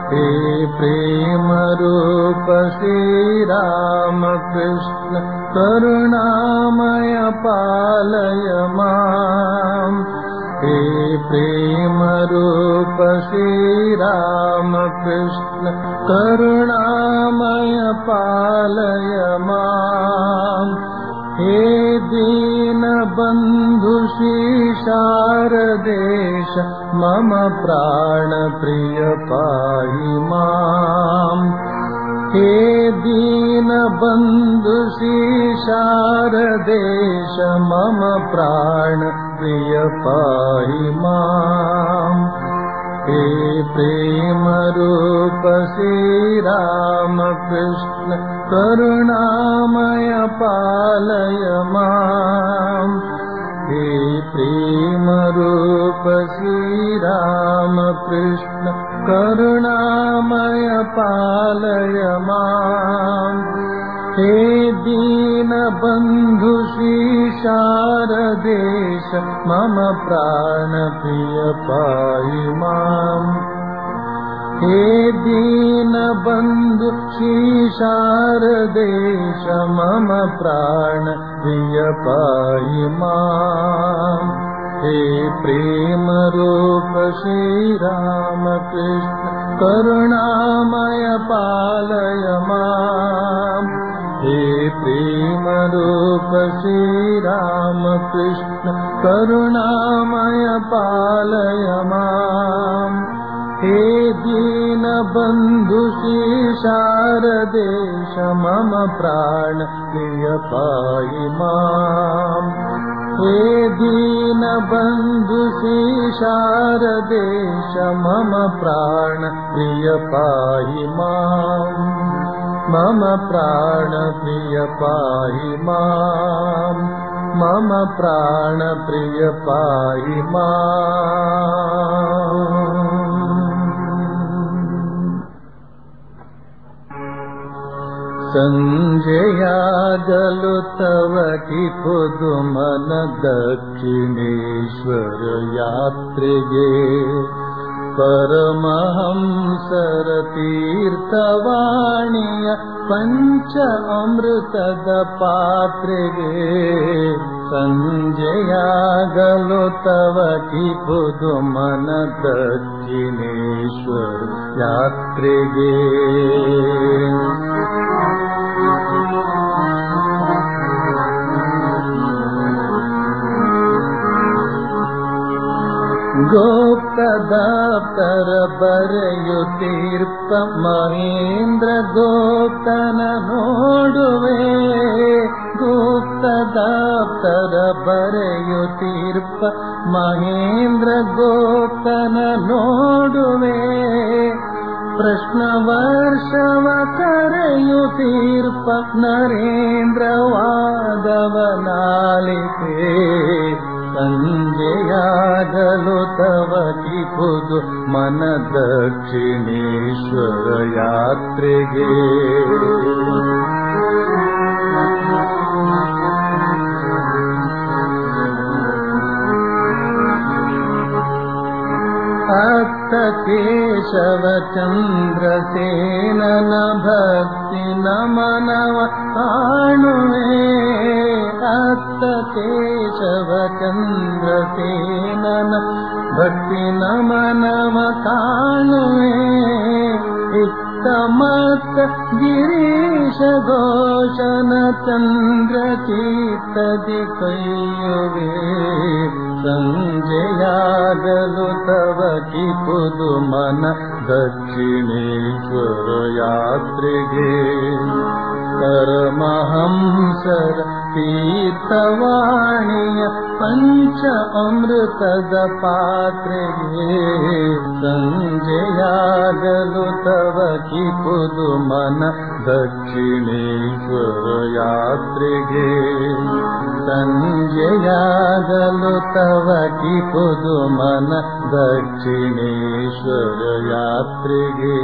हे प्रेम रूप श्रीरामकृष्ण करुणामय पालय माम् हे प्रेम रूप श्रीरामकृष्ण करुणामय पालय माम् हे दीनबन्धु शारदेश मम प्राणप्रिय पाहि माम् हे दीनबन्धु शारदेश मम प्राणप्रिय पाहि माम् हे प्रेमरूप श्रीरामकृष्ण करुणामय पालय माम् हे प्रेमरूप श्रीरामकृष्ण करुणामय पालय माम् हे दीनबन्धु शारदेश मम प्राणप्रिय पाहि माम् हे दीनबन्धु शारदेश मम प्राणप्रिय पाहि माम् हे प्रेमरूप श्रीरामकृष्ण करुणामय पालय माम् हे प्रेमरूप श्रीरामकृष्ण करुणामय पालय माम् हे दीनबन्धु शारदेश मम प्राण प्रिय पाहि माम् हे दीनबन्धु शारदेश मम प्राण प्रिय पाहि माम् मम प्राणप्रिय पाहि माम् मम प्राणप्रिय पाहि माम् सञ्जयागलु तव कि पुदुमन दक्षिणेश्वर यात्रिगे परमहंसर तीर्थवाणीय पञ्च अमृतद पात्रिगे सञ्जयागलो तव कि पुदुमन दक्षिणेश्वर यात्रिगे ಗೋಪ್ತದಾಪ್ತರ ಬರೆಯುತ್ತೀರ್ಪ ಮಹೇಂದ್ರ ಗೋಪ್ತನ ನೋಡುವೆ ಗುಪ್ತದಾಪ್ತರ ಬರೆಯುತ್ತೀರ್ಪ ಮಹೇಂದ್ರ ಗೋಪ್ತನ ನೋಡುವೆ ಪ್ರಶ್ನ ವರ್ಷವ ಕರೆಯುತ್ತೀರ್ಪ ನರೇಂದ್ರ ವಾದವನಾಲಿಕೆ ಸಂಜೆಯಾಗಲು ತವ ಕಿಪುದು ಮನ ದಕ್ಷಿಣೇಶ್ವರ ಯಾತ್ರೆಗೆ ಅತ್ತ ಕೇಶವ ಚಂದ್ರಸೇನನ ಭಕ್ತಿ ನಮನವ ಕಾಣುವೆ ಅತ್ತ ಕೇಶವ ಚಂದ್ರಸೇನನ ಭಕ್ತಿ ನಮನವ ಕಾಣುವೆ ಇತ್ತ ಮತ್ತ ಗಿರೀಶ ಘೋಷನ ಚಂದ್ರ ಚೀತದಿ ಕೈಯುವೆ ಸಂಜೆಯಾಗಲು ತವ ಕಿಪುದು ಮನ ದಕ್ಷಿಣೇಶ್ವರ ಯಾತ್ರೆಗೆ ಪರಮಹಂಸರ ತೀರ್ಥವಾಣಿಯ ಪಂಚ ಅಮೃತದ ಪಾತ್ರೆಗೆ ಸಂಜೆಯಾಗಲು ತವ ಕಿಪುದು ಮನ ದಕ್ಷಿಣೇಶ್ವರ ಯಾತ್ರೆಗೆ ಸಂಜೆಯಾಗಲು ತವ ಕಿಪುದು ಮನ ದಕ್ಷಿಣೇಶ್ವರ ಯಾತ್ರೆಗೆ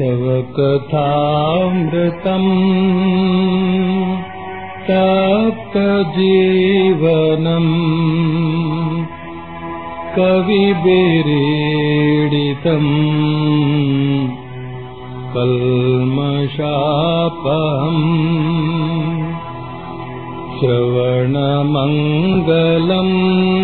तव कथामृतम् तप्तजीवनम् कविभिरीडितम् कल्मषापहम् श्रवणमङ्गलम्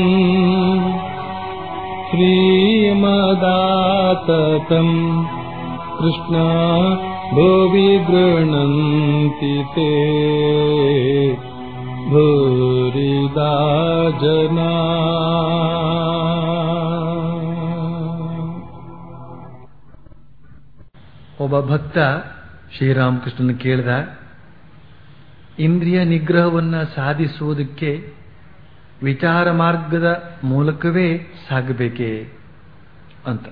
श्रीमदाततम् कृष्णा भुवि गृह्णन्ति ते भूरिदा जना ಒಬ್ಬ ಭಕ್ತ ಶ್ರೀರಾಮಕೃಷ್ಣನ ಕೇಳಿದ ಇಂದ್ರಿಯ ನಿಗ್ರಹವನ್ನ ಸಾಧಿಸುವುದಕ್ಕೆ ವಿಚಾರ ಮಾರ್ಗದ ಮೂಲಕವೇ ಸಾಗಬೇಕೇ ಅಂತ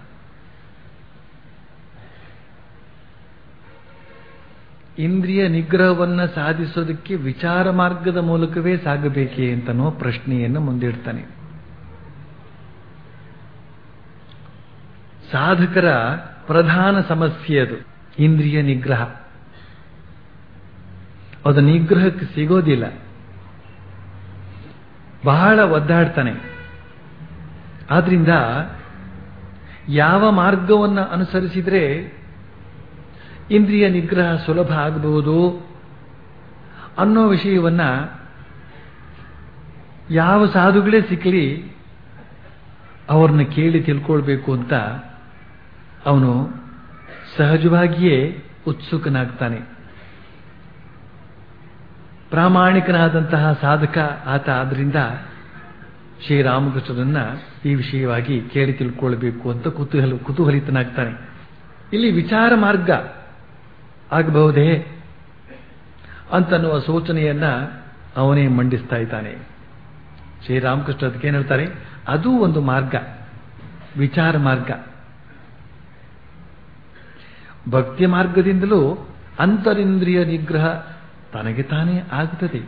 ಇಂದ್ರಿಯ ನಿಗ್ರಹವನ್ನ ಸಾಧಿಸೋದಕ್ಕೆ ವಿಚಾರ ಮಾರ್ಗದ ಮೂಲಕವೇ ಸಾಗಬೇಕೇ ಅಂತನೋ ಪ್ರಶ್ನೆಯನ್ನು ಮುಂದಿಡ್ತಾನೆ ಸಾಧಕರ ಪ್ರಧಾನ ಸಮಸ್ಯೆ ಅದು ಇಂದ್ರಿಯ ನಿಗ್ರಹ ಅದು ನಿಗ್ರಹಕ್ಕೆ ಸಿಗೋದಿಲ್ಲ ಬಹಳ ಒದ್ದಾಡ್ತಾನೆ ಆದ್ರಿಂದ ಯಾವ ಮಾರ್ಗವನ್ನು ಅನುಸರಿಸಿದ್ರೆ ಇಂದ್ರಿಯ ನಿಗ್ರಹ ಸುಲಭ ಆಗಬಹುದು ಅನ್ನೋ ವಿಷಯವನ್ನ ಯಾವ ಸಾಧುಗಳೇ ಸಿಕ್ಕಲಿ ಅವ್ರನ್ನ ಕೇಳಿ ತಿಳ್ಕೊಳ್ಬೇಕು ಅಂತ ಅವನು ಸಹಜವಾಗಿಯೇ ಉತ್ಸುಕನಾಗ್ತಾನೆ ಪ್ರಾಮಾಣಿಕನಾದಂತಹ ಸಾಧಕ ಆತ ಆದ್ರಿಂದ ಶ್ರೀರಾಮಕೃಷ್ಣರನ್ನ ಈ ವಿಷಯವಾಗಿ ಕೇಳಿ ತಿಳ್ಕೊಳ್ಬೇಕು ಅಂತ ಕುತೂಹಲ ಕುತೂಹಲಿತನಾಗ್ತಾನೆ ಇಲ್ಲಿ ವಿಚಾರ ಮಾರ್ಗ ಆಗಬಹುದೇ ಅಂತನ್ನುವ ಸೂಚನೆಯನ್ನ ಅವನೇ ಮಂಡಿಸ್ತಾ ಇದ್ದಾನೆ ಶ್ರೀರಾಮಕೃಷ್ಣ ಅದಕ್ಕೆ ಏನ್ ಹೇಳ್ತಾರೆ ಅದು ಒಂದು ಮಾರ್ಗ ವಿಚಾರ ಮಾರ್ಗ ಭಕ್ತಿ ಮಾರ್ಗದಿಂದಲೂ ಅಂತರಿಂದ್ರಿಯ ನಿಗ್ರಹ ತನಗೆ ತಾನೇ ಆಗುತ್ತದೆ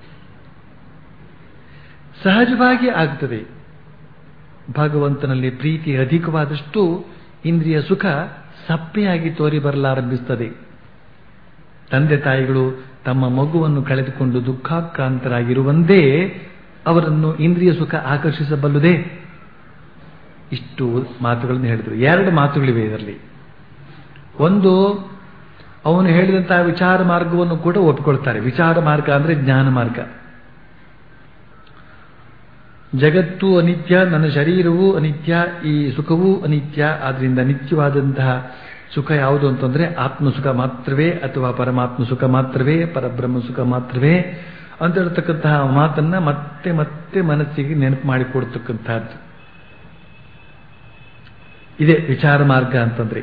ಸಹಜವಾಗಿ ಆಗುತ್ತದೆ ಭಗವಂತನಲ್ಲಿ ಪ್ರೀತಿ ಅಧಿಕವಾದಷ್ಟು ಇಂದ್ರಿಯ ಸುಖ ಸಪ್ಪೆಯಾಗಿ ತೋರಿ ಬರಲಾರಂಭಿಸುತ್ತದೆ ತಂದೆ ತಾಯಿಗಳು ತಮ್ಮ ಮಗುವನ್ನು ಕಳೆದುಕೊಂಡು ದುಃಖಾಕ್ರಾಂತರಾಗಿರುವಂದೇ ಅವರನ್ನು ಇಂದ್ರಿಯ ಸುಖ ಆಕರ್ಷಿಸಬಲ್ಲುದೇ ಇಷ್ಟು ಮಾತುಗಳನ್ನು ಹೇಳಿದರು ಎರಡು ಮಾತುಗಳಿವೆ ಇದರಲ್ಲಿ ಒಂದು ಅವನು ಹೇಳಿದಂತಹ ವಿಚಾರ ಮಾರ್ಗವನ್ನು ಕೂಡ ಒಪ್ಪಿಕೊಳ್ತಾರೆ ವಿಚಾರ ಮಾರ್ಗ ಅಂದ್ರೆ ಜ್ಞಾನ ಮಾರ್ಗ ಜಗತ್ತು ಅನಿತ್ಯ ನನ್ನ ಶರೀರವೂ ಅನಿತ್ಯ ಈ ಸುಖವೂ ಅನಿತ್ಯ ಆದ್ರಿಂದ ನಿತ್ಯವಾದಂತಹ ಸುಖ ಯಾವುದು ಅಂತಂದ್ರೆ ಆತ್ಮ ಸುಖ ಮಾತ್ರವೇ ಅಥವಾ ಪರಮಾತ್ಮ ಸುಖ ಮಾತ್ರವೇ ಪರಬ್ರಹ್ಮ ಸುಖ ಮಾತ್ರವೇ ಅಂತ ಹೇಳ್ತಕ್ಕಂತಹ ಮಾತನ್ನ ಮತ್ತೆ ಮತ್ತೆ ಮನಸ್ಸಿಗೆ ನೆನಪು ಮಾಡಿಕೊಡ್ತಕ್ಕಂತಹದ್ದು ಇದೆ ವಿಚಾರ ಮಾರ್ಗ ಅಂತಂದ್ರೆ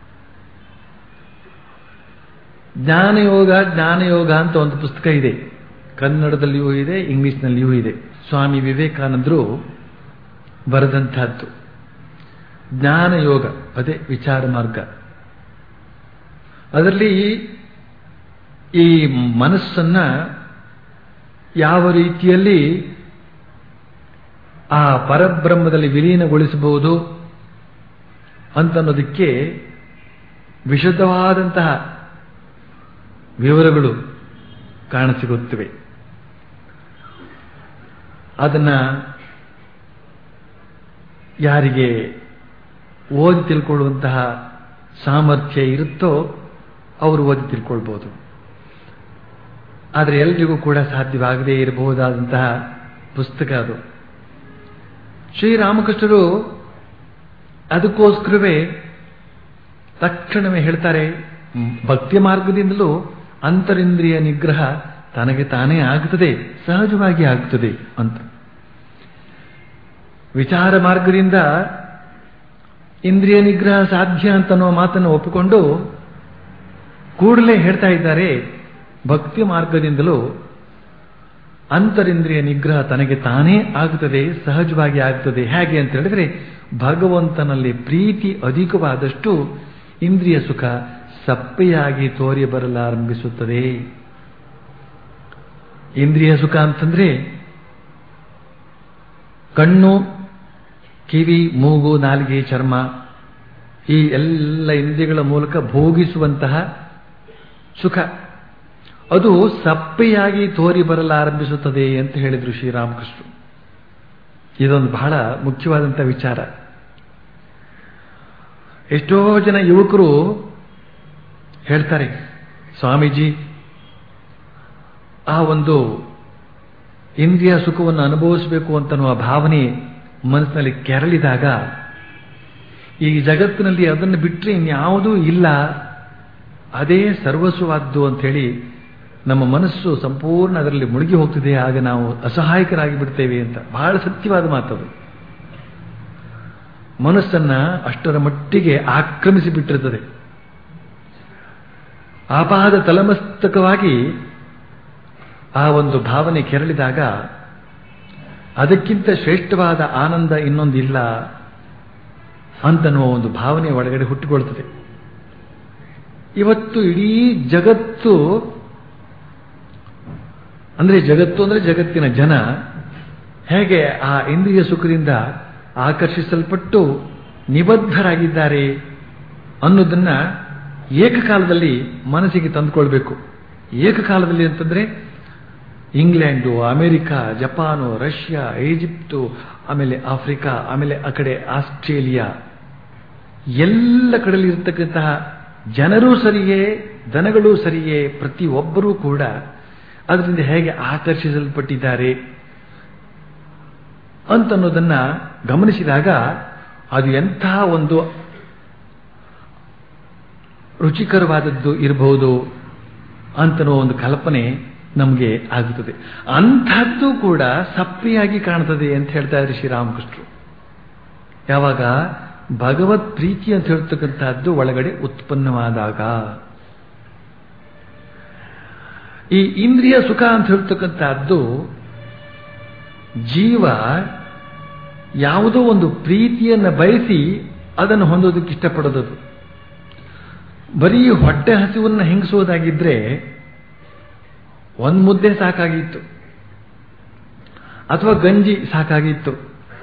ಜ್ಞಾನಯೋಗ ಜ್ಞಾನಯೋಗ ಅಂತ ಒಂದು ಪುಸ್ತಕ ಇದೆ ಕನ್ನಡದಲ್ಲಿಯೂ ಇದೆ ಇಂಗ್ಲಿಷ್ನಲ್ಲಿಯೂ ಇದೆ ಸ್ವಾಮಿ ವಿವೇಕಾನಂದರು ಬರೆದಂತಹದ್ದು ಜ್ಞಾನಯೋಗ ಅದೇ ವಿಚಾರ ಮಾರ್ಗ ಅದರಲ್ಲಿ ಈ ಮನಸ್ಸನ್ನ ಯಾವ ರೀತಿಯಲ್ಲಿ ಆ ಪರಬ್ರಹ್ಮದಲ್ಲಿ ವಿಲೀನಗೊಳಿಸಬಹುದು ಅಂತನ್ನೋದಕ್ಕೆ ವಿಶುದ್ಧವಾದಂತಹ ವಿವರಗಳು ಕಾಣಸಿಗುತ್ತವೆ ಅದನ್ನ ಯಾರಿಗೆ ಓದಿ ತಿಳ್ಕೊಳ್ಳುವಂತಹ ಸಾಮರ್ಥ್ಯ ಇರುತ್ತೋ ಅವರು ಓದಿ ತಿಳ್ಕೊಳ್ಬಹುದು ಆದರೆ ಎಲ್ರಿಗೂ ಕೂಡ ಸಾಧ್ಯವಾಗದೇ ಇರಬಹುದಾದಂತಹ ಪುಸ್ತಕ ಅದು ಶ್ರೀರಾಮಕೃಷ್ಣರು ಅದಕ್ಕೋಸ್ಕರವೇ ತಕ್ಷಣವೇ ಹೇಳ್ತಾರೆ ಭಕ್ತಿ ಮಾರ್ಗದಿಂದಲೂ ಅಂತರಿಂದ್ರಿಯ ನಿಗ್ರಹ ತನಗೆ ತಾನೇ ಆಗುತ್ತದೆ ಸಹಜವಾಗಿ ಆಗುತ್ತದೆ ಅಂತ ವಿಚಾರ ಮಾರ್ಗದಿಂದ ಇಂದ್ರಿಯ ನಿಗ್ರಹ ಸಾಧ್ಯ ಅಂತನ್ನೋ ಮಾತನ್ನು ಒಪ್ಪಿಕೊಂಡು ಕೂಡಲೇ ಹೇಳ್ತಾ ಇದ್ದಾರೆ ಭಕ್ತಿ ಮಾರ್ಗದಿಂದಲೂ ಅಂತರಿಂದ್ರಿಯ ನಿಗ್ರಹ ತನಗೆ ತಾನೇ ಆಗುತ್ತದೆ ಸಹಜವಾಗಿ ಆಗುತ್ತದೆ ಹೇಗೆ ಅಂತ ಹೇಳಿದ್ರೆ ಭಗವಂತನಲ್ಲಿ ಪ್ರೀತಿ ಅಧಿಕವಾದಷ್ಟು ಇಂದ್ರಿಯ ಸುಖ ಸಪ್ಪೆಯಾಗಿ ತೋರಿ ಬರಲಾರಂಭಿಸುತ್ತದೆ ಇಂದ್ರಿಯ ಸುಖ ಅಂತಂದ್ರೆ ಕಣ್ಣು ಕಿವಿ ಮೂಗು ನಾಲಿಗೆ ಚರ್ಮ ಈ ಎಲ್ಲ ಇಂದ್ರಿಯಗಳ ಮೂಲಕ ಭೋಗಿಸುವಂತಹ ಸುಖ ಅದು ಸಪ್ಪೆಯಾಗಿ ತೋರಿ ಬರಲಾರಂಭಿಸುತ್ತದೆ ಅಂತ ಹೇಳಿದರು ಶ್ರೀರಾಮಕೃಷ್ಣರು ಇದೊಂದು ಬಹಳ ಮುಖ್ಯವಾದಂಥ ವಿಚಾರ ಎಷ್ಟೋ ಜನ ಯುವಕರು ಹೇಳ್ತಾರೆ ಸ್ವಾಮೀಜಿ ಆ ಒಂದು ಇಂದ್ರಿಯ ಸುಖವನ್ನು ಅನುಭವಿಸಬೇಕು ಅಂತನ್ನುವ ಭಾವನೆ ಮನಸ್ಸಿನಲ್ಲಿ ಕೆರಳಿದಾಗ ಈ ಜಗತ್ತಿನಲ್ಲಿ ಅದನ್ನು ಬಿಟ್ಟರೆ ಇನ್ಯಾವುದೂ ಇಲ್ಲ ಅದೇ ಸರ್ವಸ್ವವಾದ್ದು ಅಂಥೇಳಿ ನಮ್ಮ ಮನಸ್ಸು ಸಂಪೂರ್ಣ ಅದರಲ್ಲಿ ಮುಳುಗಿ ಹೋಗ್ತಿದೆ ಆಗ ನಾವು ಅಸಹಾಯಕರಾಗಿ ಬಿಡ್ತೇವೆ ಅಂತ ಬಹಳ ಸತ್ಯವಾದ ಮಾತದು ಮನಸ್ಸನ್ನ ಅಷ್ಟರ ಮಟ್ಟಿಗೆ ಆಕ್ರಮಿಸಿ ಬಿಟ್ಟಿರುತ್ತದೆ ಆಪಾದ ತಲಮಸ್ತಕವಾಗಿ ಆ ಒಂದು ಭಾವನೆ ಕೆರಳಿದಾಗ ಅದಕ್ಕಿಂತ ಶ್ರೇಷ್ಠವಾದ ಆನಂದ ಇನ್ನೊಂದಿಲ್ಲ ಅಂತನ್ನುವ ಒಂದು ಭಾವನೆ ಒಳಗಡೆ ಹುಟ್ಟಿಕೊಳ್ತದೆ ಇವತ್ತು ಇಡೀ ಜಗತ್ತು ಅಂದ್ರೆ ಜಗತ್ತು ಅಂದ್ರೆ ಜಗತ್ತಿನ ಜನ ಹೇಗೆ ಆ ಇಂದ್ರಿಯ ಸುಖದಿಂದ ಆಕರ್ಷಿಸಲ್ಪಟ್ಟು ನಿಬದ್ಧರಾಗಿದ್ದಾರೆ ಅನ್ನೋದನ್ನ ಏಕಕಾಲದಲ್ಲಿ ಮನಸ್ಸಿಗೆ ತಂದುಕೊಳ್ಬೇಕು ಏಕಕಾಲದಲ್ಲಿ ಅಂತಂದ್ರೆ England America Japan Russia Egypt ಆಮೇಲೆ ಆಫ್ರಿಕಾ ಆಮೇಲೆ ಆ ಕಡೆ ಆಸ್ಟ್ರೇಲಿಯಾ ಎಲ್ಲ ಕಡೆಯಲ್ಲಿ ಇರತಕ್ಕಂತಹ ಜನರೂ ಸರಿಯೇ ದನಗಳೂ ಸರಿಯೇ ಪ್ರತಿಯೊಬ್ಬರೂ ಕೂಡ ಅದರಿಂದ ಹೇಗೆ ಆಕರ್ಷಿಸಲ್ಪಟ್ಟಿದ್ದಾರೆ ಅಂತನ್ನೋದನ್ನ ಗಮನಿಸಿದಾಗ ಅದು ಎಂತಹ ಒಂದು ರುಚಿಕರವಾದದ್ದು ಇರಬಹುದು ಅಂತನೋ ಒಂದು ಕಲ್ಪನೆ ನಮಗೆ ಆಗುತ್ತದೆ ಅಂಥದ್ದು ಕೂಡ ಸಪ್ಪೆಯಾಗಿ ಕಾಣ್ತದೆ ಅಂತ ಹೇಳ್ತಾ ಇದ್ದಾರೆ ಶ್ರೀರಾಮಕೃಷ್ಣರು ಯಾವಾಗ ಭಗವತ್ ಪ್ರೀತಿ ಅಂತ ಹೇಳ್ತಕ್ಕಂತಹದ್ದು ಒಳಗಡೆ ಉತ್ಪನ್ನವಾದಾಗ ಈ ಇಂದ್ರಿಯ ಸುಖ ಅಂತ ಹೇಳ್ತಕ್ಕಂತಹದ್ದು ಜೀವ ಯಾವುದೋ ಒಂದು ಪ್ರೀತಿಯನ್ನು ಬಯಸಿ ಅದನ್ನು ಹೊಂದೋದಕ್ಕೆ ಇಷ್ಟಪಡೋದದು ಬರೀ ಹೊಟ್ಟೆ ಹಸಿವನ್ನು ಹಿಂಗಿಸೋದಾಗಿದ್ರೆ ಒಂದು ಮುದ್ದೆ ಸಾಕಾಗಿತ್ತು ಅಥವಾ ಗಂಜಿ ಸಾಕಾಗಿತ್ತು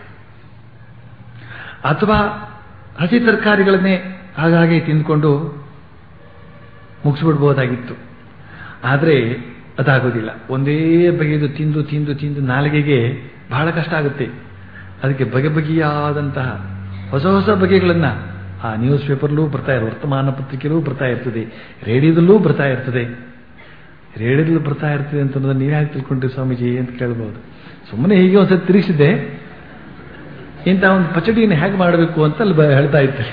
ಅಥವಾ ಹಸಿ ತರಕಾರಿಗಳನ್ನೇ ಹಾಗಾಗಿ ತಿಂದ್ಕೊಂಡು ಮುಗಿಸ್ಬಿಡ್ಬೋದಾಗಿತ್ತು ಆದರೆ ಅದಾಗೋದಿಲ್ಲ ಒಂದೇ ಬಗೆಯದು ತಿಂದು ತಿಂದು ತಿಂದು ನಾಲಿಗೆಗೆ ಬಹಳ ಕಷ್ಟ ಆಗುತ್ತೆ ಅದಕ್ಕೆ ಬಗೆ ಬಗೆಯಾದಂತಹ ಹೊಸ ಹೊಸ ಬಗೆಗಳನ್ನ ಆ ನ್ಯೂಸ್ ಪೇಪರ್ಲೂ ಬರ್ತಾ ಇರೋ ವರ್ತಮಾನ ಪತ್ರಿಕೆಲೂ ಬರ್ತಾ ಇರ್ತದೆ ರೇಡಿಯೋದಲ್ಲೂ ಬರ್ತಾ ಇರ್ತದೆ ರೇಡಿಯೋದಲ್ಲೂ ಬರ್ತಾ ಇರ್ತದೆ ಅಂತಂದ್ರೆ ನೀವು ಯಾಕೆ ತಿಳ್ಕೊಂಡ್ರಿ ಸ್ವಾಮೀಜಿ ಅಂತ ಕೇಳ್ಬೋದು ಸುಮ್ಮನೆ ಹೀಗೆ ಒಂದ್ಸತಿ ತಿರುಗಿಸಿದೆ ಇಂಥ ಒಂದು ಪಚಡಿಯನ್ನು ಹೇಗೆ ಮಾಡಬೇಕು ಅಂತ ಅಲ್ಲಿ ಬ- ಹೇಳ್ತಾ ಇದ್ದಾರೆ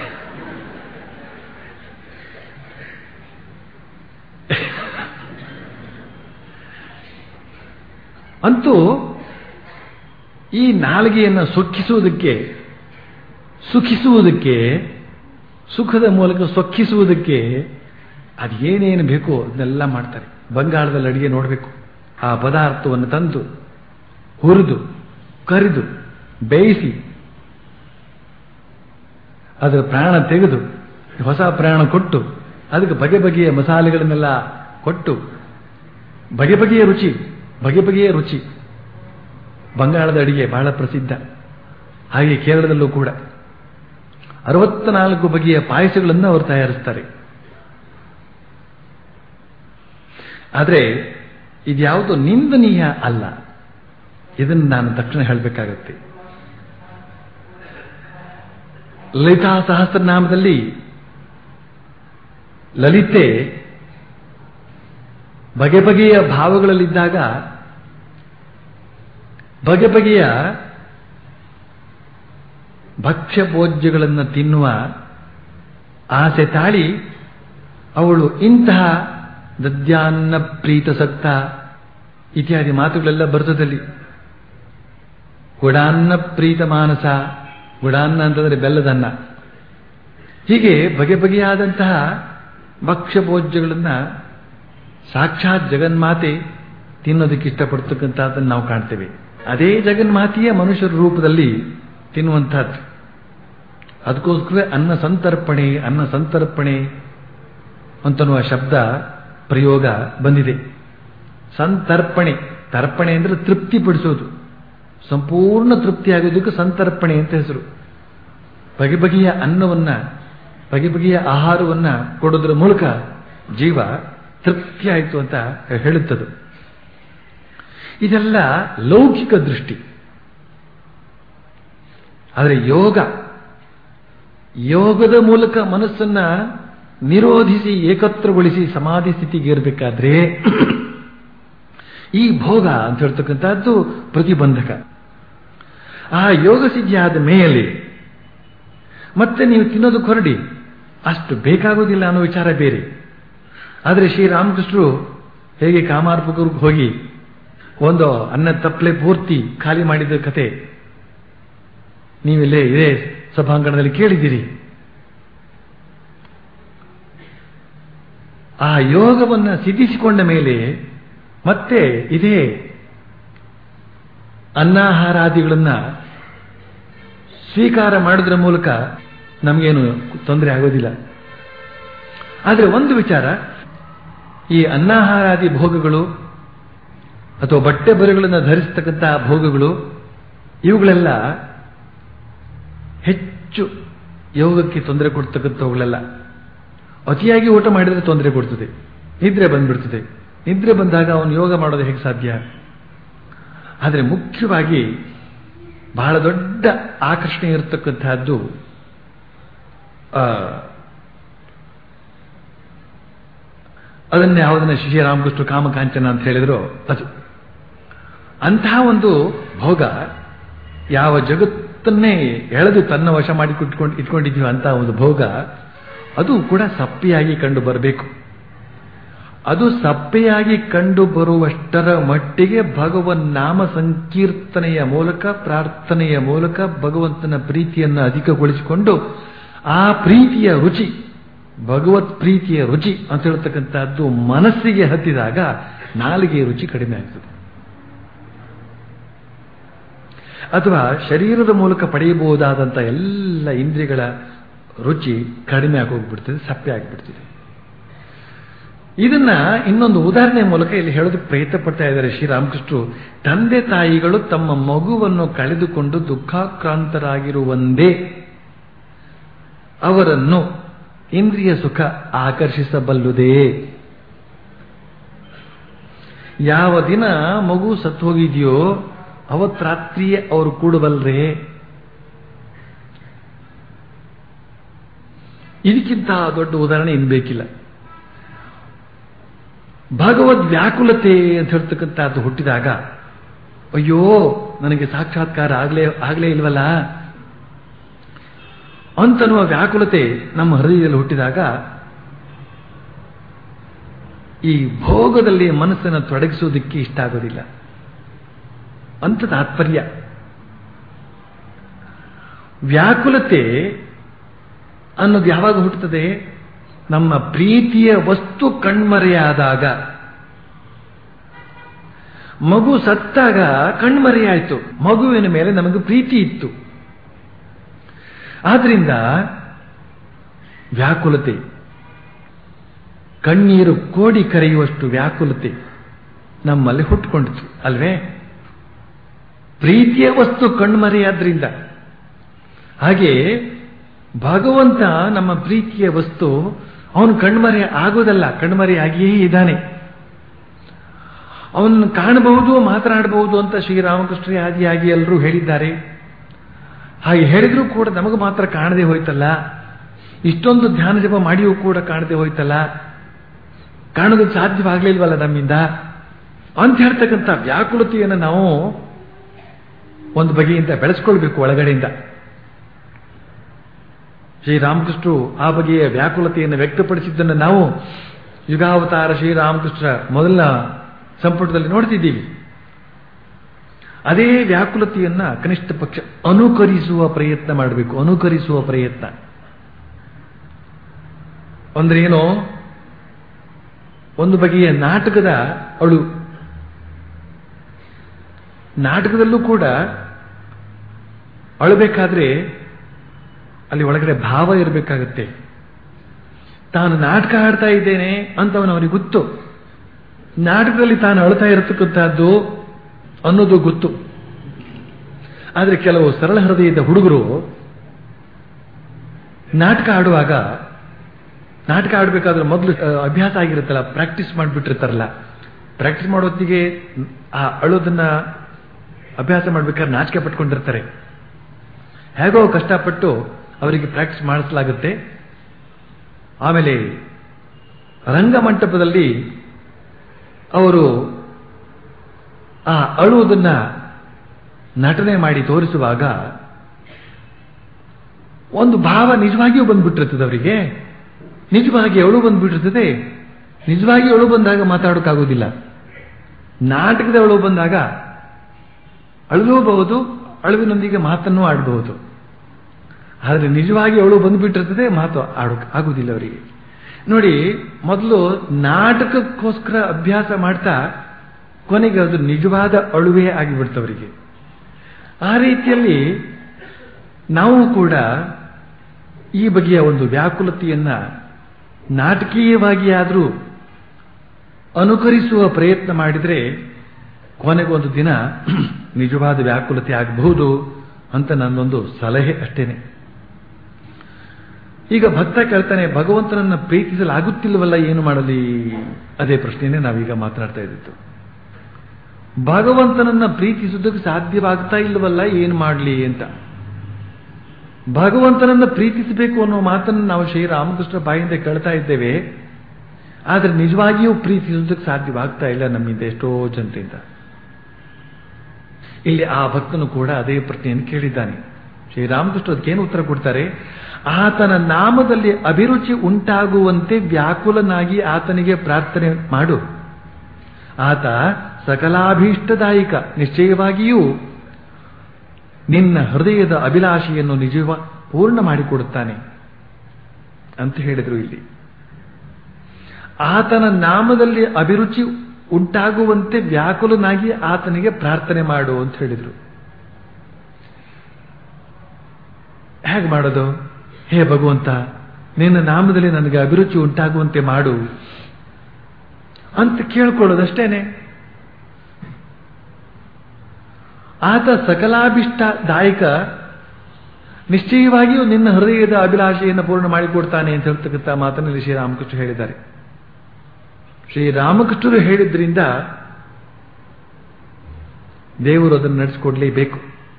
ಅಂತೂ ಈ ನಾಲಿಗೆಯನ್ನು ಸೊಕ್ಕಿಸುವುದಕ್ಕೆ ಸುಖಿಸುವುದಕ್ಕೆ ಸುಖದ ಮೂಲಕ ಸೊಕ್ಕಿಸುವುದಕ್ಕೆ ಅದೇನೇನು ಬೇಕೋ ಅದನ್ನೆಲ್ಲ ಮಾಡ್ತಾರೆ ಬಂಗಾಳದಲ್ಲಿ ಅಡಿಗೆ ನೋಡಬೇಕು ಆ ಪದಾರ್ಥವನ್ನು ತಂದು ಹುರಿದು ಕರಿದು ಬೇಯಿಸಿ ಅದರ ಪ್ರಾಣ ತೆಗೆದು ಹೊಸ ಪ್ರಾಣ ಕೊಟ್ಟು ಅದಕ್ಕೆ ಬಗೆ ಬಗೆಯ ಮಸಾಲೆಗಳನ್ನೆಲ್ಲ ಕೊಟ್ಟು ಬಗೆ ಬಗೆಯ ರುಚಿ ಬಗೆ ಬಗೆಯ ರುಚಿ ಬಂಗಾಳದ ಅಡಿಗೆ ಬಹಳ ಪ್ರಸಿದ್ಧ ಹಾಗೆ ಕೇರಳದಲ್ಲೂ ಕೂಡ ಅರವತ್ನಾಲ್ಕು ಬಗೆಯ ಪಾಯಸಗಳನ್ನು ಅವರು ತಯಾರಿಸ್ತಾರೆ ಆದರೆ ಇದ್ಯಾವುದು ನಿಂದನೀಯ ಅಲ್ಲ ಇದನ್ನು ನಾನು ತಕ್ಷಣ ಹೇಳಬೇಕಾಗತ್ತೆ ಲಲಿತಾ ಸಹಸ್ರನಾಮದಲ್ಲಿ ಲಲಿತೆ ಬಗೆ ಬಗೆಯ ಭಾವಗಳಲ್ಲಿದ್ದಾಗ ಬಗೆ ಬಗೆಯ ಭಕ್ಷ್ಯ ಭೋಜ್ಯಗಳನ್ನು ತಿನ್ನುವ ಆಸೆ ತಾಳಿ ಅವಳು ಇಂತಹ ದದ್ಯಾನ್ನ ಪ್ರೀತಸಕ್ತ ಇತ್ಯಾದಿ ಮಾತುಗಳೆಲ್ಲ ಬರ್ತದಲ್ಲಿ ಗುಡಾನ್ನ ಪ್ರೀತ ಮಾನಸ ಗುಡಾನ್ನ ಅಂತಂದ್ರೆ ಬೆಲ್ಲದನ್ನ ಹೀಗೆ ಬಗೆ ಬಗೆಯಾದಂತಹ ಭಕ್ಷ್ಯ ಭೋಜ್ಯಗಳನ್ನ ಸಾಕ್ಷಾತ್ ಜಗನ್ಮಾತೆ ತಿನ್ನೋದಕ್ಕೆ ಇಷ್ಟಪಡ್ತಕ್ಕಂಥದ್ದನ್ನು ನಾವು ಕಾಣ್ತೇವೆ ಅದೇ ಜಗನ್ಮಾತೆಯ ಮನುಷ್ಯರ ರೂಪದಲ್ಲಿ ತಿನ್ನುವಂತಹದ್ದು ಅದಕ್ಕೋಸ್ಕರ ಅನ್ನ ಸಂತರ್ಪಣೆ ಅನ್ನ ಸಂತರ್ಪಣೆ ಅಂತನ್ನುವ ಶಬ್ದ ಪ್ರಯೋಗ ಬಂದಿದೆ ಸಂತರ್ಪಣೆ ತರ್ಪಣೆ ಅಂದ್ರೆ ತೃಪ್ತಿಪಡಿಸೋದು ಸಂಪೂರ್ಣ ತೃಪ್ತಿಯಾಗೋದಕ್ಕೆ ಸಂತರ್ಪಣೆ ಅಂತ ಹೆಸರು ಬಗೆ ಬಗೆಯ ಅನ್ನವನ್ನ ಬಗೆ ಬಗೆಯ ಆಹಾರವನ್ನ ಕೊಡೋದ್ರ ಮೂಲಕ ಜೀವ ತೃಪ್ತಿಯಾಯಿತು ಅಂತ ಹೇಳುತ್ತದೆ ಇದೆಲ್ಲ ಲೌಕಿಕ ದೃಷ್ಟಿ ಆದರೆ ಯೋಗ ಯೋಗದ ಮೂಲಕ ಮನಸ್ಸನ್ನ ನಿರೋಧಿಸಿ ಏಕತ್ರಗೊಳಿಸಿ ಸಮಾಧಿ ಸ್ಥಿತಿಗೆ ಇರಬೇಕಾದ್ರೆ ಈ ಭೋಗ ಅಂತ ಹೇಳ್ತಕ್ಕಂಥದ್ದು ಪ್ರತಿಬಂಧಕ ಆ ಯೋಗ ಸಿದ್ಧಿ ಆದ ಮೇಲೆ ಮತ್ತೆ ನೀವು ತಿನ್ನೋದಕ್ಕೆ ಹೊರಡಿ ಅಷ್ಟು ಬೇಕಾಗೋದಿಲ್ಲ ಅನ್ನೋ ವಿಚಾರ ಬೇರೆ ಆದರೆ ಶ್ರೀರಾಮಕೃಷ್ಣರು ಹೇಗೆ ಕಾಮಾರ್ಪಕರಿಗೆ ಹೋಗಿ ಒಂದು ಅನ್ನ ತಪ್ಪಲೆ ಪೂರ್ತಿ ಖಾಲಿ ಮಾಡಿದ ಕತೆ ನೀವಿಲ್ಲೇ ಇದೇ ಸಭಾಂಗಣದಲ್ಲಿ ಕೇಳಿದ್ದೀರಿ ಆ ಯೋಗವನ್ನು ಸಿದ್ಧಿಸಿಕೊಂಡ ಮೇಲೆ ಮತ್ತೆ ಇದೇ ಅನ್ನಾಹಾರಾದಿಗಳನ್ನ ಸ್ವೀಕಾರ ಮಾಡೋದ್ರ ಮೂಲಕ ನಮಗೇನು ತೊಂದರೆ ಆಗೋದಿಲ್ಲ ಆದರೆ ಒಂದು ವಿಚಾರ ಈ ಅನ್ನಾಹಾರಾದಿ ಭೋಗಗಳು ಅಥವಾ ಬಟ್ಟೆ ಬರೆಗಳನ್ನು ಧರಿಸ್ತಕ್ಕಂತಹ ಭೋಗಗಳು ಇವುಗಳೆಲ್ಲ ಹೆಚ್ಚು ಯೋಗಕ್ಕೆ ತೊಂದರೆ ಕೊಡ್ತಕ್ಕಂಥವುಗಳೆಲ್ಲ ಅತಿಯಾಗಿ ಊಟ ಮಾಡಿದರೆ ತೊಂದರೆ ಕೊಡ್ತದೆ ನಿದ್ರೆ ಬಂದ್ಬಿಡ್ತದೆ ನಿದ್ರೆ ಬಂದಾಗ ಅವನು ಯೋಗ ಮಾಡೋದು ಹೇಗೆ ಸಾಧ್ಯ ಆದರೆ ಮುಖ್ಯವಾಗಿ ಬಹಳ ದೊಡ್ಡ ಆಕರ್ಷಣೆ ಇರತಕ್ಕಂತಹದ್ದು ಅದನ್ನೇ ಯಾವುದನ್ನ ಶ್ರೀರಾಮಕೃಷ್ಣ ಕಾಮಕಾಂಚನ ಅಂತ ಹೇಳಿದ್ರು ಅದು ಅಂತಹ ಒಂದು ಭೋಗ ಯಾವ ಜಗತ್ತನ್ನೇ ಎಳೆದು ತನ್ನ ವಶ ಮಾಡಿ ಇಟ್ಕೊಂಡು ಇಟ್ಕೊಂಡಿದ್ದೀವಿ ಅಂತಹ ಒಂದು ಭೋಗ ಅದು ಕೂಡ ಸಪ್ಪೆಯಾಗಿ ಕಂಡು ಬರಬೇಕು ಅದು ಸಪ್ಪೆಯಾಗಿ ಕಂಡು ಬರುವಷ್ಟರ ಮಟ್ಟಿಗೆ ಭಗವನ್ ನಾಮ ಸಂಕೀರ್ತನೆಯ ಮೂಲಕ ಪ್ರಾರ್ಥನೆಯ ಮೂಲಕ ಭಗವಂತನ ಪ್ರೀತಿಯನ್ನು ಅಧಿಕಗೊಳಿಸಿಕೊಂಡು ಆ ಪ್ರೀತಿಯ ರುಚಿ ಭಗವತ್ ಪ್ರೀತಿಯ ರುಚಿ ಅಂತ ಹೇಳ್ತಕ್ಕಂಥದ್ದು ಮನಸ್ಸಿಗೆ ಹತ್ತಿದಾಗ ನಾಲಿಗೆಯ ರುಚಿ ಕಡಿಮೆ ಆಗ್ತದೆ ಅಥವಾ ಶರೀರದ ಮೂಲಕ ಪಡೆಯಬಹುದಾದಂಥ ಎಲ್ಲ ಇಂದ್ರಿಯಗಳ ರುಚಿ ಕಡಿಮೆ ಆಗೋಗ್ಬಿಡ್ತದೆ ಸಪ್ಪೆ ಆಗಿಬಿಡ್ತದೆ ಇದನ್ನ ಇನ್ನೊಂದು ಉದಾಹರಣೆ ಮೂಲಕ ಇಲ್ಲಿ ಹೇಳೋದಕ್ಕೆ ಪ್ರಯತ್ನ ಪಡ್ತಾ ಇದ್ದಾರೆ ಶ್ರೀರಾಮಕೃಷ್ಣರು ತಂದೆ ತಾಯಿಗಳು ತಮ್ಮ ಮಗುವನ್ನು ಕಳೆದುಕೊಂಡು ದುಃಖಾಕ್ರಾಂತರಾಗಿರುವಂದೇ ಅವರನ್ನು ಇಂದ್ರಿಯ ಸುಖ ಆಕರ್ಷಿಸಬಲ್ಲುದೇ ಯಾವ ದಿನ ಮಗು ಸತ್ತು ಹೋಗಿದೆಯೋ ಅವತ್ ರಾತ್ರಿಯೇ ಅವರು ಕೂಡಬಲ್ರೇ ಇದಕ್ಕಿಂತ ದೊಡ್ಡ ಉದಾಹರಣೆ ಇನ್ ಬೇಕಿಲ್ಲ ಭಗವದ್ ವ್ಯಾಕುಲತೆ ಅಂತ ಹೇಳ್ತಕ್ಕಂಥದ್ದು ಹುಟ್ಟಿದಾಗ ಅಯ್ಯೋ ನನಗೆ ಸಾಕ್ಷಾತ್ಕಾರ ಆಗ್ಲೇ ಆಗ್ಲೇ ಇಲ್ವಲ್ಲ ಅಂತನ್ನುವ ವ್ಯಾಕುಲತೆ ನಮ್ಮ ಹೃದಯದಲ್ಲಿ ಹುಟ್ಟಿದಾಗ ಈ ಭೋಗದಲ್ಲಿ ಮನಸ್ಸನ್ನು ತೊಡಗಿಸೋದಕ್ಕೆ ಇಷ್ಟ ಆಗೋದಿಲ್ಲ ಅಂತ ತಾತ್ಪರ್ಯ ವ್ಯಾಕುಲತೆ ಅನ್ನೋದು ಯಾವಾಗ ಹುಟ್ಟುತ್ತದೆ ನಮ್ಮ ಪ್ರೀತಿಯ ವಸ್ತು ಕಣ್ಮರೆಯಾದಾಗ ಮಗು ಸತ್ತಾಗ ಕಣ್ಮರೆಯಾಯಿತು ಮಗುವಿನ ಮೇಲೆ ನಮಗೆ ಪ್ರೀತಿ ಇತ್ತು ಆದ್ರಿಂದ ವ್ಯಾಕುಲತೆ ಕಣ್ಣೀರು ಕೋಡಿ ಕರೆಯುವಷ್ಟು ವ್ಯಾಕುಲತೆ ನಮ್ಮಲ್ಲಿ ಹುಟ್ಟುಕೊಂಡಿತು ಅಲ್ವೇ ಪ್ರೀತಿಯ ವಸ್ತು ಕಣ್ಮರೆಯಾದ್ರಿಂದ ಹಾಗೆ ಭಗವಂತ ನಮ್ಮ ಪ್ರೀತಿಯ ವಸ್ತು ಅವನು ಕಣ್ಮರೆ ಆಗೋದಲ್ಲ ಕಣ್ಮರೆ ಆಗಿಯೇ ಇದ್ದಾನೆ ಅವನನ್ನು ಕಾಣಬಹುದು ಮಾತನಾಡಬಹುದು ಅಂತ ಶ್ರೀರಾಮಕೃಷ್ಣ ಆದಿಯಾಗಿ ಎಲ್ಲರೂ ಹೇಳಿದ್ದಾರೆ ಹಾಗೆ ಹೇಳಿದ್ರೂ ಕೂಡ ನಮಗೆ ಮಾತ್ರ ಕಾಣದೆ ಹೋಯ್ತಲ್ಲ ಇಷ್ಟೊಂದು ಧ್ಯಾನ ಜಪ ಮಾಡಿಯೂ ಕೂಡ ಕಾಣದೆ ಹೋಯ್ತಲ್ಲ ಕಾಣೋದಕ್ಕೆ ಸಾಧ್ಯವಾಗಲಿಲ್ವಲ್ಲ ನಮ್ಮಿಂದ ಅಂತ ಹೇಳ್ತಕ್ಕಂಥ ವ್ಯಾಕುಲತೆಯನ್ನು ನಾವು ಒಂದು ಬಗೆಯಿಂದ ಬೆಳೆಸ್ಕೊಳ್ಬೇಕು ಒಳಗಡೆಯಿಂದ ಶ್ರೀರಾಮಕೃಷ್ಣರು ಆ ಬಗೆಯ ವ್ಯಾಕುಲತೆಯನ್ನು ವ್ಯಕ್ತಪಡಿಸಿದ್ದನ್ನು ನಾವು ಯುಗಾವತಾರ ಶ್ರೀರಾಮಕೃಷ್ಣ ಮೊದಲ ಸಂಪುಟದಲ್ಲಿ ನೋಡ್ತಿದ್ದೀವಿ ಅದೇ ವ್ಯಾಕುಲತೆಯನ್ನ ಕನಿಷ್ಠ ಪಕ್ಷ ಅನುಕರಿಸುವ ಪ್ರಯತ್ನ ಮಾಡಬೇಕು ಅನುಕರಿಸುವ ಪ್ರಯತ್ನ ಅಂದ್ರೆ ಏನೋ ಒಂದು ಬಗೆಯ ನಾಟಕದ ಅಳು ನಾಟಕದಲ್ಲೂ ಕೂಡ ಅಳಬೇಕಾದ್ರೆ ಅಲ್ಲಿ ಒಳಗಡೆ ಭಾವ ಇರಬೇಕಾಗತ್ತೆ ತಾನು ನಾಟಕ ಆಡ್ತಾ ಇದ್ದೇನೆ ಅಂತ ಅವನಿಗೆ ಗೊತ್ತು ನಾಟಕದಲ್ಲಿ ತಾನು ಅಳ್ತಾ ಇರತಕ್ಕಂಥದ್ದು ಅನ್ನೋದು ಗೊತ್ತು ಆದರೆ ಕೆಲವು ಸರಳ ಹೃದಯದ ಹುಡುಗರು ನಾಟಕ ಆಡುವಾಗ ನಾಟಕ ಆಡಬೇಕಾದ್ರೆ ಮೊದಲು ಅಭ್ಯಾಸ ಆಗಿರುತ್ತಲ್ಲ ಪ್ರಾಕ್ಟೀಸ್ ಮಾಡಿಬಿಟ್ಟಿರ್ತಾರಲ್ಲ ಪ್ರಾಕ್ಟೀಸ್ ಮಾಡೋತ್ತಿಗೆ ಆ ಅಳೋದನ್ನ ಅಭ್ಯಾಸ ಮಾಡ್ಬೇಕಾದ್ರೆ ನಾಚಿಕೆ ಪಟ್ಕೊಂಡಿರ್ತಾರೆ ಹೇಗೋ ಕಷ್ಟಪಟ್ಟು ಅವರಿಗೆ ಪ್ರಾಕ್ಟೀಸ್ ಮಾಡಿಸಲಾಗುತ್ತೆ ಆಮೇಲೆ ರಂಗಮಂಟಪದಲ್ಲಿ ಅವರು ಆ ಅಳುವುದನ್ನ ನಟನೆ ಮಾಡಿ ತೋರಿಸುವಾಗ ಒಂದು ಭಾವ ನಿಜವಾಗಿಯೂ ಬಂದ್ಬಿಟ್ಟಿರ್ತದೆ ಅವರಿಗೆ ನಿಜವಾಗಿ ಅಳು ಬಂದ್ಬಿಟ್ಟಿರ್ತದೆ ನಿಜವಾಗಿ ಅಳು ಬಂದಾಗ ಮಾತಾಡೋಕ್ಕಾಗೋದಿಲ್ಲ ನಾಟಕದ ಅಳು ಬಂದಾಗ ಅಳಲೂಬಹುದು ಅಳುವಿನೊಂದಿಗೆ ಮಾತನ್ನು ಆಡಬಹುದು ಆದರೆ ನಿಜವಾಗಿ ಅವಳು ಬಂದುಬಿಟ್ಟಿರ್ತದೆ ಮಾತು ಆಡೋಕ್ ಆಗುವುದಿಲ್ಲ ಅವರಿಗೆ ನೋಡಿ ಮೊದಲು ನಾಟಕಕ್ಕೋಸ್ಕರ ಅಭ್ಯಾಸ ಮಾಡ್ತಾ ಕೊನೆಗೆ ಅದು ನಿಜವಾದ ಅಳುವೆ ಆಗಿಬಿಡ್ತವರಿಗೆ ಆ ರೀತಿಯಲ್ಲಿ ನಾವು ಕೂಡ ಈ ಬಗೆಯ ಒಂದು ವ್ಯಾಕುಲತೆಯನ್ನ ನಾಟಕೀಯವಾಗಿ ಆದರೂ ಅನುಕರಿಸುವ ಪ್ರಯತ್ನ ಮಾಡಿದರೆ ಕೊನೆಗೊಂದು ದಿನ ನಿಜವಾದ ವ್ಯಾಕುಲತೆ ಆಗಬಹುದು ಅಂತ ನನ್ನೊಂದು ಸಲಹೆ ಅಷ್ಟೇನೆ ಈಗ ಭಕ್ತ ಕೇಳ್ತಾನೆ ಭಗವಂತನನ್ನ ಪ್ರೀತಿಸಲಾಗುತ್ತಿಲ್ಲವಲ್ಲ ಏನು ಮಾಡಲಿ ಅದೇ ಪ್ರಶ್ನೆನೇ ನಾವೀಗ ಮಾತನಾಡ್ತಾ ಇದ್ದಿತ್ತು ಭಗವಂತನನ್ನ ಪ್ರೀತಿಸುವುದಕ್ಕೆ ಸಾಧ್ಯವಾಗ್ತಾ ಇಲ್ಲವಲ್ಲ ಏನು ಮಾಡಲಿ ಅಂತ ಭಗವಂತನನ್ನ ಪ್ರೀತಿಸಬೇಕು ಅನ್ನೋ ಮಾತನ್ನು ನಾವು ಶ್ರೀರಾಮಕೃಷ್ಣ ಬಾಯಿಂದ ಕೇಳ್ತಾ ಇದ್ದೇವೆ ಆದರೆ ನಿಜವಾಗಿಯೂ ಪ್ರೀತಿಸುವುದಕ್ಕೆ ಸಾಧ್ಯವಾಗ್ತಾ ಇಲ್ಲ ನಮ್ಮಿಂದ ಎಷ್ಟೋ ಜನರಿಂದ ಇಲ್ಲಿ ಆ ಭಕ್ತನು ಕೂಡ ಅದೇ ಪ್ರಶ್ನೆಯನ್ನು ಕೇಳಿದ್ದಾನೆ ಶ್ರೀರಾಮಕೃಷ್ಣ ಅದಕ್ಕೇನು ಉತ್ತರ ಕೊಡ್ತಾರೆ ಆತನ ನಾಮದಲ್ಲಿ ಅಭಿರುಚಿ ಉಂಟಾಗುವಂತೆ ವ್ಯಾಕುಲನಾಗಿ ಆತನಿಗೆ ಪ್ರಾರ್ಥನೆ ಮಾಡು ಆತ ಸಕಲಾಭೀಷ್ಟದಾಯಕ ನಿಶ್ಚಯವಾಗಿಯೂ ನಿನ್ನ ಹೃದಯದ ಅಭಿಲಾಷೆಯನ್ನು ನಿಜವ ಪೂರ್ಣ ಮಾಡಿಕೊಡುತ್ತಾನೆ ಅಂತ ಹೇಳಿದರು ಇಲ್ಲಿ ಆತನ ನಾಮದಲ್ಲಿ ಅಭಿರುಚಿ ಉಂಟಾಗುವಂತೆ ವ್ಯಾಕುಲನಾಗಿ ಆತನಿಗೆ ಪ್ರಾರ್ಥನೆ ಮಾಡು ಅಂತ ಹೇಳಿದರು ಹೇಗೆ ಮಾಡೋದು ಹೇ ಭಗವಂತ ನಿನ್ನ ನಾಮದಲ್ಲಿ ನನಗೆ ಅಭಿರುಚಿ ಉಂಟಾಗುವಂತೆ ಮಾಡು ಅಂತ ಕೇಳ್ಕೊಳ್ಳೋದಷ್ಟೇನೆ ಆತ ಸಕಲಾಭಿಷ್ಟದಾಯಕ ನಿಶ್ಚಯವಾಗಿಯೂ ನಿನ್ನ ಹೃದಯದ ಅಭಿಲಾಷೆಯನ್ನು ಪೂರ್ಣ ಮಾಡಿಕೊಡ್ತಾನೆ ಅಂತ ಹೇಳ್ತಕ್ಕಂಥ ಮಾತನಲ್ಲಿ ಶ್ರೀರಾಮಕೃಷ್ಣ ಹೇಳಿದ್ದಾರೆ ಶ್ರೀರಾಮಕೃಷ್ಣರು ಹೇಳಿದ್ರಿಂದ ದೇವರು ಅದನ್ನು ನಡೆಸಿಕೊಡ್ಲೇಬೇಕು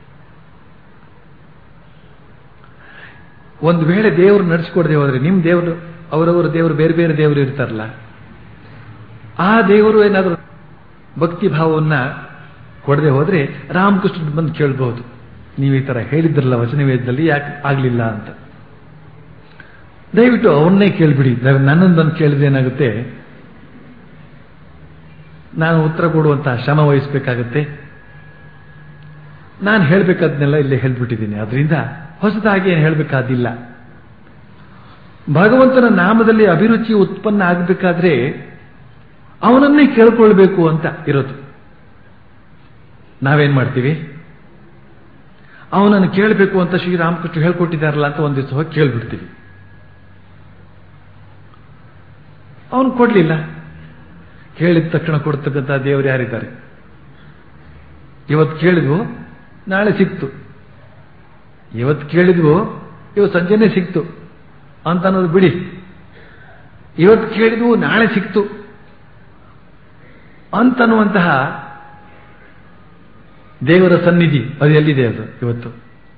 ಒಂದು ವೇಳೆ ದೇವರು ನಡೆಸಿಕೊಡದೆ ಹೋದ್ರೆ ನಿಮ್ಮ ದೇವರು ಅವರವರ ದೇವರು ಬೇರೆ ಬೇರೆ ದೇವರು ಇರ್ತಾರಲ್ಲ ಆ ದೇವರು ಏನಾದರೂ ಭಕ್ತಿ ಭಾವವನ್ನ ಕೊಡದೆ ಹೋದ್ರೆ ರಾಮಕೃಷ್ಣ ಬಂದು ಕೇಳಬಹುದು ನೀವು ಈ ತರ ಹೇಳಿದ್ರಲ್ಲ ವಚನವೇದದಲ್ಲಿ ಯಾಕೆ ಆಗ್ಲಿಲ್ಲ ಅಂತ ದಯವಿಟ್ಟು ಅವನ್ನೇ ಕೇಳಿಬಿಡಿ ನನ್ನನ್ನು ಬಂದು ಕೇಳಿದ್ರೆ ಏನಾಗುತ್ತೆ ನಾನು ಉತ್ತರ ಕೊಡುವಂತಹ ಶ್ರಮ ವಹಿಸಬೇಕಾಗತ್ತೆ ನಾನು ಹೇಳಬೇಕಾದ್ನೆಲ್ಲ ಇಲ್ಲೇ ಹೇಳ್ಬಿಟ್ಟಿದ್ದೀನಿ ಅದರಿಂದ ಹೊಸದಾಗಿ ಏನು ಹೇಳಬೇಕಾದಿಲ್ಲ ಭಗವಂತನ ನಾಮದಲ್ಲಿ ಅಭಿರುಚಿ ಉತ್ಪನ್ನ ಆಗಬೇಕಾದ್ರೆ ಅವನನ್ನೇ ಕೇಳ್ಕೊಳ್ಬೇಕು ಅಂತ ಇರೋದು ನಾವೇನ್ ಮಾಡ್ತೀವಿ ಅವನನ್ನು ಕೇಳಬೇಕು ಅಂತ ಶ್ರೀರಾಮಕೃಷ್ಣ ಹೇಳ್ಕೊಟ್ಟಿದ್ದಾರಲ್ಲ ಅಂತ ಒಂದ್ ದಿವಸ ಹೋಗಿ ಕೇಳ್ಬಿಡ್ತೀವಿ ಅವನು ಕೊಡ್ಲಿಲ್ಲ ಕೇಳಿದ ತಕ್ಷಣ ಕೊಡ್ತಕ್ಕಂಥ ದೇವರು ಯಾರಿದ್ದಾರೆ ಇವತ್ತು ಕೇಳಿದ್ವು ನಾಳೆ ಸಿಕ್ತು ಇವತ್ತು ಕೇಳಿದ್ವು ಇವತ್ತು ಸಂಜೆನೆ ಸಿಕ್ತು ಅಂತ ಅನ್ನೋದು ಬಿಡಿ ಇವತ್ತು ಕೇಳಿದ್ವು ನಾಳೆ ಸಿಕ್ತು ಅಂತನ್ನುವಂತಹ ದೇವರ ಸನ್ನಿಧಿ ಅದು ಎಲ್ಲಿದೆ ಅದು ಇವತ್ತು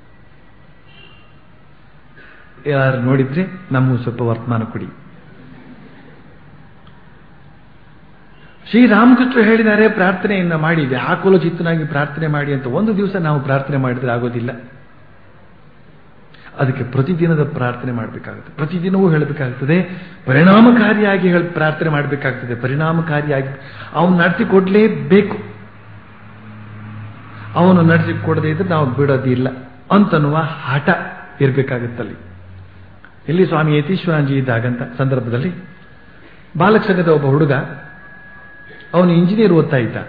ಯಾರು ನೋಡಿದ್ರೆ ನಮಗೂ ಸ್ವಲ್ಪ ವರ್ತಮಾನ ಕೊಡಿ ಶ್ರೀರಾಮಕೃಷ್ಣ ಹೇಳಿದ್ದಾರೆ ಪ್ರಾರ್ಥನೆಯನ್ನ ಮಾಡಿ ವ್ಯಾಕುಲ ಚಿತ್ತನಾಗಿ ಪ್ರಾರ್ಥನೆ ಮಾಡಿ ಅಂತ ಒಂದು ದಿವಸ ನಾವು ಪ್ರಾರ್ಥನೆ ಮಾಡಿದ್ರೆ ಆಗೋದಿಲ್ಲ ಅದಕ್ಕೆ ಪ್ರತಿದಿನದ ಪ್ರಾರ್ಥನೆ ಮಾಡಬೇಕಾಗುತ್ತೆ ಪ್ರತಿದಿನವೂ ಹೇಳಬೇಕಾಗ್ತದೆ ಪರಿಣಾಮಕಾರಿಯಾಗಿ ಹೇಳಿ ಪ್ರಾರ್ಥನೆ ಮಾಡಬೇಕಾಗ್ತದೆ ಪರಿಣಾಮಕಾರಿಯಾಗಿ ಅವನು ನಡೆಸಿಕೊಡ್ಲೇಬೇಕು ಅವನು ನಡೆಸಿಕೊಡದೇ ಇದ್ರೆ ನಾವು ಬಿಡೋದಿಲ್ಲ ಅಂತನ್ನುವ ಹಠ ಇರಬೇಕಾಗುತ್ತಲ್ಲಿ ಇಲ್ಲಿ ಸ್ವಾಮಿ ಯತೀಶ್ವರಾಂಜಿ ಇದ್ದಾಗಂತ ಸಂದರ್ಭದಲ್ಲಿ ಬಾಲಕ ಸಂಘದ ಒಬ್ಬ ಹುಡುಗ ಅವನು ಇಂಜಿನಿಯರ್ ಓದ್ತಾ ಇದ್ದ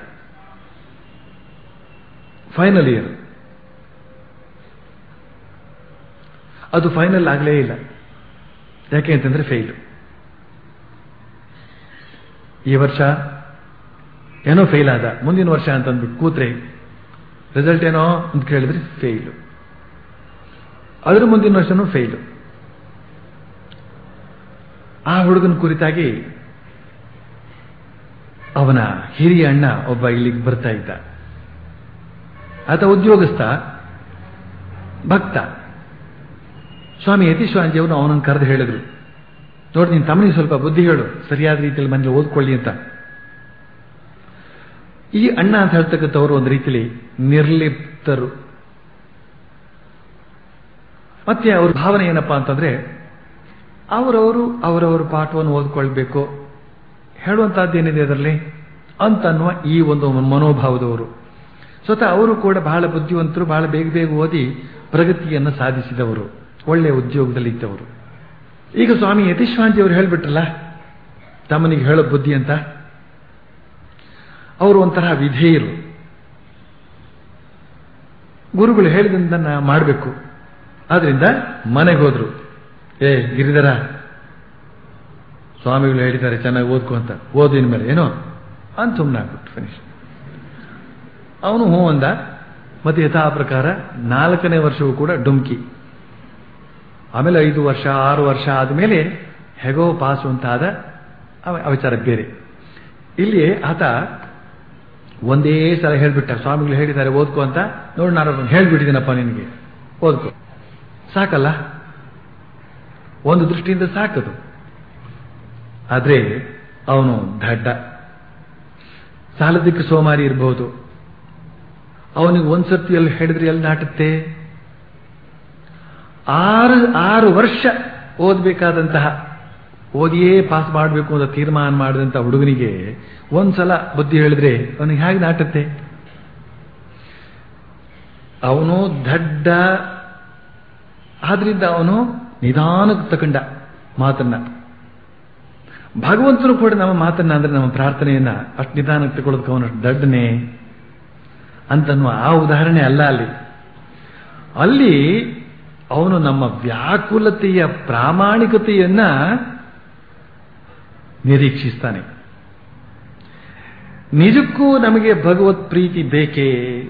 ಫೈನಲ್ ಇಯರ್ ಅದು ಫೈನಲ್ ಆಗಲೇ ಇಲ್ಲ ಯಾಕೆ ಅಂತಂದ್ರೆ ಫೇಲ್ ಈ ವರ್ಷ ಏನೋ ಫೇಲ್ ಆದ ಮುಂದಿನ ವರ್ಷ ಅಂತಂದ್ಬಿಟ್ಟು ಕೂತ್ರೆ ರಿಸಲ್ಟ್ ಏನೋ ಅಂತ ಕೇಳಿದ್ರೆ ಫೇಲು ಅದ್ರ ಮುಂದಿನ ವರ್ಷನೂ ಫೇಲು ಆ ಹುಡುಗನ ಕುರಿತಾಗಿ ಅವನ ಹಿರಿಯ ಅಣ್ಣ ಒಬ್ಬ ಇಲ್ಲಿಗೆ ಬರ್ತಾ ಇದ್ದ ಆತ ಉದ್ಯೋಗಸ್ಥ ಭಕ್ತ ಸ್ವಾಮಿ ಯತೀಶ್ವಾಂಜಿಯವರು ಅವನನ್ನು ಕರೆದು ಹೇಳಿದ್ರು ನೋಡಿ ನಿನ್ ತಮ್ಮನಿಗೆ ಸ್ವಲ್ಪ ಬುದ್ಧಿ ಹೇಳು ಸರಿಯಾದ ರೀತಿಯಲ್ಲಿ ಮನೇಲಿ ಓದ್ಕೊಳ್ಳಿ ಅಂತ ಈ ಅಣ್ಣ ಅಂತ ಹೇಳ್ತಕ್ಕಂಥವ್ರು ಒಂದು ರೀತಿಯಲ್ಲಿ ನಿರ್ಲಿಪ್ತರು ಮತ್ತೆ ಅವ್ರ ಭಾವನೆ ಏನಪ್ಪಾ ಅಂತಂದ್ರೆ ಅವರವರು ಅವರವರ ಪಾಠವನ್ನು ಓದ್ಕೊಳ್ಬೇಕು ಹೇಳುವಂತಹದ್ದೇನಿದೆ ಅದರಲ್ಲಿ ಅಂತನ್ನುವ ಈ ಒಂದು ಮನೋಭಾವದವರು ಸ್ವತಃ ಅವರು ಕೂಡ ಬಹಳ ಬುದ್ಧಿವಂತರು ಬಹಳ ಬೇಗ ಬೇಗ ಓದಿ ಪ್ರಗತಿಯನ್ನು ಸಾಧಿಸಿದವರು ಒಳ್ಳೆಯ ಉದ್ಯೋಗದಲ್ಲಿ ಇದ್ದವರು ಈಗ ಸ್ವಾಮಿ ಯತೀಶ್ವಾಂತಿ ಅವರು ಹೇಳ್ಬಿಟ್ರಲ್ಲ ತಮ್ಮನಿಗೆ ಹೇಳೋ ಬುದ್ಧಿ ಅಂತ ಅವರು ಒಂಥರ ವಿಧೇಯರು ಗುರುಗಳು ಹೇಳಿದಂದನ್ನ ಮಾಡಬೇಕು ಆದ್ರಿಂದ ಮನೆಗೆ ಹೋದ್ರು ಏ ಗಿರಿಧರ ಸ್ವಾಮಿಗಳು ಹೇಳಿದ್ದಾರೆ ಚೆನ್ನಾಗಿ ಓದ್ಕೊ ಅಂತ ಓದಿನ ಮೇಲೆ ಏನೋ ಅಂತ ಸುಮ್ಮನೆ ಆಗ್ಬಿಟ್ಟು ಫಿನಿಶ್ ಅವನು ಹ್ಞೂ ಅಂದ ಮತ್ತೆ ಯಥಾ ಪ್ರಕಾರ ನಾಲ್ಕನೇ ವರ್ಷವೂ ಕೂಡ ಡುಮ್ಕಿ ಆಮೇಲೆ ಐದು ವರ್ಷ ಆರು ವರ್ಷ ಆದಮೇಲೆ ಹೇಗೋ ಪಾಸು ಅಂತ ಆದ ಅವ- ಆ ವಿಚಾರ ಬೇರೆ ಇಲ್ಲಿ ಆತ ಒಂದೇ ಸಲ ಹೇಳ್ಬಿಟ್ಟ ಸ್ವಾಮಿಗಳು ಹೇಳಿದ್ದಾರೆ ಓದ್ಕೋ ಅಂತ ನೋಡಿ ನಾನು ಅದನ್ನ ಹೇಳ್ಬಿಟ್ಟಿದ್ದೀನಪ್ಪ ನಿನಗೆ ಓದ್ಕೋ ಸಾಕಲ್ಲ ಒಂದು ದೃಷ್ಟಿಯಿಂದ ಸಾಕದು ಆದ್ರೆ ಅವನು ದಡ್ಡ ಸಾಲದಕ್ಕೆ ಸೋಮಾರಿ ಇರಬಹುದು ಅವನಿಗೆ ಒಂದ್ಸತಿ ಎಲ್ಲಿ ಹೇಳಿದ್ರೆ ಎಲ್ಲಿ ನಾಟುತ್ತೆ ಆರು ಆರು ವರ್ಷ ಓದಬೇಕಾದಂತಹ ಓದಿಯೇ ಪಾಸ್ ಮಾಡಬೇಕು ಅಂತ ತೀರ್ಮಾನ ಮಾಡಿದಂಥ ಹುಡುಗನಿಗೆ ಒಂದ್ಸಲ ಬುದ್ಧಿ ಹೇಳಿದ್ರೆ ಅವನಿಗೆ ಹೇಗೆ ನಾಟುತ್ತೆ ಅವನು ದಡ್ಡ ಆದ್ರಿಂದ ಅವನು ನಿಧಾನಕ್ಕೆ ತಕೊಂಡ ಮಾತನ್ನ ಭಗವಂತನು ಕೂಡ ನಮ್ಮ ಮಾತನ್ನ ಅಂದ್ರೆ ನಮ್ಮ ಪ್ರಾರ್ಥನೆಯನ್ನ ಅಷ್ಟು ನಿಧಾನಕ್ಕೆ ತಗೊಳ್ಳೋದಕ್ಕೆ ಅವನು ಅಷ್ಟು ದಡ್ಡನೆ ಅಂತನ್ನುವ ಆ ಉದಾಹರಣೆ ಅಲ್ಲ ಅಲ್ಲಿ ಅಲ್ಲಿ ಅವನು ನಮ್ಮ ವ್ಯಾಕುಲತೆಯ ಪ್ರಾಮಾಣಿಕತೆಯನ್ನ ನಿರೀಕ್ಷಿಸ್ತಾನೆ ನಿಜಕ್ಕೂ ನಮಗೆ ಭಗವತ್ ಪ್ರೀತಿ ಬೇಕೇ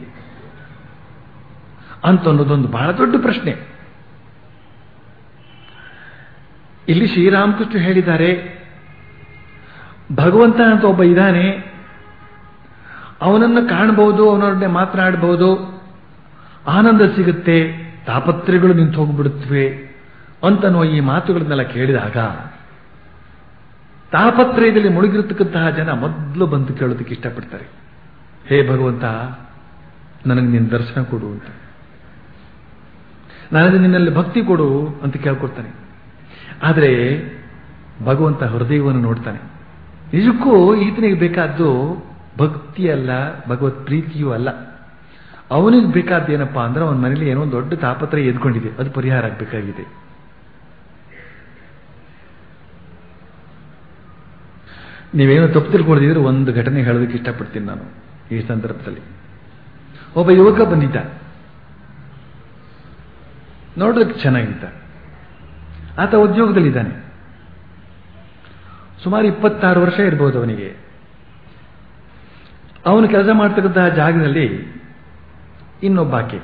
ಅಂತ ಅನ್ನೋದೊಂದು ಬಹಳ ದೊಡ್ಡ ಪ್ರಶ್ನೆ ಇಲ್ಲಿ ಶ್ರೀರಾಮಕೃಷ್ಣ ಹೇಳಿದ್ದಾರೆ ಭಗವಂತ ಅಂತ ಒಬ್ಬ ಇದ್ದಾನೆ ಅವನನ್ನು ಕಾಣಬಹುದು ಅವನೊಡನೆ ಮಾತನಾಡಬಹುದು ಆನಂದ ಸಿಗುತ್ತೆ ತಾಪತ್ರೆಗಳು ನಿಂತು ಹೋಗ್ಬಿಡುತ್ತವೆ ಅಂತನ್ನುವ ಈ ಮಾತುಗಳನ್ನೆಲ್ಲ ಕೇಳಿದಾಗ ತಾಪತ್ರಯದಲ್ಲಿ ಮುಳುಗಿರತಕ್ಕಂತಹ ಜನ ಮೊದಲು ಬಂದು ಕೇಳೋದಕ್ಕೆ ಇಷ್ಟಪಡ್ತಾರೆ ಹೇ ಭಗವಂತ ನನಗೆ ನಿನ್ನ ದರ್ಶನ ಕೊಡು ಅಂತ ನನಗೆ ನಿನ್ನಲ್ಲಿ ಭಕ್ತಿ ಕೊಡು ಅಂತ ಕೇಳ್ಕೊಡ್ತಾನೆ ಆದರೆ ಭಗವಂತ ಹೃದಯವನ್ನು ನೋಡ್ತಾನೆ ನಿಜಕ್ಕೂ ಈತನಿಗೆ ಬೇಕಾದ್ದು ಭಕ್ತಿ ಅಲ್ಲ ಭಗವತ್ ಪ್ರೀತಿಯೂ ಅಲ್ಲ ಅವನಿಗೆ ಬೇಕಾದ್ದೇನಪ್ಪಾ ಅಂದ್ರೆ ಅವನ ಮನೇಲಿ ಏನೋ ಒಂದು ದೊಡ್ಡ ತಾಪತ್ರಯ ಎದ್ಕೊಂಡಿದೆ ಅದು ಪರಿಹಾರ ಆಗಬೇಕಾಗಿದೆ ನೀವೇನೋ ತಪ್ಪು ತಿಳ್ಕೊಂಡಿದ್ರೆ ಒಂದು ಘಟನೆ ಹೇಳೋದಕ್ಕೆ ಇಷ್ಟಪಡ್ತೀನಿ ನಾನು ಈ ಸಂದರ್ಭದಲ್ಲಿ ಒಬ್ಬ ಯುವಕ ಬಂದಿದ್ದ ನೋಡೋದಕ್ಕೆ ಚೆನ್ನಾಗಿದ್ದ ಆತ ಉದ್ಯೋಗದಲ್ಲಿದ್ದಾನೆ ಸುಮಾರು ಇಪ್ಪತ್ತಾರು ವರ್ಷ ಇರ್ಬೋದು ಅವನಿಗೆ ಅವನು ಕೆಲಸ ಮಾಡ್ತಕ್ಕಂತಹ ಜಾಗದಲ್ಲಿ ಇನ್ನೊಬ್ಬ ಆಕೆ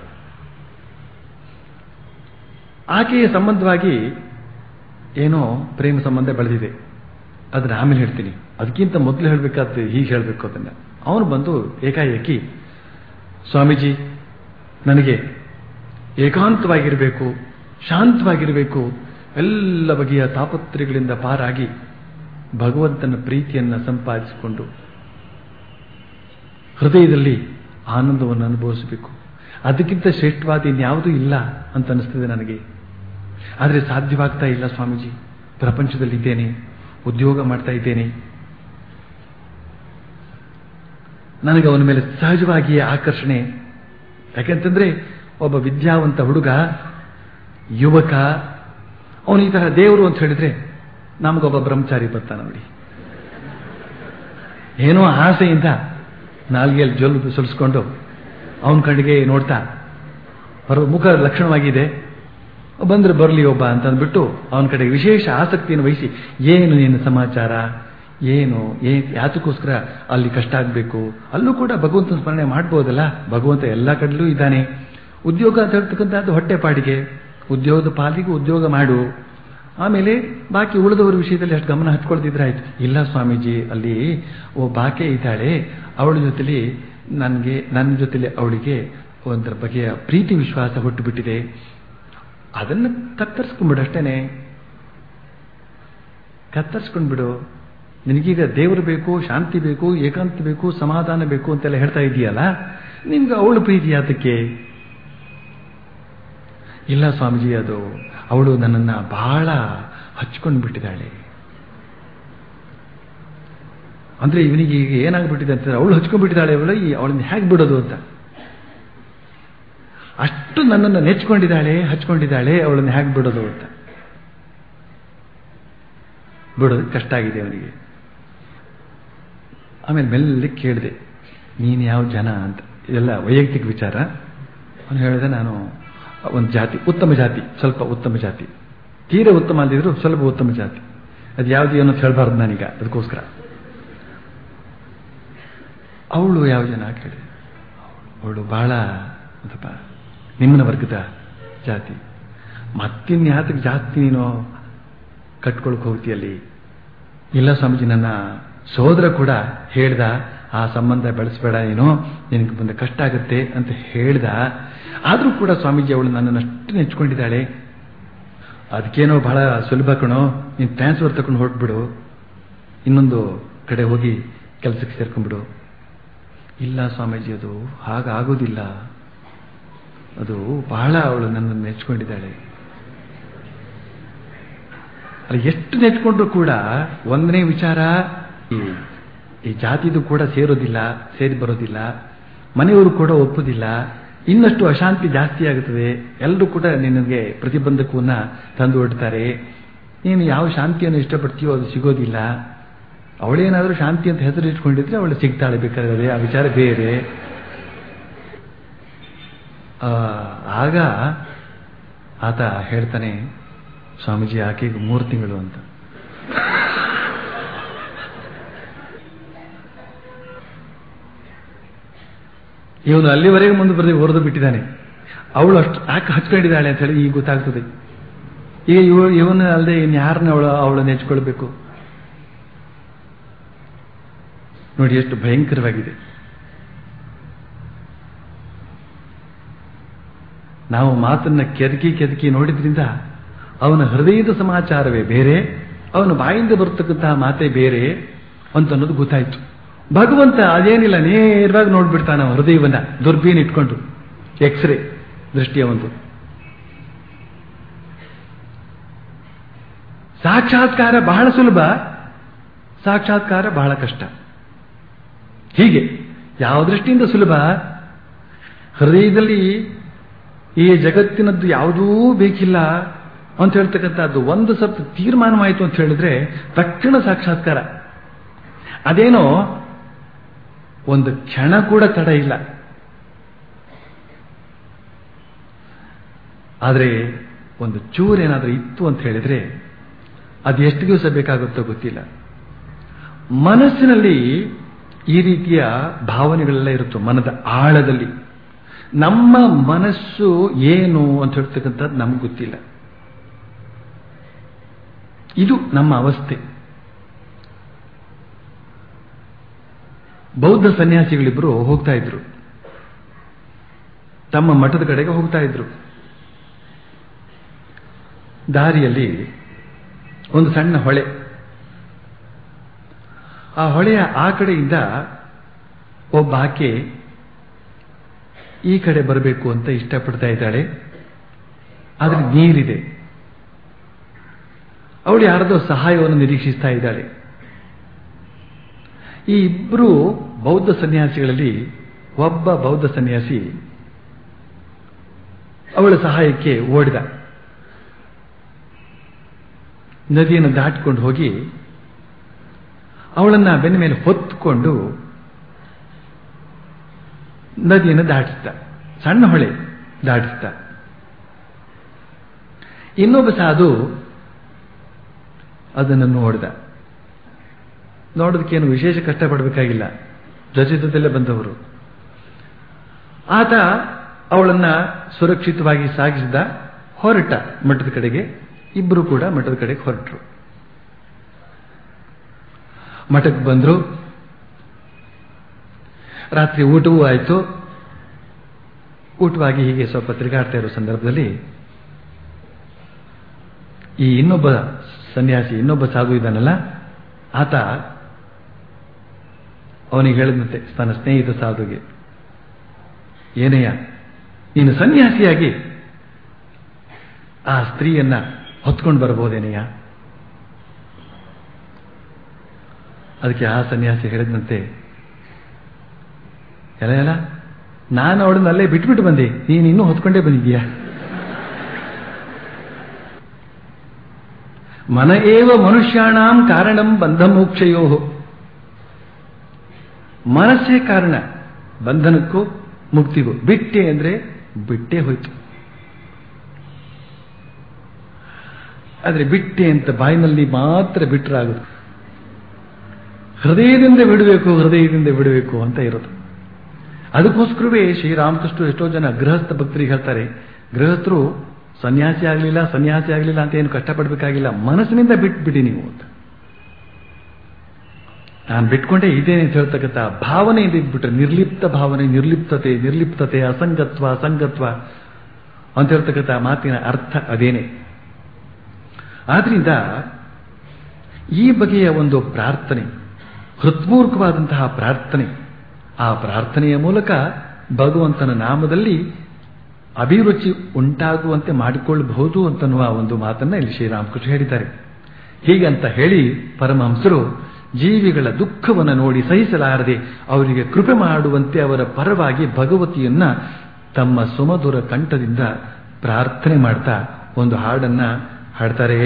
ಆಕೆಯ ಸಂಬಂಧವಾಗಿ ಏನೋ ಪ್ರೇಮ ಸಂಬಂಧ ಬೆಳೆದಿದೆ ಅದನ್ನ ಆಮೇಲೆ ಹೇಳ್ತೀನಿ ಅದಕ್ಕಿಂತ ಮೊದಲು ಹೇಳಬೇಕಾದ್ರೆ ಹೀಗೆ ಹೇಳಬೇಕು ಅದನ್ನ ಅವನು ಬಂದು ಏಕಾಏಕಿ ಸ್ವಾಮೀಜಿ ನನಗೆ ಏಕಾಂತವಾಗಿರಬೇಕು ಶಾಂತವಾಗಿರಬೇಕು ಎಲ್ಲ ಬಗೆಯ ತಾಪತ್ರೆಗಳಿಂದ ಪಾರಾಗಿ ಭಗವಂತನ ಪ್ರೀತಿಯನ್ನು ಸಂಪಾದಿಸಿಕೊಂಡು ಹೃದಯದಲ್ಲಿ ಆನಂದವನ್ನು ಅನುಭವಿಸಬೇಕು ಅದಕ್ಕಿಂತ ಶ್ರೇಷ್ಠವಾದ ಇನ್ಯಾವುದೂ ಇಲ್ಲ ಅಂತ ಅನಿಸ್ತದೆ ನನಗೆ ಆದರೆ ಸಾಧ್ಯವಾಗ್ತಾ ಇಲ್ಲ ಸ್ವಾಮೀಜಿ ಪ್ರಪಂಚದಲ್ಲಿದ್ದೇನೆ ಉದ್ಯೋಗ ಮಾಡ್ತಾ ಇದ್ದೇನೆ ನನಗೆ ಅವನ ಮೇಲೆ ಸಹಜವಾಗಿಯೇ ಆಕರ್ಷಣೆ ಯಾಕೆಂತಂದ್ರೆ ಒಬ್ಬ ವಿದ್ಯಾವಂತ ಹುಡುಗ ಯುವಕ ಅವನು ಈ ತರ ದೇವರು ಅಂತ ಹೇಳಿದ್ರೆ ನಮಗೊಬ್ಬ ಬ್ರಹ್ಮಚಾರಿ ಬರ್ತಾನ ನೋಡಿ ಏನೋ ಆಸೆಯಿಂದ ನಾಲ್ಗೆಯಲ್ಲಿ ಜೊಲ್ಲು ಸುಲಿಸ್ಕೊಂಡು ಅವನ ಕಣ್ಣಿಗೆ ನೋಡ್ತಾ ಬರೋ ಮುಖ ಲಕ್ಷಣವಾಗಿದೆ ಬಂದ್ರೆ ಬರಲಿ ಒಬ್ಬ ಅಂತ ಅಂದ್ಬಿಟ್ಟು ಅವನ ಕಡೆ ವಿಶೇಷ ಆಸಕ್ತಿಯನ್ನು ವಹಿಸಿ ಏನು ನಿನ್ನ ಸಮಾಚಾರ ಏನು ಏ ಯಾತಕ್ಕೋಸ್ಕರ ಅಲ್ಲಿ ಕಷ್ಟ ಆಗಬೇಕು ಅಲ್ಲೂ ಕೂಡ ಭಗವಂತನ ಸ್ಮರಣೆ ಮಾಡ್ಬೋದಲ್ಲ ಭಗವಂತ ಎಲ್ಲ ಕಡೆಲೂ ಇದ್ದಾನೆ ಉದ್ಯೋಗ ಅಂತ ಹೇಳ್ತಕ್ಕಂಥದ್ದು ಹೊಟ್ಟೆ ಪಾಡಿಗೆ ಉದ್ಯೋಗದ ಪಾಲಿಗೆ ಉದ್ಯೋಗ ಮಾಡು ಆಮೇಲೆ ಬಾಕಿ ಉಳಿದವರ ವಿಷಯದಲ್ಲಿ ಅಷ್ಟು ಗಮನ ಹಚ್ಕೊಳ್ತಿದ್ರೆ ಆಯ್ತು ಇಲ್ಲ ಸ್ವಾಮೀಜಿ ಅಲ್ಲಿ ಓ ಬಾಕೆ ಇದ್ದಾಳೆ ಅವಳ ಜೊತೆಲಿ ನನಗೆ ನನ್ನ ಜೊತೆಲಿ ಅವಳಿಗೆ ಒಂದರ ಬಗೆಯ ಪ್ರೀತಿ ವಿಶ್ವಾಸ ಹುಟ್ಟು ಬಿಟ್ಟಿದೆ ಅದನ್ನು ಕತ್ತರಿಸ್ಕೊಂಡ್ಬಿಡು ಅಷ್ಟೇನೆ ಕತ್ತರಿಸ್ಕೊಂಡ್ಬಿಡು ನಿನಗೀಗ ದೇವರು ಬೇಕು ಶಾಂತಿ ಬೇಕು ಏಕಾಂತ ಬೇಕು ಸಮಾಧಾನ ಬೇಕು ಅಂತೆಲ್ಲ ಹೇಳ್ತಾ ಇದೆಯಲ್ಲ ನಿಮ್ಗೆ ಅವಳು ಪ್ರೀತಿ ಯಾತಕ್ಕೆ ಇಲ್ಲ ಸ್ವಾಮೀಜಿ ಅದು ಅವಳು ನನ್ನನ್ನ ಬಹಳ ಹಚ್ಕೊಂಡು ಬಿಟ್ಟಿದ್ದಾಳೆ ಅಂದ್ರೆ ಇವನಿಗೆ ಈಗ ಏನಾಗ್ಬಿಟ್ಟಿದೆ ಅಂತಂದ್ರೆ ಅವಳು ಹಚ್ಕೊಂಡ್ಬಿಟ್ಟಿದ್ದಾಳೆ ಅವಳು ಈ ಅವಳನ್ನ ಹೇಗೆ ಬಿಡೋದು ಅಂತ ಅಷ್ಟು ನನ್ನನ್ನು ನೆಚ್ಕೊಂಡಿದ್ದಾಳೆ ಹಚ್ಕೊಂಡಿದ್ದಾಳೆ ಅವಳನ್ನ ಹೇಗೆ ಬಿಡೋದು ಅಂತ ಬಿಡೋದು ಕಷ್ಟ ಆಗಿದೆ ಅವನಿಗೆ ಆಮೇಲೆ ಮೆಲ್ಲಿ ಕೇಳಿದೆ ನೀನು ಯಾವ ಜನ ಅಂತ ಇದೆಲ್ಲ ವೈಯಕ್ತಿಕ ವಿಚಾರ ಅವನು ಹೇಳಿದೆ ನಾನು ಒಂದು ಜಾತಿ ಉತ್ತಮ ಜಾತಿ ಸ್ವಲ್ಪ ಉತ್ತಮ ಜಾತಿ ತೀರ ಉತ್ತಮ ಅಂದಿದ್ರು ಸ್ವಲ್ಪ ಉತ್ತಮ ಜಾತಿ ಅದು ಯಾವುದು ಏನೋ ಹೇಳಬಾರ್ದು ನಾನೀಗ ಅದಕ್ಕೋಸ್ಕರ ಅವಳು ಯಾವ ಜನ ಕೇಳಿ ಅವಳು ಬಹಳ ಒಂದಪ್ಪ ನಿಮ್ಮನ ವರ್ಗದ ಜಾತಿ ಮತ್ತಿನ್ಯಾತಕ್ಕೆ ಜಾಸ್ತಿ ನೀನು ಕಟ್ಕೊಳಕ್ ಹೋಗ್ತೀಯಲ್ಲಿ ಇಲ್ಲ ಸ್ವಾಮೀಜಿ ನನ್ನ ಸೋದರ ಕೂಡ ಹೇಳ್ದ ಆ ಸಂಬಂಧ ಬೆಳೆಸಬೇಡ ಏನೋ ನಿನಗೆ ಮುಂದೆ ಕಷ್ಟ ಆಗುತ್ತೆ ಅಂತ ಹೇಳ್ದ ಆದರೂ ಕೂಡ ಸ್ವಾಮೀಜಿ ಅವಳು ನನ್ನನ್ನು ಅಷ್ಟು ನೆಚ್ಕೊಂಡಿದ್ದಾಳೆ ಅದಕ್ಕೇನೋ ಬಹಳ ಸುಲಭ ಕಣೋ ನೀನು ಟ್ರಾನ್ಸ್ಫರ್ ತಗೊಂಡು ಹೊರಟ್ಬಿಡು ಇನ್ನೊಂದು ಕಡೆ ಹೋಗಿ ಕೆಲಸಕ್ಕೆ ಸೇರ್ಕೊಂಡ್ಬಿಡು ಇಲ್ಲ ಸ್ವಾಮೀಜಿ ಅದು ಹಾಗಾಗೋದಿಲ್ಲ ಅದು ಬಹಳ ಅವಳು ನನ್ನನ್ನು ನೆಚ್ಕೊಂಡಿದ್ದಾಳೆ ಅಲ್ಲಿ ಎಷ್ಟು ನೆಚ್ಕೊಂಡ್ರು ಕೂಡ ಒಂದನೇ ವಿಚಾರ ಈ ಈ ಜಾತಿದು ಕೂಡ ಸೇರೋದಿಲ್ಲ ಸೇರಿ ಬರೋದಿಲ್ಲ ಮನೆಯವರು ಕೂಡ ಒಪ್ಪುದಿಲ್ಲ ಇನ್ನಷ್ಟು ಅಶಾಂತಿ ಜಾಸ್ತಿ ಆಗುತ್ತದೆ ಎಲ್ಲರೂ ಕೂಡ ನಿನಗೆ ಪ್ರತಿಬಂಧಕವನ್ನ ತಂದು ಒಡ್ತಾರೆ ನೀನು ಯಾವ ಶಾಂತಿಯನ್ನು ಇಷ್ಟಪಡ್ತೀಯೋ ಅದು ಸಿಗೋದಿಲ್ಲ ಅವಳೇನಾದರೂ ಶಾಂತಿ ಅಂತ ಹೆಸರು ಇಟ್ಕೊಂಡಿದ್ರೆ ಅವಳು ಸಿಗ್ತಾಳೆ ಬೇಕಾದ್ರೆ ಆ ವಿಚಾರ ಬೇರೆ ಆಗ ಆತ ಹೇಳ್ತಾನೆ ಸ್ವಾಮೀಜಿ ಆಕೆಗೆ ಮೂರು ತಿಂಗಳು ಅಂತ ಇವನು ಅಲ್ಲಿವರೆಗೆ ಮುಂದೆ ಬರೆದು ಹೊರದು ಬಿಟ್ಟಿದ್ದಾನೆ ಅವಳು ಅಷ್ಟು ಯಾಕೆ ಹಚ್ಕೊಂಡಿದ್ದಾಳೆ ಅಂತ ಹೇಳಿ ಈಗ ಗೊತ್ತಾಗ್ತದೆ ಈಗ ಇವ ಇವನು ಅಲ್ಲದೆ ಇನ್ನು ಯಾರನ್ನ ಅವಳು ಅವಳನ್ನು ನೆಚ್ಕೊಳ್ಬೇಕು ನೋಡಿ ಎಷ್ಟು ಭಯಂಕರವಾಗಿದೆ ನಾವು ಮಾತನ್ನ ಕೆದಕಿ ಕೆದಕಿ ನೋಡಿದ್ರಿಂದ ಅವನ ಹೃದಯದ ಸಮಾಚಾರವೇ ಬೇರೆ ಅವನ ಬಾಯಿಂದ ಬರ್ತಕ್ಕಂತಹ ಮಾತೇ ಬೇರೆ ಅಂತ ಅನ್ನೋದು ಗೊತ್ತಾಯ್ತು ಭಗವಂತ ಅದೇನಿಲ್ಲ ನೇರವಾಗಿ ನೋಡ್ಬಿಡ್ತಾನ ಹೃದಯವನ್ನ ದುರ್ಬೀನ್ ಇಟ್ಕೊಂಡು ಎಕ್ಸ್ರೇ ದೃಷ್ಟಿಯ ಒಂದು ಸಾಕ್ಷಾತ್ಕಾರ ಬಹಳ ಸುಲಭ ಸಾಕ್ಷಾತ್ಕಾರ ಬಹಳ ಕಷ್ಟ ಹೀಗೆ ಯಾವ ದೃಷ್ಟಿಯಿಂದ ಸುಲಭ ಹೃದಯದಲ್ಲಿ ಈ ಜಗತ್ತಿನದ್ದು ಯಾವುದೂ ಬೇಕಿಲ್ಲ ಅಂತ ಹೇಳ್ತಕ್ಕಂಥದ್ದು ಒಂದು ಸ್ವಲ್ಪ ತೀರ್ಮಾನವಾಯಿತು ಅಂತ ಹೇಳಿದ್ರೆ ತಕ್ಷಣ ಸಾಕ್ಷಾತ್ಕಾರ ಅದೇನೋ ಒಂದು ಕ್ಷಣ ಕೂಡ ತಡ ಇಲ್ಲ ಆದರೆ ಒಂದು ಚೂರೇನಾದರೂ ಇತ್ತು ಅಂತ ಹೇಳಿದ್ರೆ ಅದು ಎಷ್ಟು ದಿವಸ ಬೇಕಾಗುತ್ತೋ ಗೊತ್ತಿಲ್ಲ ಮನಸ್ಸಿನಲ್ಲಿ ಈ ರೀತಿಯ ಭಾವನೆಗಳೆಲ್ಲ ಇರುತ್ತೋ ಮನದ ಆಳದಲ್ಲಿ ನಮ್ಮ ಮನಸ್ಸು ಏನು ಅಂತ ಹೇಳ್ತಕ್ಕಂಥದ್ದು ನಮ್ಗೆ ಗೊತ್ತಿಲ್ಲ ಇದು ನಮ್ಮ ಅವಸ್ಥೆ ಬೌದ್ಧ ಸನ್ಯಾಸಿಗಳಿಬ್ರು ಹೋಗ್ತಾ ಇದ್ರು ತಮ್ಮ ಮಠದ ಕಡೆಗೆ ಹೋಗ್ತಾ ಇದ್ರು ದಾರಿಯಲ್ಲಿ ಒಂದು ಸಣ್ಣ ಹೊಳೆ ಆ ಹೊಳೆಯ ಆ ಕಡೆಯಿಂದ ಒಬ್ಬ ಆಕೆ ಈ ಕಡೆ ಬರಬೇಕು ಅಂತ ಇಷ್ಟಪಡ್ತಾ ಇದ್ದಾಳೆ ಆದ್ರೆ ನೀರಿದೆ ಅವಳು ಯಾರದೋ ಸಹಾಯವನ್ನು ನಿರೀಕ್ಷಿಸ್ತಾ ಇದ್ದಾಳೆ ಈ ಇಬ್ಬರು ಬೌದ್ಧ ಸನ್ಯಾಸಿಗಳಲ್ಲಿ ಒಬ್ಬ ಬೌದ್ಧ ಸನ್ಯಾಸಿ ಅವಳ ಸಹಾಯಕ್ಕೆ ಓಡಿದ ನದಿಯನ್ನು ದಾಟಿಕೊಂಡು ಹೋಗಿ ಅವಳನ್ನ ಬೆನ್ನ ಮೇಲೆ ಹೊತ್ತುಕೊಂಡು ನದಿಯನ್ನು ದಾಟಿಸ್ತ ಸಣ್ಣ ಹೊಳೆ ದಾಟಿಸ್ತ ಇನ್ನೊಬ್ಬ ಸಾಧು ಅದನ್ನು ನೋಡಿದ ನೋಡೋದಕ್ಕೇನು ವಿಶೇಷ ಕಷ್ಟಪಡಬೇಕಾಗಿಲ್ಲ ಜೊತೆ ಜೊತೆಲ್ಲೇ ಬಂದವರು ಆತ ಅವಳನ್ನ ಸುರಕ್ಷಿತವಾಗಿ ಸಾಗಿಸಿದ ಹೊರಟ ಮಠದ ಕಡೆಗೆ ಇಬ್ಬರು ಕೂಡ ಮಠದ ಕಡೆಗೆ ಹೊರಟರು ಮಠಕ್ಕೆ ಬಂದರು ರಾತ್ರಿ ಊಟವೂ ಆಯಿತು ಊಟವಾಗಿ ಹೀಗೆ ಸ್ವಲ್ಪ ತಿರುಗಾಡ್ತಾ ಇರೋ ಸಂದರ್ಭದಲ್ಲಿ ಈ ಇನ್ನೊಬ್ಬ ಸನ್ಯಾಸಿ ಇನ್ನೊಬ್ಬ ಸಾಧು ಇದ್ದಾನಲ್ಲ ಆತ ಅವನಿಗೆ ಹೇಳಿದಂತೆ ತನ್ನ ಸ್ನೇಹಿತ ಸಾಧುಗೆ ಏನಯ್ಯ ನೀನು ಸನ್ಯಾಸಿಯಾಗಿ ಆ ಸ್ತ್ರೀಯನ್ನ ಹೊತ್ಕೊಂಡು ಬರಬಹುದೇನಯ್ಯ ಅದಕ್ಕೆ ಆ ಸನ್ಯಾಸಿ ಹೇಳಿದಂತೆ ಎಲ್ಲ ಎಲ್ಲ ನಾನು ಅವಳನ್ನ ಅಲ್ಲೇ ಬಿಟ್ಬಿಟ್ಟು ಬಂದೆ ನೀನು ಇನ್ನೂ ಹೊತ್ಕೊಂಡೇ ಬಂದಿದ್ದೀಯಾ ಮನ ಏವ ಮನುಷ್ಯಾಣಾಂ ಕಾರಣಂ ಬಂಧ ಮೋಕ್ಷಯೋ ಮನಸ್ಸೇ ಕಾರಣ ಬಂಧನಕ್ಕೂ ಮುಕ್ತಿಗೂ ಬಿಟ್ಟೆ ಅಂದ್ರೆ ಬಿಟ್ಟೇ ಹೋಯ್ತು ಆದ್ರೆ ಬಿಟ್ಟೆ ಅಂತ ಬಾಯಿನಲ್ಲಿ ಮಾತ್ರ ಬಿಟ್ಟರಾಗುದು ಹೃದಯದಿಂದ ಬಿಡಬೇಕು ಹೃದಯದಿಂದ ಬಿಡಬೇಕು ಅಂತ ಇರೋದು ಅದಕ್ಕೋಸ್ಕರವೇ ಶ್ರೀರಾಮಕೃಷ್ಣ ಎಷ್ಟೋ ಜನ ಗೃಹಸ್ಥ ಭಕ್ತರಿಗೆ ಹೇಳ್ತಾರೆ ಗೃಹಸ್ಥರು ಸನ್ಯಾಸಿ ಆಗಲಿಲ್ಲ ಸನ್ಯಾಸಿ ಆಗಲಿಲ್ಲ ಅಂತ ಏನು ಕಷ್ಟಪಡಬೇಕಾಗಿಲ್ಲ ಮನಸ್ಸಿನಿಂದ ಬಿಟ್ಬಿಡಿ ನೀವು ಅಂತ ನಾನು ಬಿಟ್ಕೊಂಡೇ ಇದ್ದೇನೆ ಅಂತ ಹೇಳ್ತಕ್ಕಂಥ ಭಾವನೆಯಿಂದ ಇದ್ಬಿಟ್ರೆ ನಿರ್ಲಿಪ್ತ ಭಾವನೆ ನಿರ್ಲಿಪ್ತತೆ ನಿರ್ಲಿಪ್ತತೆ ಅಸಂಗತ್ವ ಅಸಂಗತ್ವ ಅಂತ ಹೇಳ್ತಕ್ಕಂಥ ಮಾತಿನ ಅರ್ಥ ಅದೇನೆ ಆದ್ರಿಂದ ಈ ಬಗೆಯ ಒಂದು ಪ್ರಾರ್ಥನೆ ಹೃತ್ಪೂರ್ವಕವಾದಂತಹ ಪ್ರಾರ್ಥನೆ ಆ ಪ್ರಾರ್ಥನೆಯ ಮೂಲಕ ಭಗವಂತನ ನಾಮದಲ್ಲಿ ಅಭಿರುಚಿ ಉಂಟಾಗುವಂತೆ ಮಾಡಿಕೊಳ್ಳಬಹುದು ಅಂತನ್ನುವ ಒಂದು ಮಾತನ್ನ ಇಲ್ಲಿ ಶ್ರೀರಾಮಕೃಷ್ಣ ಹೇಳಿದ್ದಾರೆ ಹೀಗಂತ ಹೇಳಿ ಪರಮಹಂಸರು ಜೀವಿಗಳ ದುಃಖವನ್ನು ನೋಡಿ ಸಹಿಸಲಾರದೆ ಅವರಿಗೆ ಕೃಪೆ ಮಾಡುವಂತೆ ಅವರ ಪರವಾಗಿ ಭಗವತಿಯನ್ನ ತಮ್ಮ ಸುಮಧುರ ಕಂಠದಿಂದ ಪ್ರಾರ್ಥನೆ ಮಾಡ್ತಾ ಒಂದು ಹಾಡನ್ನ ಹಾಡ್ತಾರೆ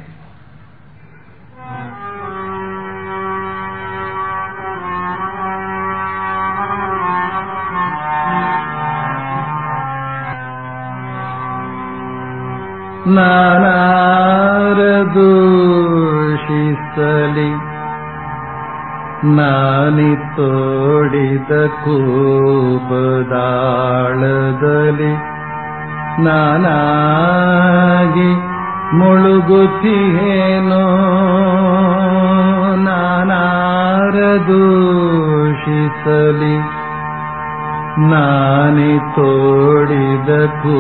ನಾನಾರದೂಷಿಸಲಿ ನಾನಿ ತೋಡಿದ ಕೂಪದಾಳದಲ್ಲಿ ನಾನಾಗಿ ಮುಳುಗುತ್ತಿಯೇನೋ ನಾನಾರದೂಷಿಸಲಿ ನಾನಿ ತೋಡಿದ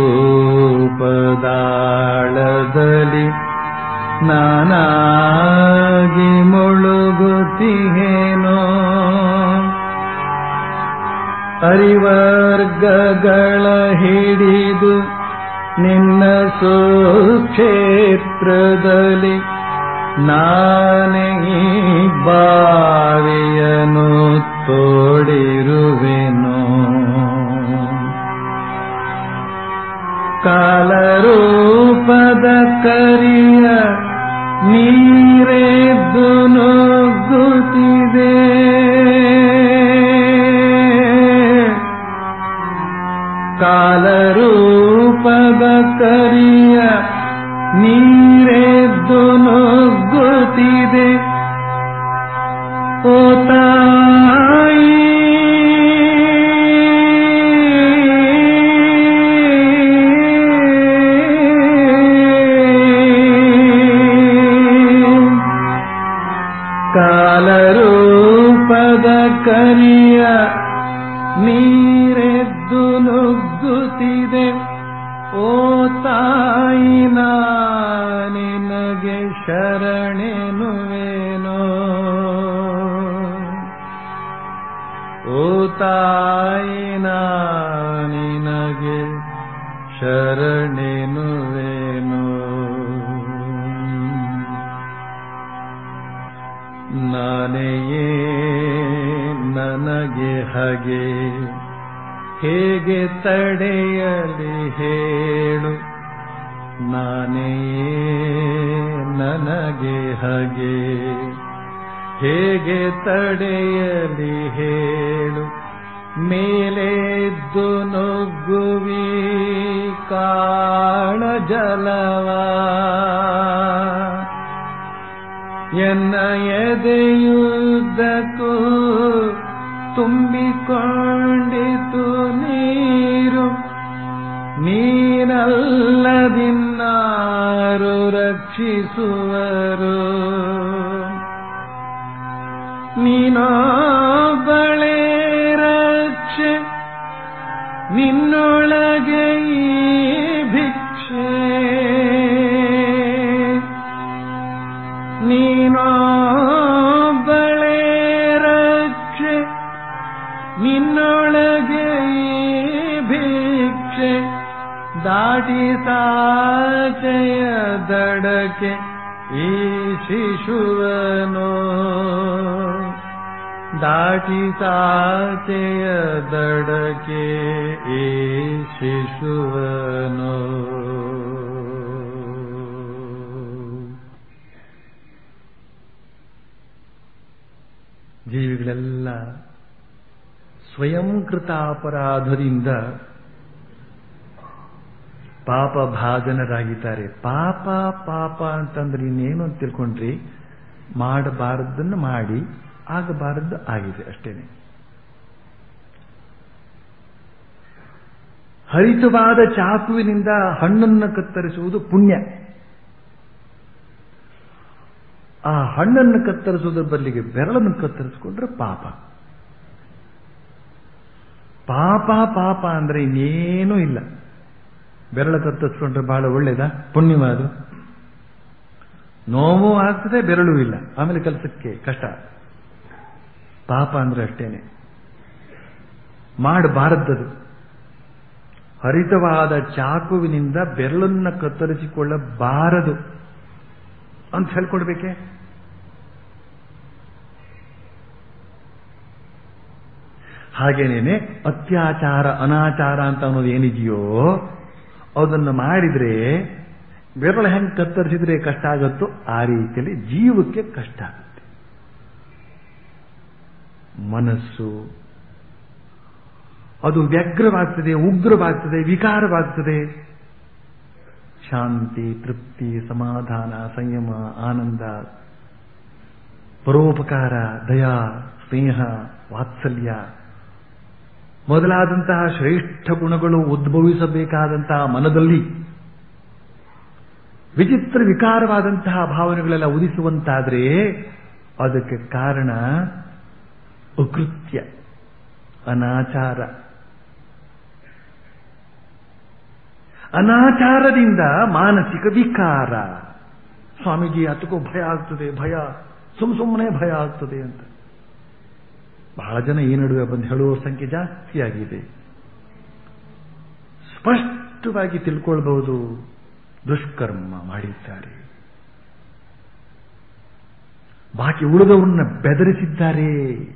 ಕೂಪದಾಳದಲ್ಲಿ ನಾನಾಗಿ ಮುಳುಗುತ್ತಿಯೇನೋ ಹರಿವರ್ಗಗಳ ಹಿಡಿದು ನಿನ್ನ ಸುಕ್ಷೇತ್ರದಲ್ಲಿ ನಾನೇ ಈ ಬಾವಿಯನು ತೋಡಿರುವೆನು ಕಾಲರೂಪದ ಕರಿಯ ನೀರೆದ್ದು ನುಗ್ಗುತ್ತಿದೆ ಕಾಲರೂಪದ ಕರಿಯ ನೀರೆದ್ದು ನುಗ್ಗುತ್ತಿದೆ ಓ ತಾಯಿ ಕಾಲರೂಪದ ಕರಿಯ ನೀರೆದ್ದು ನುಗ್ಗುತ್ತಿದೆ ಓ ತಾಯಿ ನಿನಗೆ ಶರಣೆನುವೇನೋ ಓ ತಾಯಿ ನಿನಗೆ ಶರಣೆನುವೇನೋ ನಾನೆಯೇ ನನಗೆ ಹಗೆ ಹೇಗೆ ತಡೆಯಲಿ ಹೇಳು ನಾನೇ ನನಗೆ ಹಗೆ ಹೇಗೆ ತಡೆಯಲಿ ಹೇಳು ಮೇಲೆದ್ದು ನುಗ್ಗುವಿ ಕಾಣ ಜಲವಾ ಎನ್ನ ಎದೆಯುದ್ದಕ್ಕೂ ತುಂಬಿಕೊಂಡಿತು ನೀರು ನೀರ ನೀನಲ್ಲದಿನ್ನಾರು ರಕ್ಷಿಸುವರು ನೀನೊಬ್ಬಳೇ ರಕ್ಷೆ ನಿನ್ನೊಳಗೆ ಈ ಭಿಕ್ಷೆ ನೀನೊಬ್ಬಳೇ ರಕ್ಷೆ ನಿನ್ನೊಳಗೆ ಈ ಭಿಕ್ಷೆ ದಾಟಿ ಸಾಚೆಯ ದಡಕ್ಕೆ ಈ ಶಿಶುವನು ದಾಟಿ ಸಾಚೆಯ ದಡಕ್ಕೆ ಈ ಶಿಶುವನು ಜೀವಿಗಳೆಲ್ಲ ಸ್ವಯಂಕೃತ ಅಪರಾಧದಿಂದ ಪಾಪ ಭಾಜನರಾಗಿದ್ದಾರೆ ಪಾಪ ಪಾಪ ಅಂತಂದ್ರೆ ಇನ್ನೇನು ಅಂತ ತಿಳ್ಕೊಂಡ್ರಿ ಮಾಡಬಾರದನ್ನು ಮಾಡಿ ಆಗಬಾರದ್ದು ಆಗಿದೆ ಅಷ್ಟೇನೆ ಹರಿತವಾದ ಚಾಕುವಿನಿಂದ ಹಣ್ಣನ್ನು ಕತ್ತರಿಸುವುದು ಪುಣ್ಯ ಆ ಹಣ್ಣನ್ನು ಕತ್ತರಿಸುವುದರ ಬದಲಿಗೆ ಬೆರಳನ್ನು ಕತ್ತರಿಸಿಕೊಂಡ್ರೆ ಪಾಪ ಪಾಪ ಪಾಪ ಅಂದ್ರೆ ಇನ್ನೇನೂ ಇಲ್ಲ ಬೆರಳ ಕತ್ತರಿಸ್ಕೊಂಡ್ರೆ ಬಹಳ ಒಳ್ಳೇದಾ ಪುಣ್ಯವ ಅದು ನೋವು ಆಗ್ತದೆ ಬೆರಳು ಇಲ್ಲ ಆಮೇಲೆ ಕೆಲಸಕ್ಕೆ ಕಷ್ಟ ಪಾಪ ಅಂದ್ರೆ ಅಷ್ಟೇನೆ ಮಾಡಬಾರದ್ದದು ಹರಿತವಾದ ಚಾಕುವಿನಿಂದ ಬೆರಳನ್ನ ಕತ್ತರಿಸಿಕೊಳ್ಳಬಾರದು ಅಂತ ಹೇಳ್ಕೊಡ್ಬೇಕೆ ಹಾಗೇನೇನೆ ಅತ್ಯಾಚಾರ ಅನಾಚಾರ ಅಂತ ಅನ್ನೋದು ಏನಿದೆಯೋ ಅದನ್ನು ಮಾಡಿದ್ರೆ ಬೆರಳು ಹೆಂಗೆ ಕತ್ತರಿಸಿದ್ರೆ ಕಷ್ಟ ಆಗುತ್ತೋ ಆ ರೀತಿಯಲ್ಲಿ ಜೀವಕ್ಕೆ ಕಷ್ಟ ಆಗುತ್ತೆ ಮನಸ್ಸು ಅದು ವ್ಯಗ್ರವಾಗ್ತದೆ ಉಗ್ರವಾಗ್ತದೆ ವಿಕಾರವಾಗ್ತದೆ ಶಾಂತಿ ತೃಪ್ತಿ ಸಮಾಧಾನ ಸಂಯಮ ಆನಂದ ಪರೋಪಕಾರ ದಯಾ ಸ್ನೇಹ ವಾತ್ಸಲ್ಯ ಮೊದಲಾದಂತಹ ಶ್ರೇಷ್ಠ ಗುಣಗಳು ಉದ್ಭವಿಸಬೇಕಾದಂತಹ ಮನದಲ್ಲಿ ವಿಚಿತ್ರ ವಿಕಾರವಾದಂತಹ ಭಾವನೆಗಳೆಲ್ಲ ಉದಿಸುವಂತಾದ್ರೆ ಅದಕ್ಕೆ ಕಾರಣ ಅಕೃತ್ಯ ಅನಾಚಾರ ಅನಾಚಾರದಿಂದ ಮಾನಸಿಕ ವಿಕಾರ ಸ್ವಾಮೀಜಿ ಅದಕ್ಕೂ ಭಯ ಆಗ್ತದೆ ಭಯ ಸುಮ್ ಸುಮ್ಮನೆ ಭಯ ಆಗ್ತದೆ ಅಂತ ಬಹಳ ಜನ ಈ ನಡುವೆ ಬಂದು ಹೇಳುವ ಸಂಖ್ಯೆ ಜಾಸ್ತಿ ಆಗಿದೆ ಸ್ಪಷ್ಟವಾಗಿ ತಿಳ್ಕೊಳ್ಬಹುದು ದುಷ್ಕರ್ಮ ಮಾಡಿದ್ದಾರೆ ಬಾಕಿ ಉಳಿದವರನ್ನ ಬೆದರಿಸಿದ್ದಾರೆ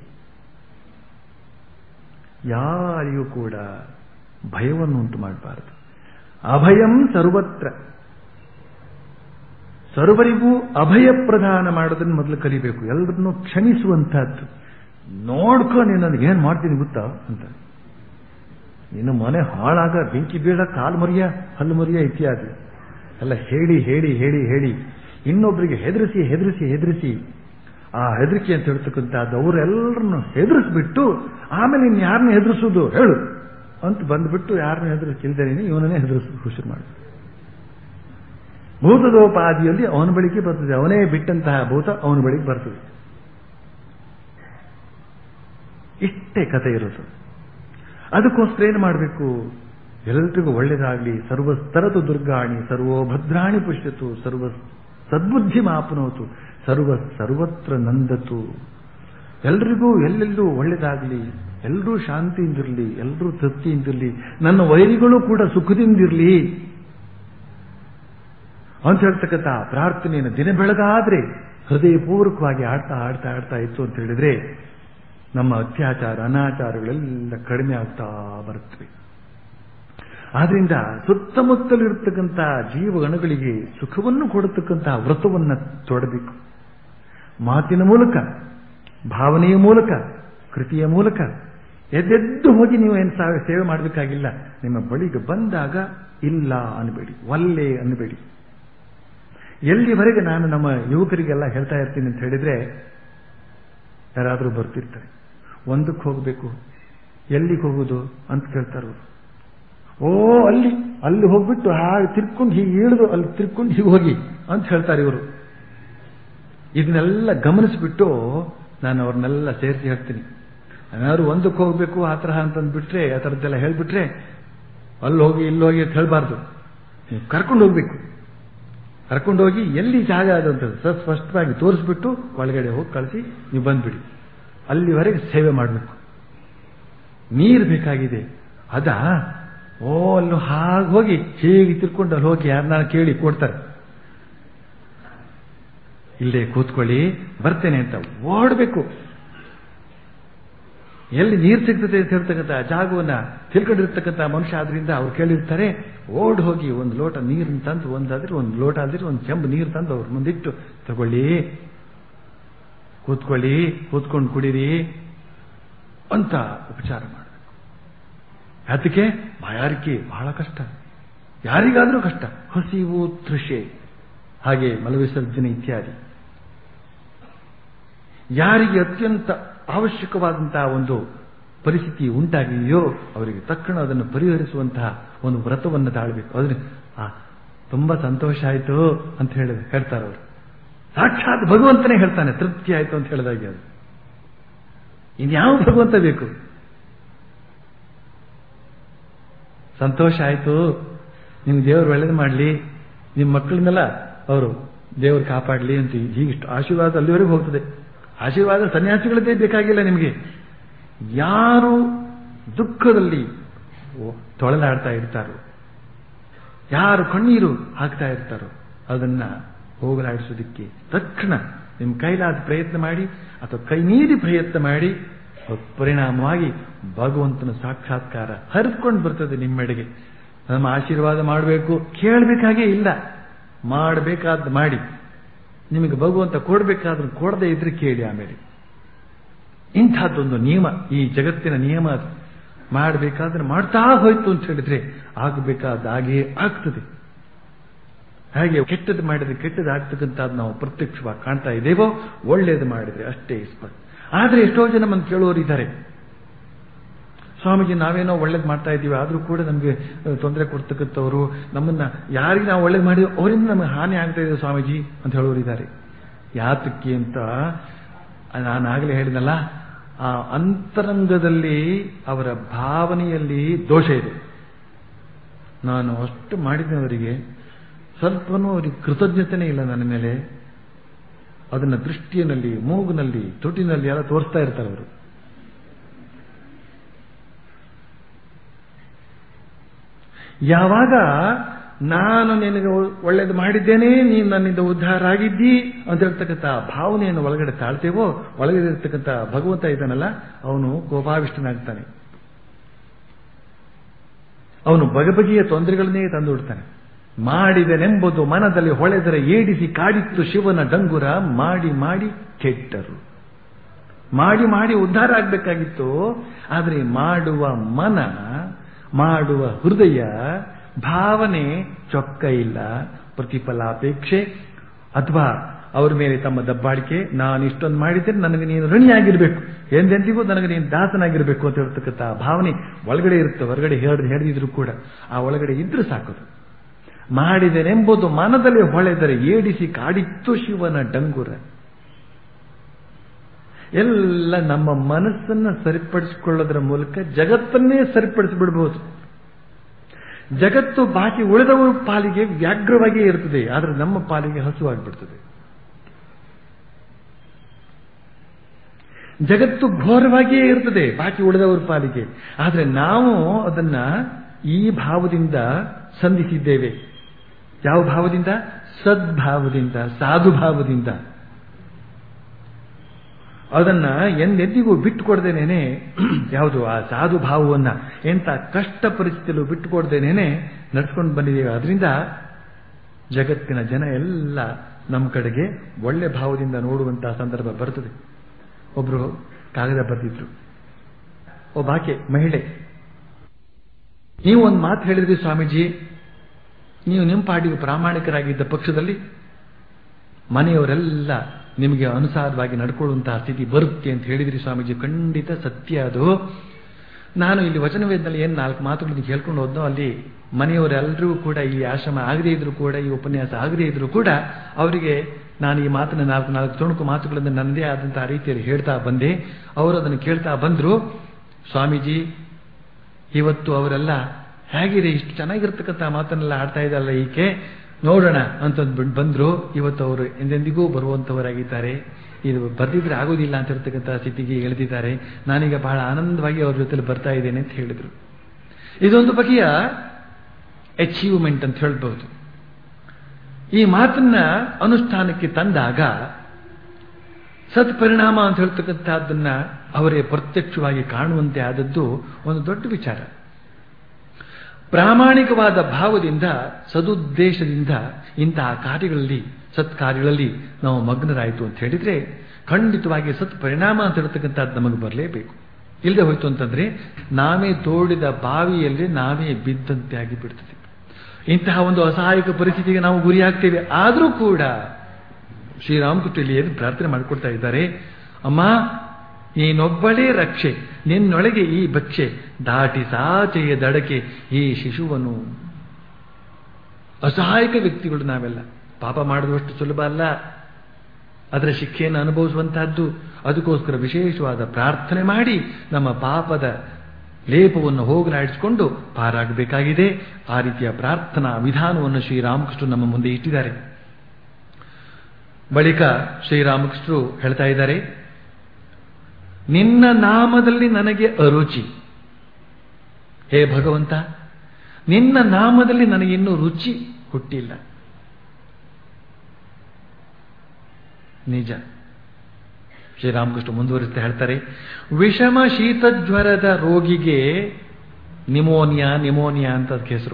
ಯಾರಿಗೂ ಕೂಡ ಭಯವನ್ನು ಉಂಟು ಮಾಡಬಾರದು ಅಭಯಂ ಸರ್ವತ್ರ ಸರ್ವರಿಗೂ ಅಭಯ ಪ್ರದಾನ ಮಾಡೋದನ್ನು ಮೊದಲು ಕಲಿಬೇಕು ಎಲ್ಲರನ್ನೂ ಕ್ಷಮಿಸುವಂತಹದ್ದು ನೋಡ್ಕೊ ನೀನು ನನಗೆ ಏನ್ ಮಾಡ್ತೀನಿ ಗೊತ್ತಾ ಅಂತ ನಿನ್ನ ಮನೆ ಹಾಳಾಗ ಬೆಂಕಿ ಬೀಳ ಕಾಲು ಮರಿಯ ಹಲ್ಲು ಮರಿಯ ಇತ್ಯಾದಿ ಎಲ್ಲ ಹೇಳಿ ಹೇಳಿ ಹೇಳಿ ಹೇಳಿ ಇನ್ನೊಬ್ಬರಿಗೆ ಹೆದರಿಸಿ ಹೆದರಿಸಿ ಹೆದರಿಸಿ ಆ ಹೆದರಿಕೆ ಅಂತ ಹೇಳ್ತಕ್ಕಂಥದ್ದು ಅವರೆಲ್ಲರನ್ನು ಹೆದರಿಸ್ಬಿಟ್ಟು ಆಮೇಲೆ ಇನ್ನು ಯಾರನ್ನ ಹೆದರಿಸೋದು ಹೇಳು ಅಂತ ಬಂದ್ಬಿಟ್ಟು ಯಾರನ್ನ ಹೆದರಿಸಿಲ್ದೇನೆ ಇವನನ್ನೇ ಹೆದರಿಸೋದು ಶುರು ಮಾಡಿ ಭೂತದೋಪಾದಿಯಲ್ಲಿ ಅವನ ಬಳಿಗೆ ಬರ್ತದೆ ಅವನೇ ಬಿಟ್ಟಂತಹ ಭೂತ ಅವನ ಬಳಿಗೆ ಬರ್ತದೆ ಇಷ್ಟೇ ಕಥೆ ಇರೋದು ಅದಕ್ಕೋಸ್ಕರ ಏನು ಮಾಡಬೇಕು ಎಲ್ಲರಿಗೂ ಒಳ್ಳೇದಾಗ್ಲಿ ಸರ್ವಸ್ತರತು ದುರ್ಗಾಣಿ ಸರ್ವೋ ಭದ್ರಾಣಿ ಪುಷ್ಯತು ಸರ್ವ ಸದ್ಬುದ್ಧಿ ಮಾಪನೋತು ಸರ್ವ ಸರ್ವತ್ರ ನಂದತು ಎಲ್ರಿಗೂ ಎಲ್ಲೆಲ್ಲೂ ಒಳ್ಳೇದಾಗ್ಲಿ ಎಲ್ಲರೂ ಶಾಂತಿಯಿಂದಿರಲಿ ಎಲ್ಲರೂ ತೃಪ್ತಿಯಿಂದಿರಲಿ ನನ್ನ ವೈರಿಗಳು ಕೂಡ ಸುಖದಿಂದಿರಲಿ ಅಂತ ಹೇಳ್ತಕ್ಕಂಥ ಪ್ರಾರ್ಥನೆಯನ್ನು ದಿನ ಬೆಳಗಾದ್ರೆ ಹೃದಯಪೂರ್ವಕವಾಗಿ ಆಡ್ತಾ ಆಡ್ತಾ ಆಡ್ತಾ ಇತ್ತು ಅಂತ ಹೇಳಿದ್ರೆ ನಮ್ಮ ಅತ್ಯಾಚಾರ ಅನಾಚಾರಗಳೆಲ್ಲ ಕಡಿಮೆ ಆಗ್ತಾ ಬರುತ್ತವೆ ಆದ್ರಿಂದ ಸುತ್ತಮುತ್ತಲಿರ್ತಕ್ಕಂಥ ಜೀವಗಣಗಳಿಗೆ ಸುಖವನ್ನು ಕೊಡತಕ್ಕಂಥ ವ್ರತವನ್ನು ತೊಡಬೇಕು ಮಾತಿನ ಮೂಲಕ ಭಾವನೆಯ ಮೂಲಕ ಕೃತಿಯ ಮೂಲಕ ಎದ್ದೆದ್ದು ಹೋಗಿ ನೀವು ಏನು ಸೇವೆ ಮಾಡಬೇಕಾಗಿಲ್ಲ ನಿಮ್ಮ ಬಳಿಗೆ ಬಂದಾಗ ಇಲ್ಲ ಅನ್ಬೇಡಿ ಒಲ್ಲೆ ಅನ್ಬೇಡಿ ಎಲ್ಲಿವರೆಗೆ ನಾನು ನಮ್ಮ ಯುವಕರಿಗೆಲ್ಲ ಹೇಳ್ತಾ ಇರ್ತೀನಿ ಅಂತ ಹೇಳಿದ್ರೆ ಯಾರಾದರೂ ಬರ್ತಿರ್ತಾರೆ ಒಂದಕ್ಕೆ ಹೋಗಬೇಕು ಎಲ್ಲಿಗೆ ಹೋಗುದು ಅಂತ ಕೇಳ್ತಾರೆ ಅವರು ಓ ಅಲ್ಲಿ ಅಲ್ಲಿ ಹೋಗ್ಬಿಟ್ಟು ಹಾಗೆ ತಿರ್ಕೊಂಡು ಹೀಗೆ ಇಳಿದು ಅಲ್ಲಿ ತಿರ್ಕೊಂಡು ಹೀಗೆ ಹೋಗಿ ಅಂತ ಹೇಳ್ತಾರೆ ಇವರು ಇದನ್ನೆಲ್ಲ ಗಮನಿಸ್ಬಿಟ್ಟು ನಾನು ಅವ್ರನ್ನೆಲ್ಲ ಸೇರಿಸಿ ಹೇಳ್ತೀನಿ ಏನಾದ್ರು ಒಂದಕ್ಕೆ ಹೋಗ್ಬೇಕು ಆ ತರಹ ಅಂತಂದ್ಬಿಟ್ರೆ ಆ ಥರದ್ದೆಲ್ಲ ಹೇಳ್ಬಿಟ್ರೆ ಅಲ್ಲಿ ಹೋಗಿ ಇಲ್ಲಿ ಹೋಗಿ ಅಂತ ಹೇಳಬಾರ್ದು ನೀವು ಕರ್ಕೊಂಡು ಹೋಗ್ಬೇಕು ಕರ್ಕೊಂಡು ಹೋಗಿ ಎಲ್ಲಿ ಜಾಗ ಅದಂತ ಸ್ಪಷ್ಟವಾಗಿ ತೋರಿಸ್ಬಿಟ್ಟು ಒಳಗಡೆ ಹೋಗಿ ಕಳಿಸಿ ನೀವು ಬಂದ್ಬಿಡಿ ಅಲ್ಲಿವರೆಗೆ ಸೇವೆ ಮಾಡಬೇಕು ನೀರು ಬೇಕಾಗಿದೆ ಅದಾ ಓ ಅಲ್ಲಿ ಹಾಗೆ ಹೋಗಿ ಹೀಗೆ ತಿರ್ಕೊಂಡು ಅಲ್ಲಿ ಹೋಗಿ ಯಾರನ್ನ ಕೇಳಿ ಕೊಡ್ತಾರೆ ಇಲ್ಲೇ ಕೂತ್ಕೊಳ್ಳಿ ಬರ್ತೇನೆ ಅಂತ ಓಡಬೇಕು ಎಲ್ಲಿ ನೀರು ಸಿಗ್ತದೆ ಅಂತ ಹೇಳ್ತಕ್ಕಂಥ ಜಾಗವನ್ನ ತಿಳ್ಕೊಂಡಿರ್ತಕ್ಕಂಥ ಮನುಷ್ಯ ಆದ್ರಿಂದ ಅವ್ರು ಕೇಳಿರ್ತಾರೆ ಓಡ್ ಹೋಗಿ ಒಂದು ಲೋಟ ನೀರನ್ನ ತಂದು ಒಂದಾದ್ರೆ ಒಂದು ಲೋಟ ಆದ್ರೆ ಒಂದು ಚೆಂಬು ನೀರು ತಂದು ಅವ್ರ ಮುಂದಿಟ್ಟು ತಗೊಳ್ಳಿ ಕೂತ್ಕೊಳ್ಳಿ ಕೂತ್ಕೊಂಡು ಕುಡೀರಿ ಅಂತ ಉಪಚಾರ ಮಾಡಬೇಕು ಅದಕ್ಕೆ ಬಾಯಾರಿಕೆ ಬಹಳ ಕಷ್ಟ ಯಾರಿಗಾದ್ರೂ ಕಷ್ಟ ಹಸಿವು ತೃಷೆ ಹಾಗೆ ಮಲವಿಸರ್ಜನೆ ಇತ್ಯಾದಿ ಯಾರಿಗೆ ಅತ್ಯಂತ ಅವಶ್ಯಕವಾದಂತಹ ಒಂದು ಪರಿಸ್ಥಿತಿ ಉಂಟಾಗಿದೆಯೋ ಅವರಿಗೆ ತಕ್ಷಣ ಅದನ್ನು ಪರಿಹರಿಸುವಂತಹ ಒಂದು ವ್ರತವನ್ನು ತಾಳಬೇಕು ಅದ್ರ ಆ ತುಂಬಾ ಸಂತೋಷ ಆಯಿತು ಅಂತ ಹೇಳಿ ಹೇಳ್ತಾರೆ ಅವರು ಸಾಕ್ಷಾತ್ ಭಗವಂತನೇ ಹೇಳ್ತಾನೆ ತೃಪ್ತಿ ಆಯಿತು ಅಂತ ಹೇಳಿದಾಗೆ ಅದು ಇನ್ಯಾವ ಭಗವಂತ ಬೇಕು ಸಂತೋಷ ಆಯಿತು ನಿಮ್ಗೆ ದೇವರು ಒಳ್ಳೇದು ಮಾಡಲಿ ನಿಮ್ಮ ಮಕ್ಕಳನ್ನೆಲ್ಲ ಅವರು ದೇವರು ಕಾಪಾಡಲಿ ಅಂತ ಹೀಗಿಷ್ಟು ಆಶೀರ್ವಾದ ಅಲ್ಲಿವರೆಗೂ ಹೋಗ್ತದೆ ಆಶೀರ್ವಾದ ಸನ್ಯಾಸಿಗಳದ್ದೇ ಬೇಕಾಗಿಲ್ಲ ನಿಮಗೆ ಯಾರು ದುಃಖದಲ್ಲಿ ತೊಳಲಾಡ್ತಾ ಇರ್ತಾರೋ ಯಾರು ಕಣ್ಣೀರು ಹಾಕ್ತಾ ಇರ್ತಾರೋ ಅದನ್ನ ಹೋಗಲಾಡಿಸೋದಕ್ಕೆ ತಕ್ಷಣ ನಿಮ್ಮ ಕೈಲಾದ ಪ್ರಯತ್ನ ಮಾಡಿ ಅಥವಾ ಕೈ ಮೀರಿ ಪ್ರಯತ್ನ ಮಾಡಿ ಪರಿಣಾಮವಾಗಿ ಭಗವಂತನ ಸಾಕ್ಷಾತ್ಕಾರ ಹರಿದುಕೊಂಡು ಬರ್ತದೆ ನಿಮ್ಮೆಡೆಗೆ ನಮ್ಮ ಆಶೀರ್ವಾದ ಮಾಡಬೇಕು ಕೇಳಬೇಕಾಗೇ ಇಲ್ಲ ಮಾಡಬೇಕಾದ ಮಾಡಿ ನಿಮಗೆ ಭಗವಂತ ಕೊಡಬೇಕಾದ್ರೆ ಕೊಡದೇ ಇದ್ರೆ ಕೇಳಿ ಆಮೇಲೆ ಇಂಥದ್ದೊಂದು ನಿಯಮ ಈ ಜಗತ್ತಿನ ನಿಯಮ ಅದು ಮಾಡಬೇಕಾದ್ರೆ ಮಾಡ್ತಾ ಹೋಯ್ತು ಅಂತ ಹೇಳಿದ್ರೆ ಆಗಬೇಕಾದ ಹಾಗೆ ಆಗ್ತದೆ ಹಾಗೆ ಕೆಟ್ಟದ್ದು ಮಾಡಿದ್ರೆ ಕೆಟ್ಟದ್ದು ಆಗ್ತಕ್ಕಂಥದ್ದು ನಾವು ಪ್ರತ್ಯಕ್ಷವಾಗಿ ಕಾಣ್ತಾ ಇದ್ದೇವೋ ಒಳ್ಳೇದು ಮಾಡಿದ್ರೆ ಅಷ್ಟೇ ಸ್ಪಷ್ಟ ಆದ್ರೆ ಎಷ್ಟೋ ಜನ ಮಂದಿ ಕೇಳೋರು ಇದ್ದಾರೆ ಸ್ವಾಮೀಜಿ ನಾವೇನೋ ಒಳ್ಳೇದು ಮಾಡ್ತಾ ಇದ್ದೀವಿ ಆದರೂ ಕೂಡ ನಮಗೆ ತೊಂದರೆ ಕೊಡ್ತಕ್ಕಂಥವ್ರು ನಮ್ಮನ್ನ ಯಾರಿಗೆ ನಾವು ಒಳ್ಳೇದು ಮಾಡಿದ್ವಿ ಅವರಿಂದ ನಮಗೆ ಹಾನಿ ಆಗ್ತಾ ಇದೆ ಸ್ವಾಮೀಜಿ ಅಂತ ಹೇಳೋರು ಇದ್ದಾರೆ ಯಾತಕ್ಕೆ ಅಂತ ನಾನು ಆಗಲೇ ಹೇಳಿದಲ್ಲ ಆ ಅಂತರಂಗದಲ್ಲಿ ಅವರ ಭಾವನೆಯಲ್ಲಿ ದೋಷ ಇದೆ ನಾನು ಅಷ್ಟು ಮಾಡಿದ್ದೆ ಅವರಿಗೆ ಸ್ವಲ್ಪನೂ ಅವರಿಗೆ ಕೃತಜ್ಞತೆನೇ ಇಲ್ಲ ನನ್ನ ಮೇಲೆ ಅದನ್ನ ದೃಷ್ಟಿಯಲ್ಲಿ ಮೂಗಿನಲ್ಲಿ ತುಟಿನಲ್ಲಿ ಎಲ್ಲ ತೋರಿಸ್ತಾ ಇರ್ತಾರೆ ಅವರು ಯಾವಾಗ ನಾನು ನಿನಗೆ ಒಳ್ಳೇದು ಮಾಡಿದ್ದೇನೆ ನೀನು ನನ್ನಿಂದ ಉದ್ಧಾರ ಆಗಿದ್ದಿ ಅಂತ ಹೇಳ್ತಕ್ಕಂಥ ಭಾವನೆಯನ್ನು ಒಳಗಡೆ ತಾಳ್ತೇವೋ ಒಳಗಡೆ ಇರ್ತಕ್ಕಂಥ ಭಗವಂತ ಇದ್ದಾನಲ್ಲ ಅವನು ಕೋಪಾವಿಷ್ಟನಾಗ್ತಾನೆ ಅವನು ಬಗೆಬಗೆಯ ತೊಂದರೆಗಳನ್ನೇ ತಂದು ಬಿಡ್ತಾನೆ ಮಾಡಿದನೆಂಬುದು ಮನದಲ್ಲಿ ಹೊಳೆದರೆ ಏಡಿಸಿ ಕಾಡಿತ್ತು ಶಿವನ ಡಂಗುರ ಮಾಡಿ ಮಾಡಿ ಕೆಟ್ಟರು ಮಾಡಿ ಮಾಡಿ ಉದ್ಧಾರ ಆಗ್ಬೇಕಾಗಿತ್ತು ಆದರೆ ಮಾಡುವ ಮನ ಮಾಡುವ ಹೃದಯ ಭಾವನೆ ಚೊಕ್ಕ ಇಲ್ಲ ಪ್ರತಿಫಲಾಪೇಕ್ಷೆ ಅಥವಾ ಅವ್ರ ಮೇಲೆ ತಮ್ಮ ದಬ್ಬಾಳಿಕೆ ನಾನು ಇಷ್ಟೊಂದು ಮಾಡಿದ್ರೆ ನನಗೆ ನೀನು ಋಣಿಯಾಗಿರ್ಬೇಕು ಎಂದೆಂದಿಗೂ ನನಗೆ ನೀನು ದಾಸನಾಗಿರ್ಬೇಕು ಅಂತ ಹೇಳ್ತಕ್ಕಂಥ ಭಾವನೆ ಒಳಗಡೆ ಇರುತ್ತೆ ಹೊರಗಡೆ ಹೇಳಿದ್ರೆ ಹೇಳಿದ್ರು ಕೂಡ ಆ ಒಳಗಡೆ ಇದ್ರೂ ಸಾಕೋದು ಮಾಡಿದೆನೆಂಬುದು ಮನದಲ್ಲಿ ಹೊಳೆದರೆ ಏಡಿಸಿ ಕಾಡಿತ್ತು ಶಿವನ ಡಂಗುರ ಎಲ್ಲ ನಮ್ಮ ಮನಸ್ಸನ್ನ ಸರಿಪಡಿಸಿಕೊಳ್ಳೋದರ ಮೂಲಕ ಜಗತ್ತನ್ನೇ ಸರಿಪಡಿಸಿಬಿಡ್ಬೋದು ಜಗತ್ತು ಬಾಕಿ ಉಳಿದವರ ಪಾಲಿಗೆ ವ್ಯಾಘ್ರವಾಗಿಯೇ ಇರ್ತದೆ ಆದರೆ ನಮ್ಮ ಪಾಲಿಗೆ ಹಸುವಾಗಿಬಿಡ್ತದೆ ಜಗತ್ತು ಘೋರವಾಗಿಯೇ ಇರ್ತದೆ ಬಾಕಿ ಉಳಿದವರ ಪಾಲಿಗೆ ಆದರೆ ನಾವು ಅದನ್ನ ಈ ಭಾವದಿಂದ ಸಂಧಿಸಿದ್ದೇವೆ ಯಾವ ಭಾವದಿಂದ ಸದ್ಭಾವದಿಂದ ಸಾಧುಭಾವದಿಂದ ಅದನ್ನ ಎಂದೆಂದಿಗೂ ಬಿಟ್ಟು ಕೊಡದೇನೇನೆ ಯಾವುದು ಆ ಸಾಧು ಭಾವವನ್ನ ಎಂತ ಕಷ್ಟ ಪರಿಸ್ಥಿತಿಯಲ್ಲೂ ಬಿಟ್ಟು ಕೊಡದೇನೇನೆ ನಡ್ಸ್ಕೊಂಡು ಬಂದಿದ್ದೇವೆ ಅದರಿಂದ ಜಗತ್ತಿನ ಜನ ಎಲ್ಲ ನಮ್ಮ ಕಡೆಗೆ ಒಳ್ಳೆ ಭಾವದಿಂದ ನೋಡುವಂತಹ ಸಂದರ್ಭ ಬರ್ತದೆ ಒಬ್ರು ಕಾಗದ ಬರೆದಿದ್ರು ಒಬ್ಬಾಕೆ ಮಹಿಳೆ ನೀವು ಒಂದು ಮಾತು ಹೇಳಿದ್ರಿ ಸ್ವಾಮೀಜಿ ನೀವು ನಿಮ್ಮ ಪಾಟಿಗೆ ಪ್ರಾಮಾಣಿಕರಾಗಿದ್ದ ಪಕ್ಷದಲ್ಲಿ ಮನೆಯವರೆಲ್ಲ ನಿಮಗೆ ಅನುಸಾರವಾಗಿ ನಡ್ಕೊಳ್ಳುವಂತಹ ಸ್ಥಿತಿ ಬರುತ್ತೆ ಅಂತ ಹೇಳಿದ್ರಿ ಸ್ವಾಮೀಜಿ ಖಂಡಿತ ಸತ್ಯ ಅದು ನಾನು ಇಲ್ಲಿ ವಚನವೇದದಲ್ಲಿ ಏನು ನಾಲ್ಕು ಮಾತುಗಳನ್ನು ಕೇಳ್ಕೊಂಡು ಹೋದ್ನೋ ಅಲ್ಲಿ ಮನೆಯವರೆಲ್ಲರೂ ಕೂಡ ಈ ಆಶ್ರಮ ಆಗದೇ ಇದ್ರು ಕೂಡ ಈ ಉಪನ್ಯಾಸ ಆಗದೇ ಇದ್ರು ಕೂಡ ಅವರಿಗೆ ನಾನು ಈ ಮಾತನ್ನ ನಾಲ್ಕು ನಾಲ್ಕು ತುಣುಕು ಮಾತುಗಳನ್ನು ನನ್ನದೇ ಆದಂತಹ ರೀತಿಯಲ್ಲಿ ಹೇಳ್ತಾ ಬಂದೆ ಅವರು ಅದನ್ನು ಕೇಳ್ತಾ ಬಂದ್ರು ಸ್ವಾಮೀಜಿ ಇವತ್ತು ಅವರೆಲ್ಲ ಹೇಗಿದೆ ಇಷ್ಟು ಚೆನ್ನಾಗಿರ್ತಕ್ಕಂಥ ಮಾತನ್ನೆಲ್ಲ ಆಡ್ತಾ ಇದ್ದಲ್ಲ ಈಕೆ ನೋಡೋಣ ಅಂತಂದ್ಬಿಟ್ಟು ಬಂದ್ರು ಇವತ್ತು ಅವರು ಎಂದೆಂದಿಗೂ ಬರುವಂತವರಾಗಿದ್ದಾರೆ ಇದು ಬರ್ದಿದ್ರೆ ಆಗೋದಿಲ್ಲ ಅಂತ ಇರ್ತಕ್ಕಂಥ ಸ್ಥಿತಿಗೆ ಎಳೆದಿದ್ದಾರೆ ನಾನೀಗ ಬಹಳ ಆನಂದವಾಗಿ ಅವ್ರ ಜೊತೆಲಿ ಬರ್ತಾ ಇದ್ದೇನೆ ಅಂತ ಹೇಳಿದ್ರು ಇದೊಂದು ಬಗೆಯ ಅಚೀವ್ಮೆಂಟ್ ಅಂತ ಹೇಳ್ಬಹುದು ಈ ಮಾತನ್ನ ಅನುಷ್ಠಾನಕ್ಕೆ ತಂದಾಗ ಸತ್ಪರಿಣಾಮ ಅಂತ ಹೇಳ್ತಕ್ಕಂಥದ್ದನ್ನ ಅವರೇ ಪ್ರತ್ಯಕ್ಷವಾಗಿ ಕಾಣುವಂತೆ ಆದದ್ದು ಒಂದು ದೊಡ್ಡ ವಿಚಾರ ಪ್ರಾಮಾಣಿಕವಾದ ಭಾವದಿಂದ ಸದುದ್ದೇಶದಿಂದ ಇಂತಹ ಕಾರ್ಯಗಳಲ್ಲಿ ಸತ್ಕಾರ್ಯಗಳಲ್ಲಿ ನಾವು ಮಗ್ನರಾಯಿತು ಅಂತ ಹೇಳಿದ್ರೆ ಖಂಡಿತವಾಗಿ ಸತ್ ಪರಿಣಾಮ ಅಂತ ಹೇಳ್ತಕ್ಕಂಥದ್ದು ನಮಗೆ ಬರಲೇಬೇಕು ಇಲ್ಲದೆ ಹೋಯ್ತು ಅಂತಂದ್ರೆ ನಾವೇ ತೋಡಿದ ಬಾವಿಯಲ್ಲಿ ನಾವೇ ಬಿದ್ದಂತೆ ಆಗಿ ಬಿಡ್ತದೆ ಇಂತಹ ಒಂದು ಅಸಹಾಯಕ ಪರಿಸ್ಥಿತಿಗೆ ನಾವು ಗುರಿಯಾಗ್ತೇವೆ ಆದರೂ ಕೂಡ ಶ್ರೀರಾಮಕೃಷ್ಣ ಇಲ್ಲಿ ಏನು ಪ್ರಾರ್ಥನೆ ಮಾಡಿಕೊಡ್ತಾ ಇದ್ದಾರೆ ಅಮ್ಮ ನೀನೊಬ್ಬಳೇ ರಕ್ಷೆ ನಿನ್ನೊಳಗೆ ಈ ಭಕ್ಷೆ ದಾಟಿ ಸಾಚೆಯ ದಡಕೆ ಈ ಶಿಶುವನು ಅಸಹಾಯಕ ವ್ಯಕ್ತಿಗಳು ನಾವೆಲ್ಲ ಪಾಪ ಮಾಡುವಷ್ಟು ಸುಲಭ ಅಲ್ಲ ಅದರ ಶಿಕ್ಷೆಯನ್ನು ಅನುಭವಿಸುವಂತಹದ್ದು ಅದಕ್ಕೋಸ್ಕರ ವಿಶೇಷವಾದ ಪ್ರಾರ್ಥನೆ ಮಾಡಿ ನಮ್ಮ ಪಾಪದ ಲೇಪವನ್ನು ಹೋಗಲಾಡಿಸಿಕೊಂಡು ಪಾರಾಗಬೇಕಾಗಿದೆ ಆ ರೀತಿಯ ಪ್ರಾರ್ಥನಾ ವಿಧಾನವನ್ನು ಶ್ರೀರಾಮಕೃಷ್ಣ ನಮ್ಮ ಮುಂದೆ ಇಟ್ಟಿದ್ದಾರೆ ಬಳಿಕ ಶ್ರೀರಾಮಕೃಷ್ಣರು ಹೇಳ್ತಾ ಇದ್ದಾರೆ ನಿನ್ನ ನಾಮದಲ್ಲಿ ನನಗೆ ಅರುಚಿ ಹೇ ಭಗವಂತ ನಿನ್ನ ನಾಮದಲ್ಲಿ ನನಗಿನ್ನೂ ರುಚಿ ಹುಟ್ಟಿಲ್ಲ ನಿಜ ಶ್ರೀರಾಮಕೃಷ್ಣ ಮುಂದುವರಿಸ್ತಾ ಹೇಳ್ತಾರೆ ವಿಷಮ ಶೀತಜ್ವರದ ರೋಗಿಗೆ ನಿಮೋನಿಯಾ ನಿಮೋನಿಯಾ ಅಂತ ಅದಕ್ಕೆ ಹೆಸರು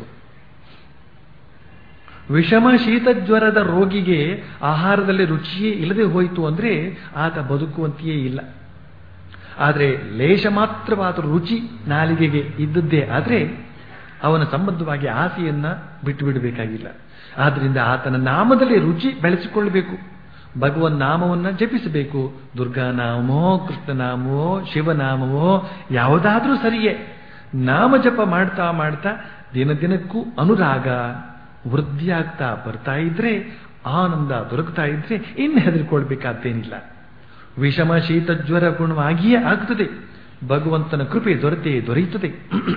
ವಿಷಮ ಶೀತಜ್ವರದ ರೋಗಿಗೆ ಆಹಾರದಲ್ಲಿ ರುಚಿಯೇ ಇಲ್ಲದೆ ಹೋಯಿತು ಅಂದ್ರೆ ಆತ ಬದುಕುವಂತೆಯೇ ಇಲ್ಲ ಆದರೆ ಲೇಷ ಮಾತ್ರವಾದ ರುಚಿ ನಾಲಿಗೆಗೆ ಇದ್ದದ್ದೇ ಆದರೆ ಅವನ ಸಂಬಂಧವಾಗಿ ಆಸೆಯನ್ನ ಬಿಟ್ಟು ಬಿಡಬೇಕಾಗಿಲ್ಲ ಆದ್ರಿಂದ ಆತನ ನಾಮದಲ್ಲಿ ರುಚಿ ಬೆಳೆಸಿಕೊಳ್ಳಬೇಕು ಭಗವನ್ ನಾಮವನ್ನ ಜಪಿಸಬೇಕು ದುರ್ಗಾನಾಮೋ ಕೃಷ್ಣನಾಮವೋ ಶಿವನಾಮವೋ ಯಾವುದಾದ್ರೂ ಸರಿಯೇ ನಾಮ ಜಪ ಮಾಡ್ತಾ ಮಾಡ್ತಾ ದಿನ ದಿನಕ್ಕೂ ಅನುರಾಗ ವೃದ್ಧಿಯಾಗ್ತಾ ಬರ್ತಾ ಇದ್ರೆ ಆನಂದ ದೊರಕ್ತಾ ಇದ್ರೆ ಇನ್ನು ಹೆದರ್ಕೊಳ್ಬೇಕಾದ್ದೇನಿಲ್ಲ ವಿಷಮ ಶೀತ ಜ್ವರ ಗುಣವಾಗಿಯೇ ಆಗ್ತದೆ ಭಗವಂತನ ಕೃಪೆ ದೊರೆತೇ ದೊರೆಯುತ್ತದೆ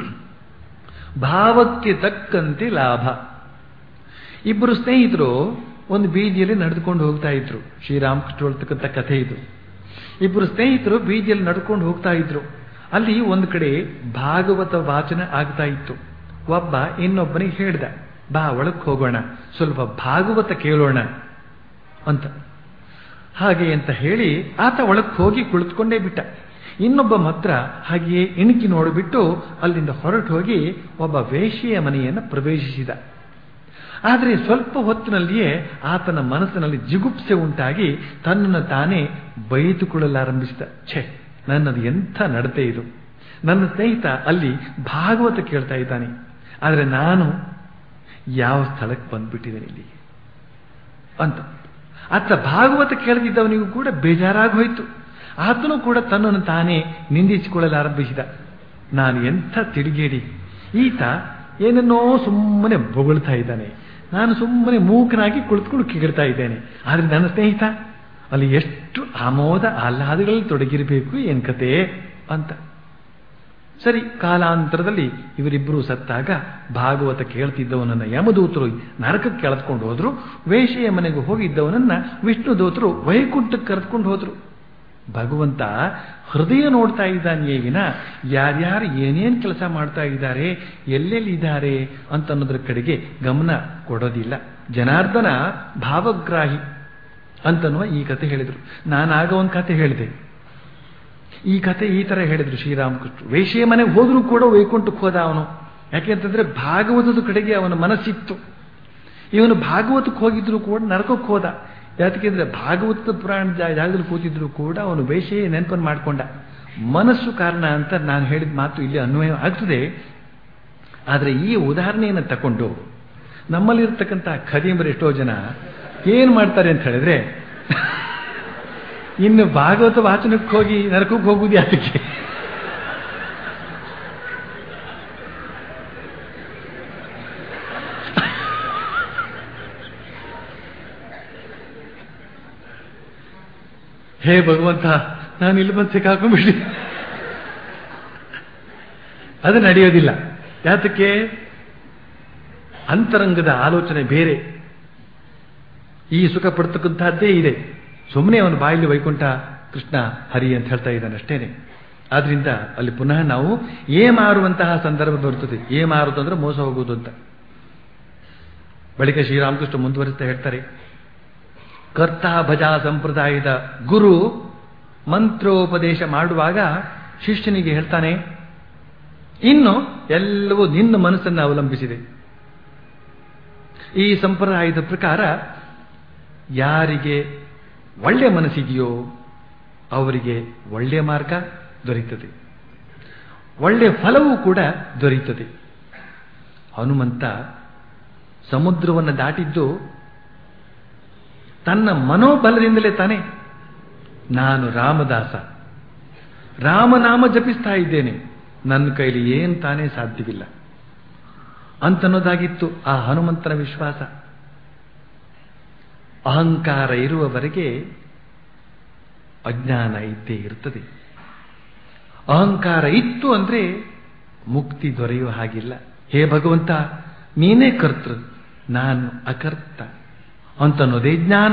ಭಾವಕ್ಕೆ ತಕ್ಕಂತೆ ಲಾಭ ಇಬ್ಬರು ಸ್ನೇಹಿತರು ಒಂದು ಬೀದಿಯಲ್ಲಿ ನಡೆದುಕೊಂಡು ಹೋಗ್ತಾ ಇದ್ರು ಶ್ರೀರಾಮಕೃಷ್ಣ ಹೇಳ್ತಕ್ಕಂಥ ಕಥೆ ಇದು ಇಬ್ಬರು ಸ್ನೇಹಿತರು ಬೀದಿಯಲ್ಲಿ ನಡ್ಕೊಂಡು ಹೋಗ್ತಾ ಇದ್ರು ಅಲ್ಲಿ ಒಂದು ಕಡೆ ಭಾಗವತ ವಾಚನ ಆಗ್ತಾ ಇತ್ತು ಒಬ್ಬ ಇನ್ನೊಬ್ಬನಿಗೆ ಹೇಳ್ದ ಬಾ ಒಳಕ್ ಹೋಗೋಣ ಸ್ವಲ್ಪ ಭಾಗವತ ಕೇಳೋಣ ಅಂತ ಹಾಗೆ ಅಂತ ಹೇಳಿ ಆತ ಒಳಕ್ ಹೋಗಿ ಕುಳಿತುಕೊಂಡೇ ಬಿಟ್ಟ ಇನ್ನೊಬ್ಬ ಮಾತ್ರ ಹಾಗೆಯೇ ಇಣುಕಿ ನೋಡಿಬಿಟ್ಟು ಅಲ್ಲಿಂದ ಹೊರಟು ಹೋಗಿ ಒಬ್ಬ ವೇಶ್ಯೆಯ ಮನೆಯನ್ನು ಪ್ರವೇಶಿಸಿದ ಆದರೆ ಸ್ವಲ್ಪ ಹೊತ್ತಿನಲ್ಲಿಯೇ ಆತನ ಮನಸ್ಸಿನಲ್ಲಿ ಜಿಗುಪ್ಸೆ ಉಂಟಾಗಿ ತನ್ನನ್ನು ತಾನೇ ಬೈದುಕೊಳ್ಳಲಾರಂಭಿಸಿದ ಛೆ ನನ್ನದು ಎಂಥ ನಡತೆ ಇದು ನನ್ನ ಸ್ನೇಹಿತ ಅಲ್ಲಿ ಭಾಗವತ ಕೇಳ್ತಾ ಇದ್ದಾನೆ ಆದರೆ ನಾನು ಯಾವ ಸ್ಥಳಕ್ಕೆ ಬಂದ್ಬಿಟ್ಟಿದ್ದೇನೆ ಇಲ್ಲಿ ಅಂತ ಆತ ಭಾಗವತ ಕೇಳ್ತಿದ್ದವನಿಗೂ ಕೂಡ ಬೇಜಾರಾಗಿ ಹೋಯ್ತು ಆತನು ಕೂಡ ತನ್ನನ್ನು ತಾನೇ ನಿಂದಿಸಿಕೊಳ್ಳಲಾರಂಭಿಸಿದ ನಾನು ಎಂಥ ತಿರುಗೇಡಿ ಈತ ಏನನ್ನೋ ಸುಮ್ಮನೆ ಬೊಗಳ್ತಾ ಇದ್ದಾನೆ ನಾನು ಸುಮ್ಮನೆ ಮೂಕನಾಗಿ ಕುಳಿತುಕೊಂಡು ಕೇಳ್ತಾ ಇದ್ದೇನೆ ಆದರೆ ನನ್ನ ಸ್ನೇಹಿತ ಅಲ್ಲಿ ಎಷ್ಟು ಆಮೋದ ಆಹ್ಲಾದಗಳಲ್ಲಿ ತೊಡಗಿರಬೇಕು ಏನ್ ಕತೆ ಅಂತ ಸರಿ ಕಾಲಾಂತರದಲ್ಲಿ ಇವರಿಬ್ಬರು ಸತ್ತಾಗ ಭಾಗವತ ಕೇಳ್ತಿದ್ದವನನ್ನ ಯಮದೂತರು ನರಕಕ್ಕೆ ಕೆಳೆದುಕೊಂಡು ಹೋದ್ರು ವೇಷೆಯ ಮನೆಗೆ ಹೋಗಿದ್ದವನನ್ನ ವಿಷ್ಣು ದೂತರು ವೈಕುಂಠಕ್ಕೆ ಕರೆದುಕೊಂಡು ಹೋದ್ರು ಭಗವಂತ ಹೃದಯ ನೋಡ್ತಾ ಇದ್ದಾನೆಯೇ ವಿನ ಯಾರ್ಯಾರು ಏನೇನು ಕೆಲಸ ಮಾಡ್ತಾ ಇದ್ದಾರೆ ಎಲ್ಲೆಲ್ಲಿ ಇದ್ದಾರೆ ಅಂತ ಅನ್ನೋದ್ರ ಕಡೆಗೆ ಗಮನ ಕೊಡೋದಿಲ್ಲ ಜನಾರ್ದನ ಭಾವಗ್ರಾಹಿ ಅಂತನ್ನುವ ಈ ಕತೆ ಹೇಳಿದ್ರು ನಾನಾಗ ಒಂದು ಕತೆ ಹೇಳಿದೆ ಈ ಕತೆ ಈ ತರ ಹೇಳಿದ್ರು ಶ್ರೀರಾಮಕೃಷ್ಣ ವೇಷೆಯ ಮನೆಗೆ ಹೋದ್ರೂ ಕೂಡ ವೈಕುಂಠಕ್ಕೆ ಹೋದ ಅವನು ಯಾಕೆಂತಂದ್ರೆ ಭಾಗವತದ ಕಡೆಗೆ ಅವನ ಮನಸ್ಸಿತ್ತು ಇವನು ಭಾಗವತಕ್ಕೆ ಹೋಗಿದ್ರು ಕೂಡ ನರಕಕ್ಕೆ ಹೋದ ಯಾಕೆಂದ್ರೆ ಭಾಗವತ ಪುರಾಣ ಜಾಗದಲ್ಲಿ ಕೂತಿದ್ರು ಕೂಡ ಅವನು ವೇಷೆಯ ನೆನಪನ್ನು ಮಾಡಿಕೊಂಡ ಮನಸ್ಸು ಕಾರಣ ಅಂತ ನಾನು ಹೇಳಿದ ಮಾತು ಇಲ್ಲಿ ಅನ್ವಯ ಆಗ್ತದೆ ಆದರೆ ಈ ಉದಾಹರಣೆಯನ್ನು ತಕೊಂಡು ನಮ್ಮಲ್ಲಿರ್ತಕ್ಕಂಥ ಖದೀಮರು ಎಷ್ಟೋ ಜನ ಏನ್ ಮಾಡ್ತಾರೆ ಅಂತ ಹೇಳಿದ್ರೆ ಇನ್ನು ಭಾಗವತ ವಾಚನಕ್ಕೆ ಹೋಗಿ ನರಕಕ್ಕೆ ಹೋಗುದು ಯಾತಕ್ಕೆ ಹೇ ಭಗವಂತ ನಾನು ಇಲ್ಲಿ ಬಂದು ಸಿಕ್ಕಾಕೊಂಡ್ಬಿಡಿ ಅದು ನಡೆಯೋದಿಲ್ಲ ಯಾತಕ್ಕೆ ಅಂತರಂಗದ ಆಲೋಚನೆ ಬೇರೆ ಈ ಸುಖ ಪಡ್ತಕ್ಕಂತಹದ್ದೇ ಇದೆ ಸುಮ್ಮನೆ ಅವನ ಬಾಯಲ್ಲಿ ವೈಕುಂಠ ಕೃಷ್ಣ ಹರಿ ಅಂತ ಹೇಳ್ತಾ ಇದ್ದಾನೆ ಅಷ್ಟೇನೆ ಆದ್ರಿಂದ ಅಲ್ಲಿ ಪುನಃ ನಾವು ಏ ಮಾರುವಂತಹ ಸಂದರ್ಭ ಬರುತ್ತದೆ ಏ ಮಾರುದು ಅಂದ್ರೆ ಮೋಸ ಹೋಗುವುದು ಅಂತ ಬಳಿಕ ಶ್ರೀರಾಮಕೃಷ್ಣ ಮುಂದುವರಿಸ್ತಾ ಹೇಳ್ತಾರೆ ಕರ್ತ ಭಜಾ ಸಂಪ್ರದಾಯದ ಗುರು ಮಂತ್ರೋಪದೇಶ ಮಾಡುವಾಗ ಶಿಷ್ಯನಿಗೆ ಹೇಳ್ತಾನೆ ಇನ್ನು ಎಲ್ಲವೂ ನಿನ್ನ ಮನಸ್ಸನ್ನು ಅವಲಂಬಿಸಿದೆ ಈ ಸಂಪ್ರದಾಯದ ಪ್ರಕಾರ ಯಾರಿಗೆ ಒಳ್ಳೆ ಮನಸ್ಸಿದೆಯೋ ಅವರಿಗೆ ಒಳ್ಳೆ ಮಾರ್ಗ ದೊರೆಯುತ್ತದೆ ಒಳ್ಳೆ ಫಲವೂ ಕೂಡ ದೊರೆಯುತ್ತದೆ ಹನುಮಂತ ಸಮುದ್ರವನ್ನು ದಾಟಿದ್ದು ತನ್ನ ಮನೋಬಲದಿಂದಲೇ ತಾನೆ ನಾನು ರಾಮದಾಸ ರಾಮನಾಮ ಜಪಿಸ್ತಾ ಇದ್ದೇನೆ ನನ್ನ ಕೈಲಿ ಏನ್ ತಾನೇ ಸಾಧ್ಯವಿಲ್ಲ ಅಂತನ್ನೋದಾಗಿತ್ತು ಆ ಹನುಮಂತನ ವಿಶ್ವಾಸ ಅಹಂಕಾರ ಇರುವವರೆಗೆ ಅಜ್ಞಾನ ಇದ್ದೇ ಇರುತ್ತದೆ ಅಹಂಕಾರ ಇತ್ತು ಅಂದ್ರೆ ಮುಕ್ತಿ ದೊರೆಯುವ ಹಾಗಿಲ್ಲ ಹೇ ಭಗವಂತ ನೀನೇ ಕರ್ತೃ ನಾನು ಅಕರ್ತ ಅಂತನ್ನೋದೇ ಜ್ಞಾನ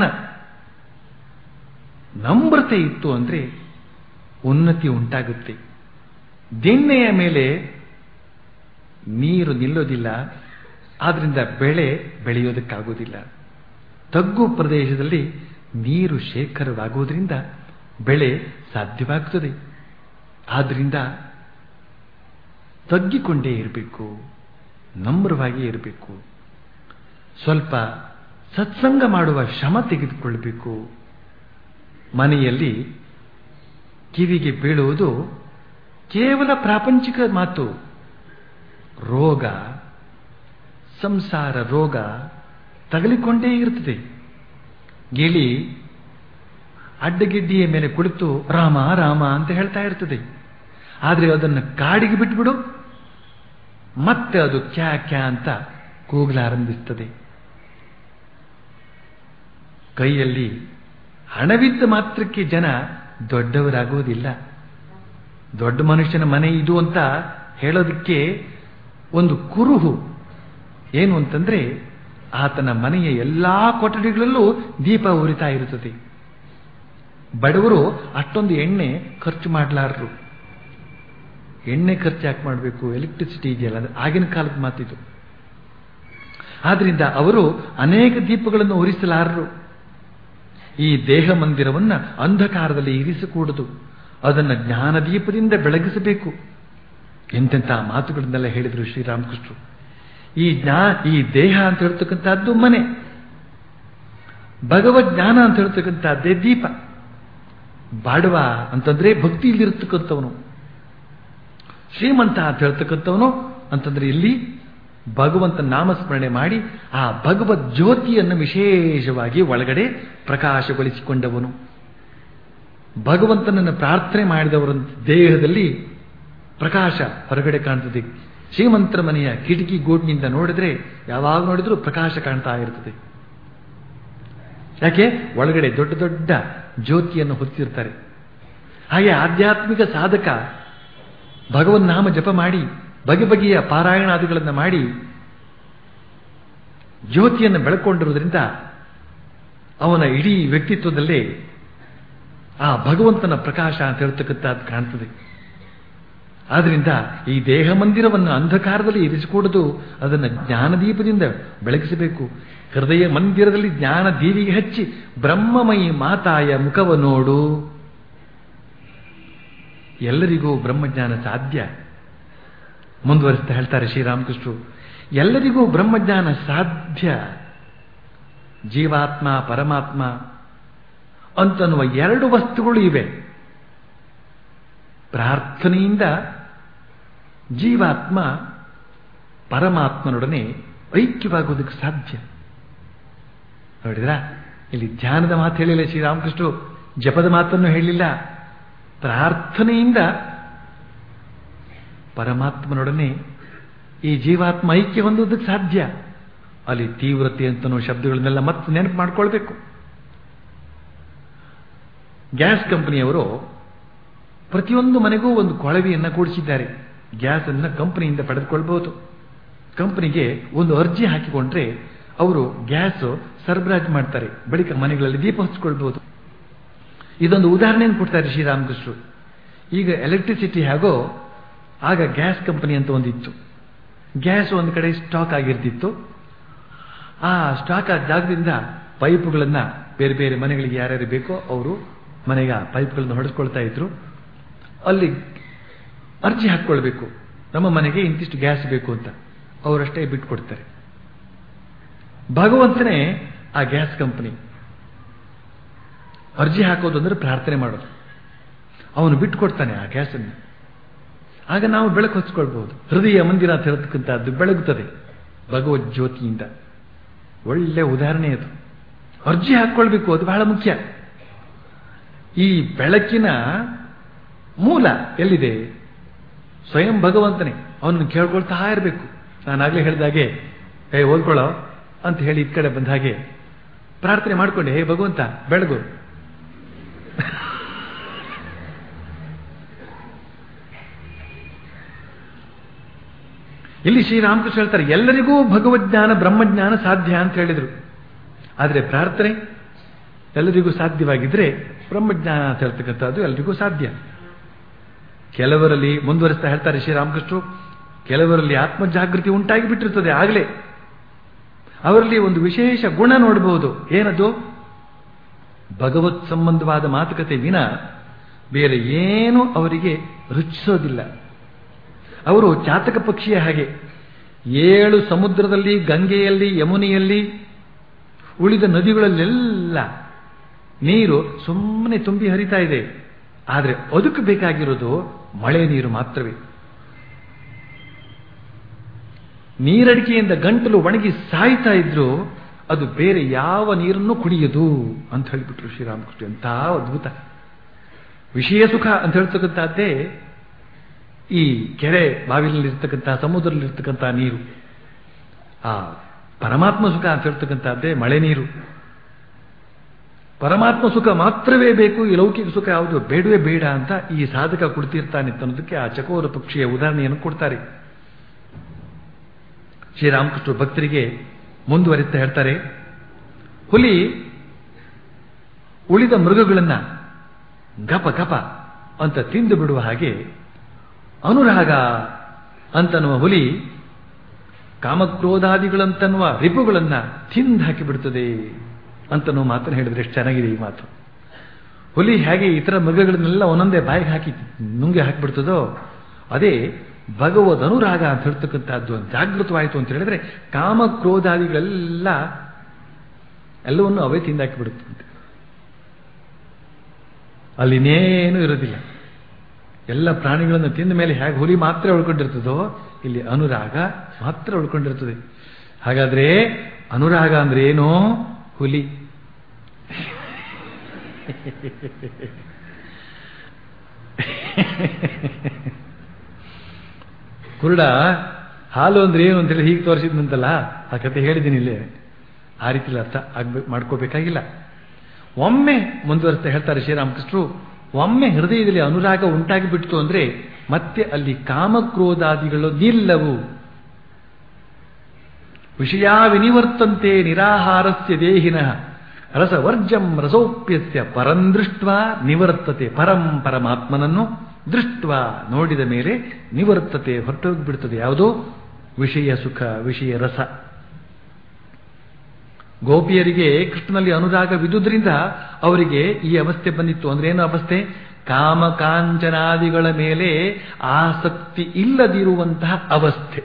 ನಮ್ರತೆ ಇತ್ತು ಅಂದ್ರೆ ಉನ್ನತಿ ಉಂಟಾಗುತ್ತೆ ದಿಣ್ಣೆಯ ಮೇಲೆ ನೀರು ನಿಲ್ಲೋದಿಲ್ಲ ಆದ್ರಿಂದ ಬೆಳೆ ಬೆಳೆಯೋದಕ್ಕಾಗೋದಿಲ್ಲ ತಗ್ಗು ಪ್ರದೇಶದಲ್ಲಿ ನೀರು ಶೇಖರವಾಗುವುದರಿಂದ ಬೆಳೆ ಸಾಧ್ಯವಾಗುತ್ತದೆ ಆದ್ರಿಂದ ತಗ್ಗಿಕೊಂಡೇ ಇರಬೇಕು ನಮ್ರವಾಗಿ ಇರಬೇಕು ಸ್ವಲ್ಪ ಸತ್ಸಂಗ ಮಾಡುವ ಶ್ರಮ ತೆಗೆದುಕೊಳ್ಳಬೇಕು ಮನೆಯಲ್ಲಿ ಕಿವಿಗೆ ಬೀಳುವುದು ಕೇವಲ ಪ್ರಾಪಂಚಿಕ ಮಾತು ರೋಗ ಸಂಸಾರ ರೋಗ ತಗಲಿಕೊಂಡೇ ಇರುತ್ತದೆ ಗಿಳಿ ಅಡ್ಡಗಿಡ್ಡಿಯ ಮೇಲೆ ಕುಳಿತು ರಾಮ ರಾಮ ಅಂತ ಹೇಳ್ತಾ ಇರ್ತದೆ ಆದರೆ ಅದನ್ನು ಕಾಡಿಗೆ ಬಿಟ್ಬಿಡು ಮತ್ತೆ ಅದು ಕ್ಯಾ ಕ್ಯಾ ಅಂತ ಕೂಗಲಾರಂಭಿಸ್ತದೆ ಕೈಯಲ್ಲಿ ಹಣವಿದ್ದ ಮಾತ್ರಕ್ಕೆ ಜನ ದೊಡ್ಡವರಾಗುವುದಿಲ್ಲ ದೊಡ್ಡ ಮನುಷ್ಯನ ಮನೆ ಇದು ಅಂತ ಹೇಳೋದಕ್ಕೆ ಒಂದು ಕುರುಹು ಏನು ಅಂತಂದ್ರೆ ಆತನ ಮನೆಯ ಎಲ್ಲಾ ಕೊಠಡಿಗಳಲ್ಲೂ ದೀಪ ಉರಿತಾ ಇರುತ್ತದೆ ಬಡವರು ಅಷ್ಟೊಂದು ಎಣ್ಣೆ ಖರ್ಚು ಮಾಡಲಾರರು ಎಣ್ಣೆ ಖರ್ಚು ಯಾಕೆ ಮಾಡಬೇಕು ಎಲೆಕ್ಟ್ರಿಸಿಟಿ ಇದೆಯಲ್ಲ ಅದು ಆಗಿನ ಕಾಲದ ಮಾತಿದು ಆದ್ರಿಂದ ಅವರು ಅನೇಕ ದೀಪಗಳನ್ನು ಉರಿಸಲಾರರು ಈ ದೇಹ ಮಂದಿರವನ್ನ ಅಂಧಕಾರದಲ್ಲಿ ಇರಿಸಕೂಡದು ಅದನ್ನು ಜ್ಞಾನದೀಪದಿಂದ ಬೆಳಗಿಸಬೇಕು ಎಂತೆಂಥ ಮಾತುಗಳನ್ನೆಲ್ಲ ಹೇಳಿದರು ಶ್ರೀರಾಮಕೃಷ್ಣರು ಈ ಜ್ಞಾ ಈ ದೇಹ ಅಂತ ಹೇಳ್ತಕ್ಕಂಥದ್ದು ಮನೆ ಭಗವದ್ ಜ್ಞಾನ ಅಂತ ಹೇಳ್ತಕ್ಕಂಥದ್ದೇ ದೀಪ ಬಾಡುವ ಅಂತಂದ್ರೆ ಭಕ್ತಿ ಇಲ್ಲಿರ್ತಕ್ಕಂಥವನು ಶ್ರೀಮಂತ ಅಂತ ಹೇಳ್ತಕ್ಕಂಥವನು ಅಂತಂದ್ರೆ ಇಲ್ಲಿ ಭಗವಂತ ನಾಮಸ್ಮರಣೆ ಮಾಡಿ ಆ ಭಗವದ್ ಜ್ಯೋತಿಯನ್ನು ವಿಶೇಷವಾಗಿ ಒಳಗಡೆ ಪ್ರಕಾಶಗೊಳಿಸಿಕೊಂಡವನು ಭಗವಂತನನ್ನು ಪ್ರಾರ್ಥನೆ ಮಾಡಿದವರ ದೇಹದಲ್ಲಿ ಪ್ರಕಾಶ ಹೊರಗಡೆ ಕಾಣ್ತದೆ ಶ್ರೀಮಂತರ ಮನೆಯ ಕಿಟಕಿ ಗೋಡ್ನಿಂದ ನೋಡಿದ್ರೆ ಯಾವಾಗ ನೋಡಿದ್ರೂ ಪ್ರಕಾಶ ಕಾಣ್ತಾ ಇರ್ತದೆ ಯಾಕೆ ಒಳಗಡೆ ದೊಡ್ಡ ದೊಡ್ಡ ಜ್ಯೋತಿಯನ್ನು ಹೊತ್ತಿರ್ತಾರೆ ಹಾಗೆ ಆಧ್ಯಾತ್ಮಿಕ ಸಾಧಕ ಭಗವನ್ ನಾಮ ಜಪ ಮಾಡಿ ಬಗೆ ಬಗೆಯ ಪಾರಾಯಣಾದಿಗಳನ್ನು ಮಾಡಿ ಜ್ಯೋತಿಯನ್ನು ಬೆಳಕೊಂಡಿರುವುದರಿಂದ ಅವನ ಇಡೀ ವ್ಯಕ್ತಿತ್ವದಲ್ಲೇ ಆ ಭಗವಂತನ ಪ್ರಕಾಶ ಅಂತ ಹೇಳ್ತಕ್ಕಂಥದ್ದು ಕಾಣ್ತದೆ ಆದ್ರಿಂದ ಈ ದೇಹ ಮಂದಿರವನ್ನು ಅಂಧಕಾರದಲ್ಲಿ ಇರಿಸಿಕೊಡದು ಅದನ್ನು ಜ್ಞಾನದೀಪದಿಂದ ಬೆಳಗಿಸಬೇಕು ಹೃದಯ ಮಂದಿರದಲ್ಲಿ ಜ್ಞಾನ ದೀವಿಗೆ ಹಚ್ಚಿ ಬ್ರಹ್ಮಮಯಿ ಮಾತಾಯ ಮುಖವ ನೋಡು ಎಲ್ಲರಿಗೂ ಬ್ರಹ್ಮಜ್ಞಾನ ಸಾಧ್ಯ ಮುಂದುವರಿಸ್ತಾ ಹೇಳ್ತಾರೆ ಶ್ರೀರಾಮಕೃಷ್ಣರು ಎಲ್ಲರಿಗೂ ಬ್ರಹ್ಮಜ್ಞಾನ ಸಾಧ್ಯ ಜೀವಾತ್ಮ ಪರಮಾತ್ಮ ಅಂತನ್ನುವ ಎರಡು ವಸ್ತುಗಳು ಇವೆ ಪ್ರಾರ್ಥನೆಯಿಂದ ಜೀವಾತ್ಮ ಪರಮಾತ್ಮನೊಡನೆ ಐಕ್ಯವಾಗುವುದಕ್ಕೆ ಸಾಧ್ಯ ನೋಡಿದ್ರ ಇಲ್ಲಿ ಧ್ಯಾನದ ಮಾತು ಹೇಳಿಲ್ಲ ಶ್ರೀರಾಮಕೃಷ್ಣರು ಜಪದ ಮಾತನ್ನು ಹೇಳಿಲ್ಲ ಪ್ರಾರ್ಥನೆಯಿಂದ ಪರಮಾತ್ಮನೊಡನೆ ಈ ಜೀವಾತ್ಮ ಐಕ್ಯ ಹೊಂದುವುದಕ್ಕೆ ಸಾಧ್ಯ ಅಲ್ಲಿ ತೀವ್ರತೆ ಅಂತನೋ ಶಬ್ದಗಳನ್ನೆಲ್ಲ ಮತ್ತೆ ನೆನಪು ಮಾಡ್ಕೊಳ್ಬೇಕು ಗ್ಯಾಸ್ ಕಂಪನಿಯವರು ಪ್ರತಿಯೊಂದು ಮನೆಗೂ ಒಂದು ಕೊಳವೆಯನ್ನ ಕೂಡಿಸಿದ್ದಾರೆ ಗ್ಯಾಸ್ ಅನ್ನ ಕಂಪನಿಯಿಂದ ಪಡೆದುಕೊಳ್ಬಹುದು ಕಂಪನಿಗೆ ಒಂದು ಅರ್ಜಿ ಹಾಕಿಕೊಂಡ್ರೆ ಅವರು ಗ್ಯಾಸ್ ಸರಬರಾಜು ಮಾಡ್ತಾರೆ ಬಳಿಕ ಮನೆಗಳಲ್ಲಿ ದೀಪ ಹಚ್ಕೊಳ್ಬಹುದು ಇದೊಂದು ಉದಾಹರಣೆಯನ್ನು ಕೊಡ್ತಾರೆ ಶ್ರೀರಾಮಕೃಷ್ಣರು ಈಗ ಎಲೆಕ್ಟ್ರಿಸಿಟಿ ಹಾಗೋ ಆಗ ಗ್ಯಾಸ್ ಕಂಪನಿ ಅಂತ ಒಂದಿತ್ತು ಗ್ಯಾಸ್ ಒಂದು ಕಡೆ ಸ್ಟಾಕ್ ಆಗಿರ್ತಿತ್ತು ಆ ಸ್ಟಾಕ್ ಆದ ಜಾಗದಿಂದ ಪೈಪುಗಳನ್ನ ಬೇರೆ ಬೇರೆ ಮನೆಗಳಿಗೆ ಯಾರ್ಯಾರು ಬೇಕೋ ಅವರು ಮನೆಗೆ ಆ ಪೈಪ್ಗಳನ್ನು ಹೊಡೆಸ್ಕೊಳ್ತಾ ಇದ್ರು ಅಲ್ಲಿ ಅರ್ಜಿ ಹಾಕ್ಕೊಳ್ಬೇಕು ನಮ್ಮ ಮನೆಗೆ ಇಂತಿಷ್ಟು ಗ್ಯಾಸ್ ಬೇಕು ಅಂತ ಅವರಷ್ಟೇ ಬಿಟ್ಕೊಡ್ತಾರೆ ಭಗವಂತನೇ ಆ ಗ್ಯಾಸ್ ಕಂಪನಿ ಅರ್ಜಿ ಹಾಕೋದು ಅಂದ್ರೆ ಪ್ರಾರ್ಥನೆ ಮಾಡೋದು ಅವನು ಬಿಟ್ಕೊಡ್ತಾನೆ ಆ ಗ್ಯಾಸನ್ನು ಆಗ ನಾವು ಬೆಳಕು ಹಚ್ಕೊಳ್ಬಹುದು ಹೃದಯ ಮಂದಿರ ಅಂತ ಹೇಳ್ತಕ್ಕಂಥದ್ದು ಬೆಳಗುತ್ತದೆ ಭಗವದ್ ಜ್ಯೋತಿಯಿಂದ ಒಳ್ಳೆ ಉದಾಹರಣೆ ಅದು ಅರ್ಜಿ ಹಾಕ್ಕೊಳ್ಬೇಕು ಅದು ಬಹಳ ಮುಖ್ಯ ಈ ಬೆಳಕಿನ ಮೂಲ ಎಲ್ಲಿದೆ ಸ್ವಯಂ ಭಗವಂತನೇ ಅವನನ್ನು ಕೇಳ್ಕೊಳ್ತಾ ಇರಬೇಕು ನಾನಾಗಲೇ ಹೇಳಿದಾಗೆ ಏ ಓದ್ಕೊಳ್ಳೋ ಅಂತ ಹೇಳಿ ಈ ಕಡೆ ಬಂದ ಹಾಗೆ ಪ್ರಾರ್ಥನೆ ಮಾಡ್ಕೊಂಡೆ ಹೇ ಭಗವಂತ ಬೆಳಗು ಇಲ್ಲಿ ಶ್ರೀರಾಮಕೃಷ್ಣ ಹೇಳ್ತಾರೆ ಎಲ್ಲರಿಗೂ ಭಗವಜ್ಞಾನ ಬ್ರಹ್ಮಜ್ಞಾನ ಸಾಧ್ಯ ಅಂತ ಹೇಳಿದರು ಆದರೆ ಪ್ರಾರ್ಥನೆ ಎಲ್ಲರಿಗೂ ಸಾಧ್ಯವಾಗಿದ್ರೆ ಬ್ರಹ್ಮಜ್ಞಾನ ಅಂತ ಹೇಳ್ತಕ್ಕಂಥದ್ದು ಎಲ್ಲರಿಗೂ ಸಾಧ್ಯ ಕೆಲವರಲ್ಲಿ ಮುಂದುವರಿಸ್ತಾ ಹೇಳ್ತಾರೆ ಶ್ರೀರಾಮಕೃಷ್ಣರು ಕೆಲವರಲ್ಲಿ ಆತ್ಮಜಾಗೃತಿ ಉಂಟಾಗಿ ಬಿಟ್ಟಿರ್ತದೆ ಆಗಲೇ ಅವರಲ್ಲಿ ಒಂದು ವಿಶೇಷ ಗುಣ ನೋಡಬಹುದು ಏನದು ಭಗವತ್ ಸಂಬಂಧವಾದ ಮಾತುಕತೆ ವಿನ ಬೇರೆ ಏನೂ ಅವರಿಗೆ ರುಚಿಸೋದಿಲ್ಲ ಅವರು ಚಾತಕ ಪಕ್ಷಿಯ ಹಾಗೆ ಏಳು ಸಮುದ್ರದಲ್ಲಿ ಗಂಗೆಯಲ್ಲಿ ಯಮುನೆಯಲ್ಲಿ ಉಳಿದ ನದಿಗಳಲ್ಲೆಲ್ಲ ನೀರು ಸುಮ್ಮನೆ ತುಂಬಿ ಹರಿತಾ ಇದೆ ಆದರೆ ಅದಕ್ಕೆ ಬೇಕಾಗಿರೋದು ಮಳೆ ನೀರು ಮಾತ್ರವೇ ನೀರಡಿಕೆಯಿಂದ ಗಂಟಲು ಒಣಗಿ ಸಾಯ್ತಾ ಇದ್ರು ಅದು ಬೇರೆ ಯಾವ ನೀರನ್ನು ಕುಡಿಯದು ಅಂತ ಹೇಳಿಬಿಟ್ರು ಶ್ರೀರಾಮಕೃಷ್ಣ ಎಂಥ ಅದ್ಭುತ ವಿಷಯ ಸುಖ ಅಂತ ಹೇಳ್ತಕ್ಕಂಥದ್ದೇ ಈ ಕೆರೆ ಬಾವಿನಲ್ಲಿರ್ತಕ್ಕಂಥ ಸಮುದ್ರದಲ್ಲಿರ್ತಕ್ಕಂಥ ನೀರು ಆ ಪರಮಾತ್ಮ ಸುಖ ಅಂತ ಹೇಳ್ತಕ್ಕಂಥದ್ದೇ ಮಳೆ ನೀರು ಪರಮಾತ್ಮ ಸುಖ ಮಾತ್ರವೇ ಬೇಕು ಈ ಲೌಕಿಕ ಸುಖ ಯಾವುದು ಬೇಡವೇ ಬೇಡ ಅಂತ ಈ ಸಾಧಕ ಕೊಡ್ತಿರ್ತಾನೆ ಅನ್ನೋದಕ್ಕೆ ಆ ಚಕೋರ ಪಕ್ಷಿಯ ಉದಾಹರಣೆಯನ್ನು ಕೊಡ್ತಾರೆ ಶ್ರೀರಾಮಕೃಷ್ಣ ಭಕ್ತರಿಗೆ ಮುಂದುವರಿತಾ ಹೇಳ್ತಾರೆ ಹುಲಿ ಉಳಿದ ಮೃಗಗಳನ್ನ ಗಪ ಗಪ ಅಂತ ತಿಂದು ಬಿಡುವ ಹಾಗೆ ಅನುರಾಗ ಅಂತನ್ನುವ ಹುಲಿ ಕಾಮಕ್ರೋಧಾದಿಗಳಂತನ್ನುವ ರಿಪುಗಳನ್ನ ತಿಂದು ಹಾಕಿ ಬಿಡುತ್ತದೆ ಅಂತನೋ ಮಾತನ್ನು ಹೇಳಿದ್ರೆ ಎಷ್ಟು ಚೆನ್ನಾಗಿದೆ ಈ ಮಾತು ಹುಲಿ ಹೇಗೆ ಇತರ ಮೃಗಗಳನ್ನೆಲ್ಲ ಒಂದೊಂದೇ ಬಾಯಿಗೆ ಹಾಕಿ ನುಂಗಿ ಹಾಕಿಬಿಡ್ತದೋ ಅದೇ ಭಗವದ್ ಅನುರಾಗ ಅಂತ ಹೇಳ್ತಕ್ಕಂಥದ್ದು ಜಾಗೃತವಾಯಿತು ಅಂತ ಹೇಳಿದ್ರೆ ಕಾಮಕ್ರೋಧಾದಿಗಳೆಲ್ಲ ಎಲ್ಲವನ್ನು ಅವೇ ತಿಂದಾಕಿ ಬಿಡುತ್ತಂತೆ ಅಲ್ಲಿನೇನೂ ಇರೋದಿಲ್ಲ ಎಲ್ಲ ಪ್ರಾಣಿಗಳನ್ನು ತಿಂದ ಮೇಲೆ ಹೇಗೆ ಹುಲಿ ಮಾತ್ರ ಉಳ್ಕೊಂಡಿರ್ತದೋ ಇಲ್ಲಿ ಅನುರಾಗ ಮಾತ್ರ ಉಳ್ಕೊಂಡಿರ್ತದೆ ಹಾಗಾದ್ರೆ ಅನುರಾಗ ಅಂದ್ರೆ ಏನು ಹುಲಿ ಕುರುಡ ಹಾಲು ಅಂದ್ರೆ ಏನು ಅಂತೇಳಿ ಹೀಗೆ ತೋರಿಸಿದ್ನಂತಲ್ಲ ಆ ಕತೆ ಹೇಳಿದ್ದೀನಿ ಇಲ್ಲೇ ಆ ರೀತಿ ಅರ್ಥ ಆಗ್ಬೇಕು ಮಾಡ್ಕೋಬೇಕಾಗಿಲ್ಲ ಒಮ್ಮೆ ಮುಂದುವರಿಸ್ತಾ ಹೇಳ್ತಾರೆ ಶ್ರೀರಾಮಕೃಷ್ಣರು ಒಮ್ಮೆ ಹೃದಯದಲ್ಲಿ ಅನುರಾಗ ಉಂಟಾಗಿ ಬಿಡ್ತು ಅಂದ್ರೆ ಮತ್ತೆ ಅಲ್ಲಿ ಕಾಮಕ್ರೋಧಾದಿಗಳು ನಿಲ್ಲವು ವಿಷಯ ವಿನಿವರ್ತಂತೆ ನಿರಾಹಾರಸ್ಯ ದೇಹಿನಃ ರಸವರ್ಜಂ ರಸೋಪ್ಯಸ್ಯ ಪರಂ ದೃಷ್ಟ ನಿವರ್ತತೆ ಪರಂ ಪರಮಾತ್ಮನನ್ನು ದೃಷ್ಟ ನೋಡಿದ ಮೇಲೆ ನಿವರ್ತತೆ ಹೊರಟೋಗ್ಬಿಡ್ತದೆ ಯಾವುದೋ ವಿಷಯ ಸುಖ ವಿಷಯ ರಸ ಗೋಪಿಯರಿಗೆ ಕೃಷ್ಣನಲ್ಲಿ ಅನುರಾಗವಿದ್ದುದರಿಂದ ಅವರಿಗೆ ಈ ಅವಸ್ಥೆ ಬಂದಿತ್ತು ಅಂದ್ರೆ ಏನು ಅವಸ್ಥೆ ಕಾಮಕಾಂಚನಾದಿಗಳ ಮೇಲೆ ಆಸಕ್ತಿ ಇಲ್ಲದಿರುವಂತಹ ಅವಸ್ಥೆ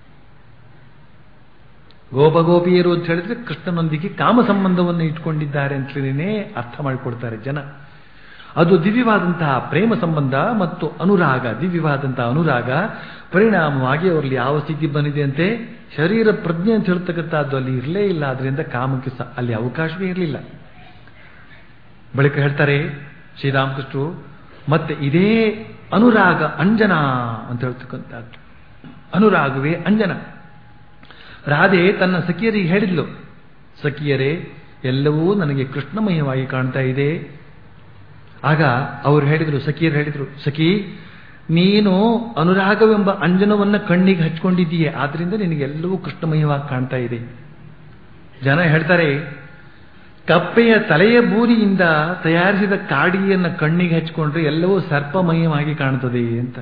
ಗೋಪಗೋಪಿಯರು ಅಂತ ಹೇಳಿದ್ರೆ ಕೃಷ್ಣನೊಂದಿಗೆ ಕಾಮ ಸಂಬಂಧವನ್ನು ಇಟ್ಕೊಂಡಿದ್ದಾರೆ ಅಂತಲೇ ಅರ್ಥ ಮಾಡಿಕೊಡ್ತಾರೆ ಜನ ಅದು ದಿವ್ಯವಾದಂತಹ ಪ್ರೇಮ ಸಂಬಂಧ ಮತ್ತು ಅನುರಾಗ ದಿವ್ಯವಾದಂತಹ ಅನುರಾಗ ಪರಿಣಾಮವಾಗಿ ಅವರಲ್ಲಿ ಯಾವ ಸ್ಥಿತಿ ಬಂದಿದೆ ಅಂತೆ ಶರೀರ ಪ್ರಜ್ಞೆ ಅಂತ ಹೇಳ್ತಕ್ಕಂಥದ್ದು ಅಲ್ಲಿ ಇರಲೇ ಇಲ್ಲ ಅದರಿಂದ ಕಾಮಕ್ಕೆ ಸ- ಅಲ್ಲಿ ಅವಕಾಶವೇ ಇರಲಿಲ್ಲ ಬಳಿಕ ಹೇಳ್ತಾರೆ ಶ್ರೀರಾಮಕೃಷ್ಣರು ಮತ್ತೆ ಇದೇ ಅನುರಾಗ ಅಂಜನ ಅಂತ ಹೇಳ್ತಕ್ಕಂಥದ್ದು ಅನುರಾಗವೇ ಅಂಜನ ರಾಧೆ ತನ್ನ ಸಖಿಯರಿಗೆ ಹೇಳಿದ್ಲು ಸಖಿಯರೇ ಎಲ್ಲವೂ ನನಗೆ ಕೃಷ್ಣಮಯವಾಗಿ ಕಾಣ್ತಾ ಇದೆ ಆಗ ಅವರು ಹೇಳಿದರು ಸಖಿಯರು ಹೇಳಿದರು ಸಖಿ ನೀನು ಅನುರಾಗವೆಂಬ ಅಂಜನವನ್ನ ಕಣ್ಣಿಗೆ ಹಚ್ಕೊಂಡಿದ್ದೀಯೆ ಆದ್ರಿಂದ ನಿನಗೆಲ್ಲವೂ ಕೃಷ್ಣಮಯವಾಗಿ ಕಾಣ್ತಾ ಇದೆ ಜನ ಹೇಳ್ತಾರೆ ಕಪ್ಪೆಯ ತಲೆಯ ಬೂದಿಯಿಂದ ತಯಾರಿಸಿದ ಕಾಡಿಗೆಯನ್ನು ಕಣ್ಣಿಗೆ ಹಚ್ಕೊಂಡ್ರೆ ಎಲ್ಲವೂ ಸರ್ಪಮಯವಾಗಿ ಕಾಣುತ್ತದೆ ಅಂತ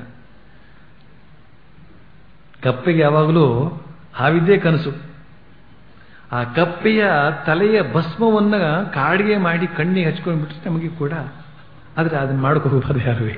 ಕಪ್ಪೆಗೆ ಯಾವಾಗಲೂ ಹಾವಿದ್ದೇ ಕನಸು ಆ ಕಪ್ಪೆಯ ತಲೆಯ ಭಸ್ಮವನ್ನ ಕಾಡಿಗೆ ಮಾಡಿ ಕಣ್ಣಿಗೆ ಹಚ್ಕೊಂಡ್ಬಿಟ್ರೆ ನಮಗೆ ಕೂಡ ಆದ್ರೆ ಅದನ್ನ ಮಾಡ್ಕೋಬಹುದು ಯಾರುವೇ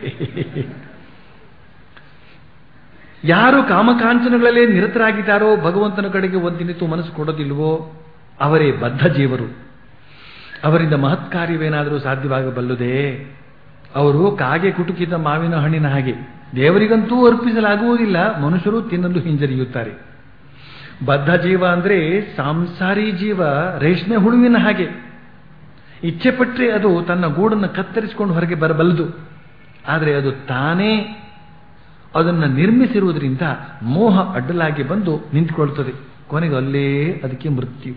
ಯಾರು ಕಾಮಕಾಂಚನಗಳಲ್ಲೇ ನಿರತರಾಗಿದ್ದಾರೋ ಭಗವಂತನ ಕಡೆಗೆ ಒಂದಿನಿತು ಮನಸ್ಸು ಕೊಡೋದಿಲ್ವೋ ಅವರೇ ಬದ್ಧ ಜೀವರು ಅವರಿಂದ ಮಹತ್ ಕಾರ್ಯವೇನಾದರೂ ಸಾಧ್ಯವಾಗಬಲ್ಲುದೇ ಅವರು ಕಾಗೆ ಕುಟುಕಿದ ಮಾವಿನ ಹಣ್ಣಿನ ಹಾಗೆ ದೇವರಿಗಂತೂ ಅರ್ಪಿಸಲಾಗುವುದಿಲ್ಲ ಮನುಷ್ಯರು ತಿನ್ನಲು ಹಿಂಜರಿಯುತ್ತಾರೆ ಬದ್ಧ ಜೀವ ಅಂದ್ರೆ ಸಾಂಸಾರಿ ಜೀವ ರೇಷ್ಮೆ ಹುಳುವಿನ ಹಾಗೆ ಇಚ್ಛೆ ಪಟ್ಟರೆ ಅದು ತನ್ನ ಗೂಡನ್ನು ಕತ್ತರಿಸಿಕೊಂಡು ಹೊರಗೆ ಬರಬಲ್ಲದು ಆದರೆ ಅದು ತಾನೇ ಅದನ್ನು ನಿರ್ಮಿಸಿರುವುದರಿಂದ ಮೋಹ ಅಡ್ಡಲಾಗಿ ಬಂದು ನಿಂತುಕೊಳ್ತದೆ ಕೊನೆಗೆ ಅಲ್ಲೇ ಅದಕ್ಕೆ ಮೃತ್ಯು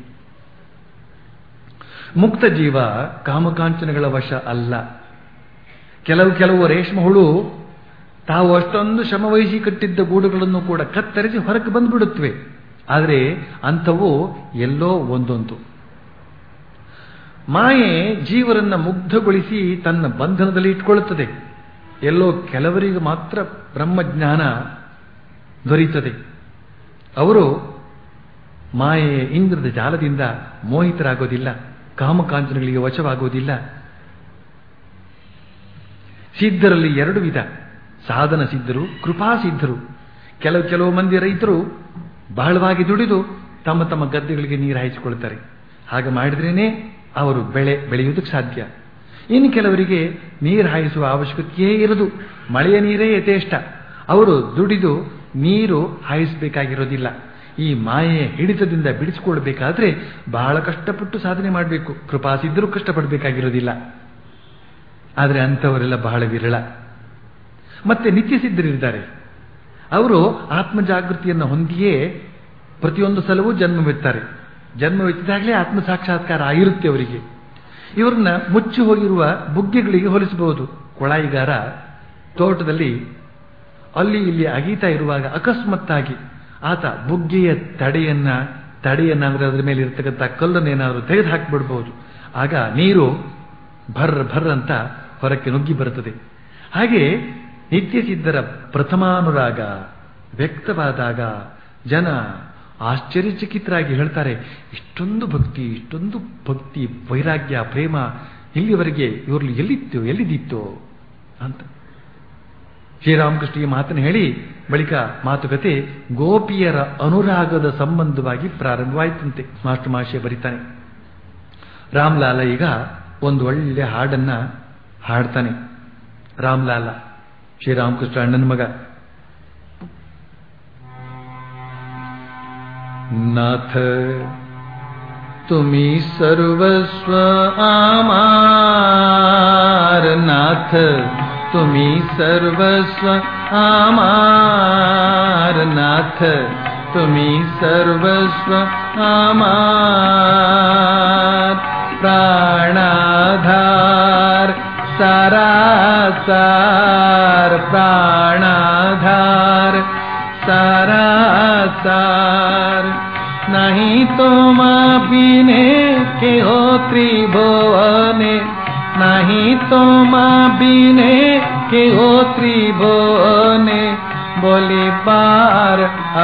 ಮುಕ್ತ ಜೀವ ಕಾಮಕಾಂಚನಗಳ ವಶ ಅಲ್ಲ ಕೆಲವು ಕೆಲವು ರೇಷ್ಮೆ ಹುಳು ತಾವು ಅಷ್ಟೊಂದು ಶ್ರಮವಹಿಸಿ ಕಟ್ಟಿದ್ದ ಗೂಡುಗಳನ್ನು ಕೂಡ ಕತ್ತರಿಸಿ ಹೊರಗೆ ಬಂದ್ಬಿಡುತ್ತವೆ ಆದರೆ ಅಂಥವು ಎಲ್ಲೋ ಒಂದೊಂದು ಮಾಯೆ ಜೀವರನ್ನ ಮುಗ್ಧಗೊಳಿಸಿ ತನ್ನ ಬಂಧನದಲ್ಲಿ ಇಟ್ಕೊಳ್ಳುತ್ತದೆ ಎಲ್ಲೋ ಕೆಲವರಿಗೆ ಮಾತ್ರ ಬ್ರಹ್ಮಜ್ಞಾನ ದೊರೆಯುತ್ತದೆ ಅವರು ಮಾಯೆಯ ಇಂದ್ರದ ಜಾಲದಿಂದ ಮೋಹಿತರಾಗೋದಿಲ್ಲ ಕಾಮಕಾಂಚನಗಳಿಗೆ ವಶವಾಗುವುದಿಲ್ಲ ಸಿದ್ಧರಲ್ಲಿ ಎರಡು ವಿಧ ಸಾಧನ ಸಿದ್ಧರು ಕೃಪಾ ಸಿದ್ಧರು ಕೆಲವು ಕೆಲವು ಮಂದಿ ರೈತರು ಬಹಳವಾಗಿ ದುಡಿದು ತಮ್ಮ ತಮ್ಮ ಗದ್ದೆಗಳಿಗೆ ನೀರು ಹಾಯಿಸಿಕೊಳ್ತಾರೆ ಹಾಗೆ ಮಾಡಿದ್ರೇನೆ ಅವರು ಬೆಳೆ ಬೆಳೆಯುವುದಕ್ಕೆ ಸಾಧ್ಯ ಇನ್ನು ಕೆಲವರಿಗೆ ನೀರು ಹಾಯಿಸುವ ಅವಶ್ಯಕತೆಯೇ ಇರದು ಮಳೆಯ ನೀರೇ ಯಥೇಷ್ಟ ಅವರು ದುಡಿದು ನೀರು ಹಾಯಿಸಬೇಕಾಗಿರೋದಿಲ್ಲ ಈ ಮಾಯೆಯ ಹಿಡಿತದಿಂದ ಬಿಡಿಸಿಕೊಳ್ಬೇಕಾದ್ರೆ ಬಹಳ ಕಷ್ಟಪಟ್ಟು ಸಾಧನೆ ಮಾಡಬೇಕು ಕೃಪಾಸಿದ್ದರೂ ಕಷ್ಟಪಡಬೇಕಾಗಿರೋದಿಲ್ಲ ಆದರೆ ಅಂಥವರೆಲ್ಲ ಬಹಳ ವಿರಳ ಮತ್ತೆ ನಿತ್ಯ ಸಿದ್ಧರಿದ್ದಾರೆ ಅವರು ಆತ್ಮಜಾಗೃತಿಯನ್ನು ಹೊಂದಿಯೇ ಪ್ರತಿಯೊಂದು ಸಲವೂ ಜನ್ಮವೆತ್ತಾರೆ ಜನ್ಮವೆತ್ತಿದಾಗಲೇ ಆತ್ಮ ಸಾಕ್ಷಾತ್ಕಾರ ಆಗಿರುತ್ತೆ ಅವರಿಗೆ ಇವ್ರನ್ನ ಮುಚ್ಚಿ ಹೋಗಿರುವ ಬುಗ್ಗೆಗಳಿಗೆ ಹೋಲಿಸಬಹುದು ಕೊಳಾಯಿಗಾರ ತೋಟದಲ್ಲಿ ಅಲ್ಲಿ ಇಲ್ಲಿ ಅಗೀತಾ ಇರುವಾಗ ಅಕಸ್ಮಾತ್ತಾಗಿ ಆತ ಬುಗ್ಗೆಯ ತಡೆಯನ್ನ ತಡೆಯನ್ನ ಅಂದ್ರೆ ಅದರ ಮೇಲೆ ಇರತಕ್ಕಂಥ ಕಲ್ಲನ್ನು ಏನಾದರೂ ತೆಗೆದು ಹಾಕಿಬಿಡ್ಬಹುದು ಆಗ ನೀರು ಭರ್ ಭರ್ ಅಂತ ಹೊರಕ್ಕೆ ನುಗ್ಗಿ ಬರುತ್ತದೆ ಹಾಗೆ ನಿತ್ಯ ಸಿದ್ಧರ ಪ್ರಥಮಾನುರಾಗ ವ್ಯಕ್ತವಾದಾಗ ಜನ ಆಶ್ಚರ್ಯಚಕಿತರಾಗಿ ಹೇಳ್ತಾರೆ ಇಷ್ಟೊಂದು ಭಕ್ತಿ ಇಷ್ಟೊಂದು ಭಕ್ತಿ ವೈರಾಗ್ಯ ಪ್ರೇಮ ಇಲ್ಲಿವರೆಗೆ ಇವ್ರಲ್ಲಿ ಎಲ್ಲಿತ್ತು ಎಲ್ಲಿದ್ದಿತ್ತು ಅಂತ ಶ್ರೀರಾಮಕೃಷ್ಣಗೆ ಮಾತನ್ನು ಹೇಳಿ ಬಳಿಕ ಮಾತುಕತೆ ಗೋಪಿಯರ ಅನುರಾಗದ ಸಂಬಂಧವಾಗಿ ಪ್ರಾರಂಭವಾಯಿತಂತೆ ಮಾಸ್ಟರ್ ಮಾಷೆ ಬರೀತಾನೆ ರಾಮ್ಲಾಲ ಈಗ ಒಂದು ಒಳ್ಳೆ ಹಾಡನ್ನ ಹಾಡ್ತಾನೆ ರಾಮ್ಲಾಲ ಶ್ರೀರಾಮಕೃಷ್ಣ ಅಣ್ಣನ ಮಗ नाथ तुम्ही सर्वस्व आमार नाथ तुम्ही सर्वस्व आमार नाथ तुम्ही सर्वस्व आमार प्राणाधार सारासार प्राणाधार सारासार नहीं तो बिने के हो त्रिभुवने नहीं तो बिने के हो त्रिभुवने बोली बार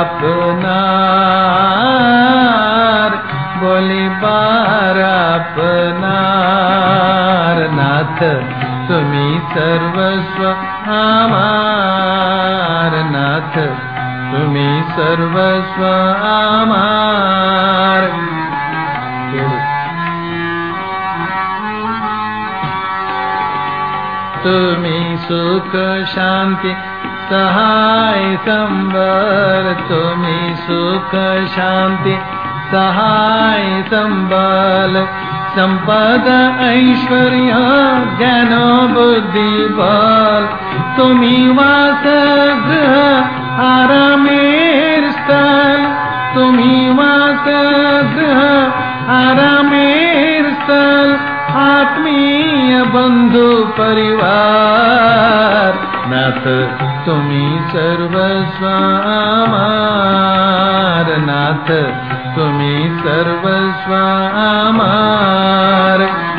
अपनार बोली बार अपनार नाथ तुम्ही सर्वस्व आमार नाथ तुम्ही सर्वस्व आमार ಕೇಳು तुम्ही सुख शांती सहाय संबर तुम्ही सुख शांती सहाय संबल संपद ऐश्वर्य ज्ञान बुद्धी बल तुम्ही वासगृह आरामेर स्थल तुम्ही वासगृह आरामेर स्थल आत्मीय बंधू परिवार नाथ तुम्ही सर्वस्व आमार नाथ तुम्ही सर्वस्व आमार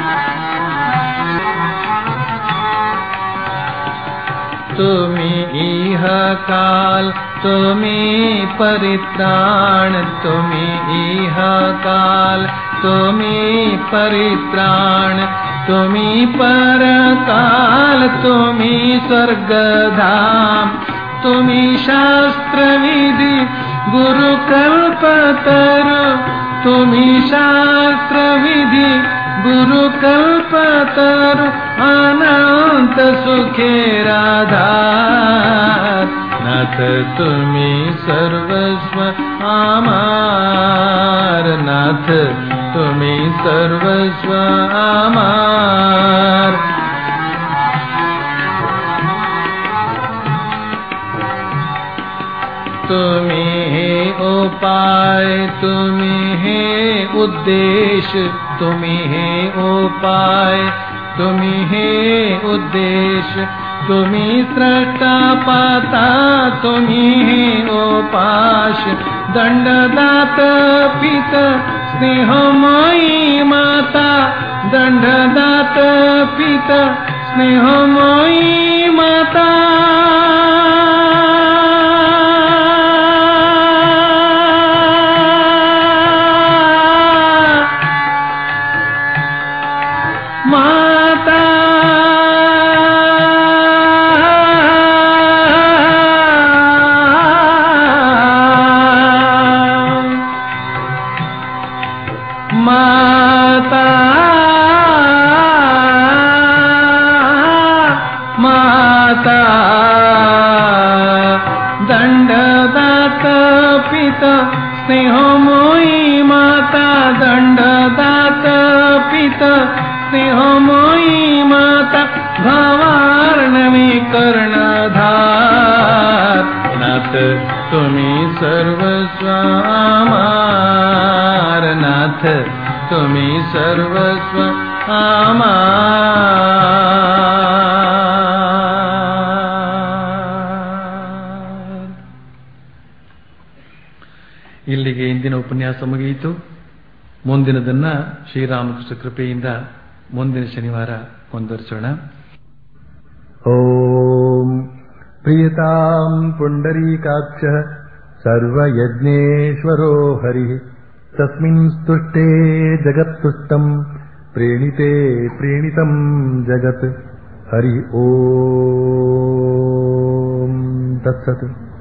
तुम्ही इह काल तुम्ही परित्राण तुम्ही इह काल तुम्ही परित्राण तुम्ही परकाल तुम्ही स्वर्गधाम तुम्ही शास्त्रविधी गुरुकल्पतरु तुम्ही शास्त्रविधी गुरुकल्पतरु अनंत सुखे राधार नाथ तुम्ही सर्वस्व आमार नाथ तुम्ही सर्वस्व आमार तुम्ही हे उपाय तुम्ही हे उद्देश तुम्ही हे उपाय तुम्ही हे उद्देश तुम्ही स्रष्टा पाता तुम्ही हे उपाश दंडदात पित स्नेहमयी माता दंडदात पित स्नेहमयी माता माता माता माता दंडदात पित स्नेहमोयी माता दंडदात पित स्नेहमोयी माता भवार्णवी कर्णधार नाथ तुम्ही सर्वस्व आमार नाथ तुम्ही सर्वस्व ಆಮಾರ್ ಇಲ್ಲಿಗೆ ಇಂದಿನ ಉಪನ್ಯಾಸ ಮುಗಿಯಿತು ಮುಂದಿನದನ್ನ ಶ್ರೀರಾಮಕೃಷ್ಣ ಕೃಪೆಯಿಂದ ಮುಂದಿನ ಶನಿವಾರ ಮುಂದುವರಿಸೋಣ ॐ प्रियताम् पुण्डरीकाक्षः सर्वयज्ञेश्वरो हरिः तस्मिन् स्तुष्टे जगत्तुष्टम् प्रीणिते प्रीणितम् जगत् हरि ॐ तत्सत्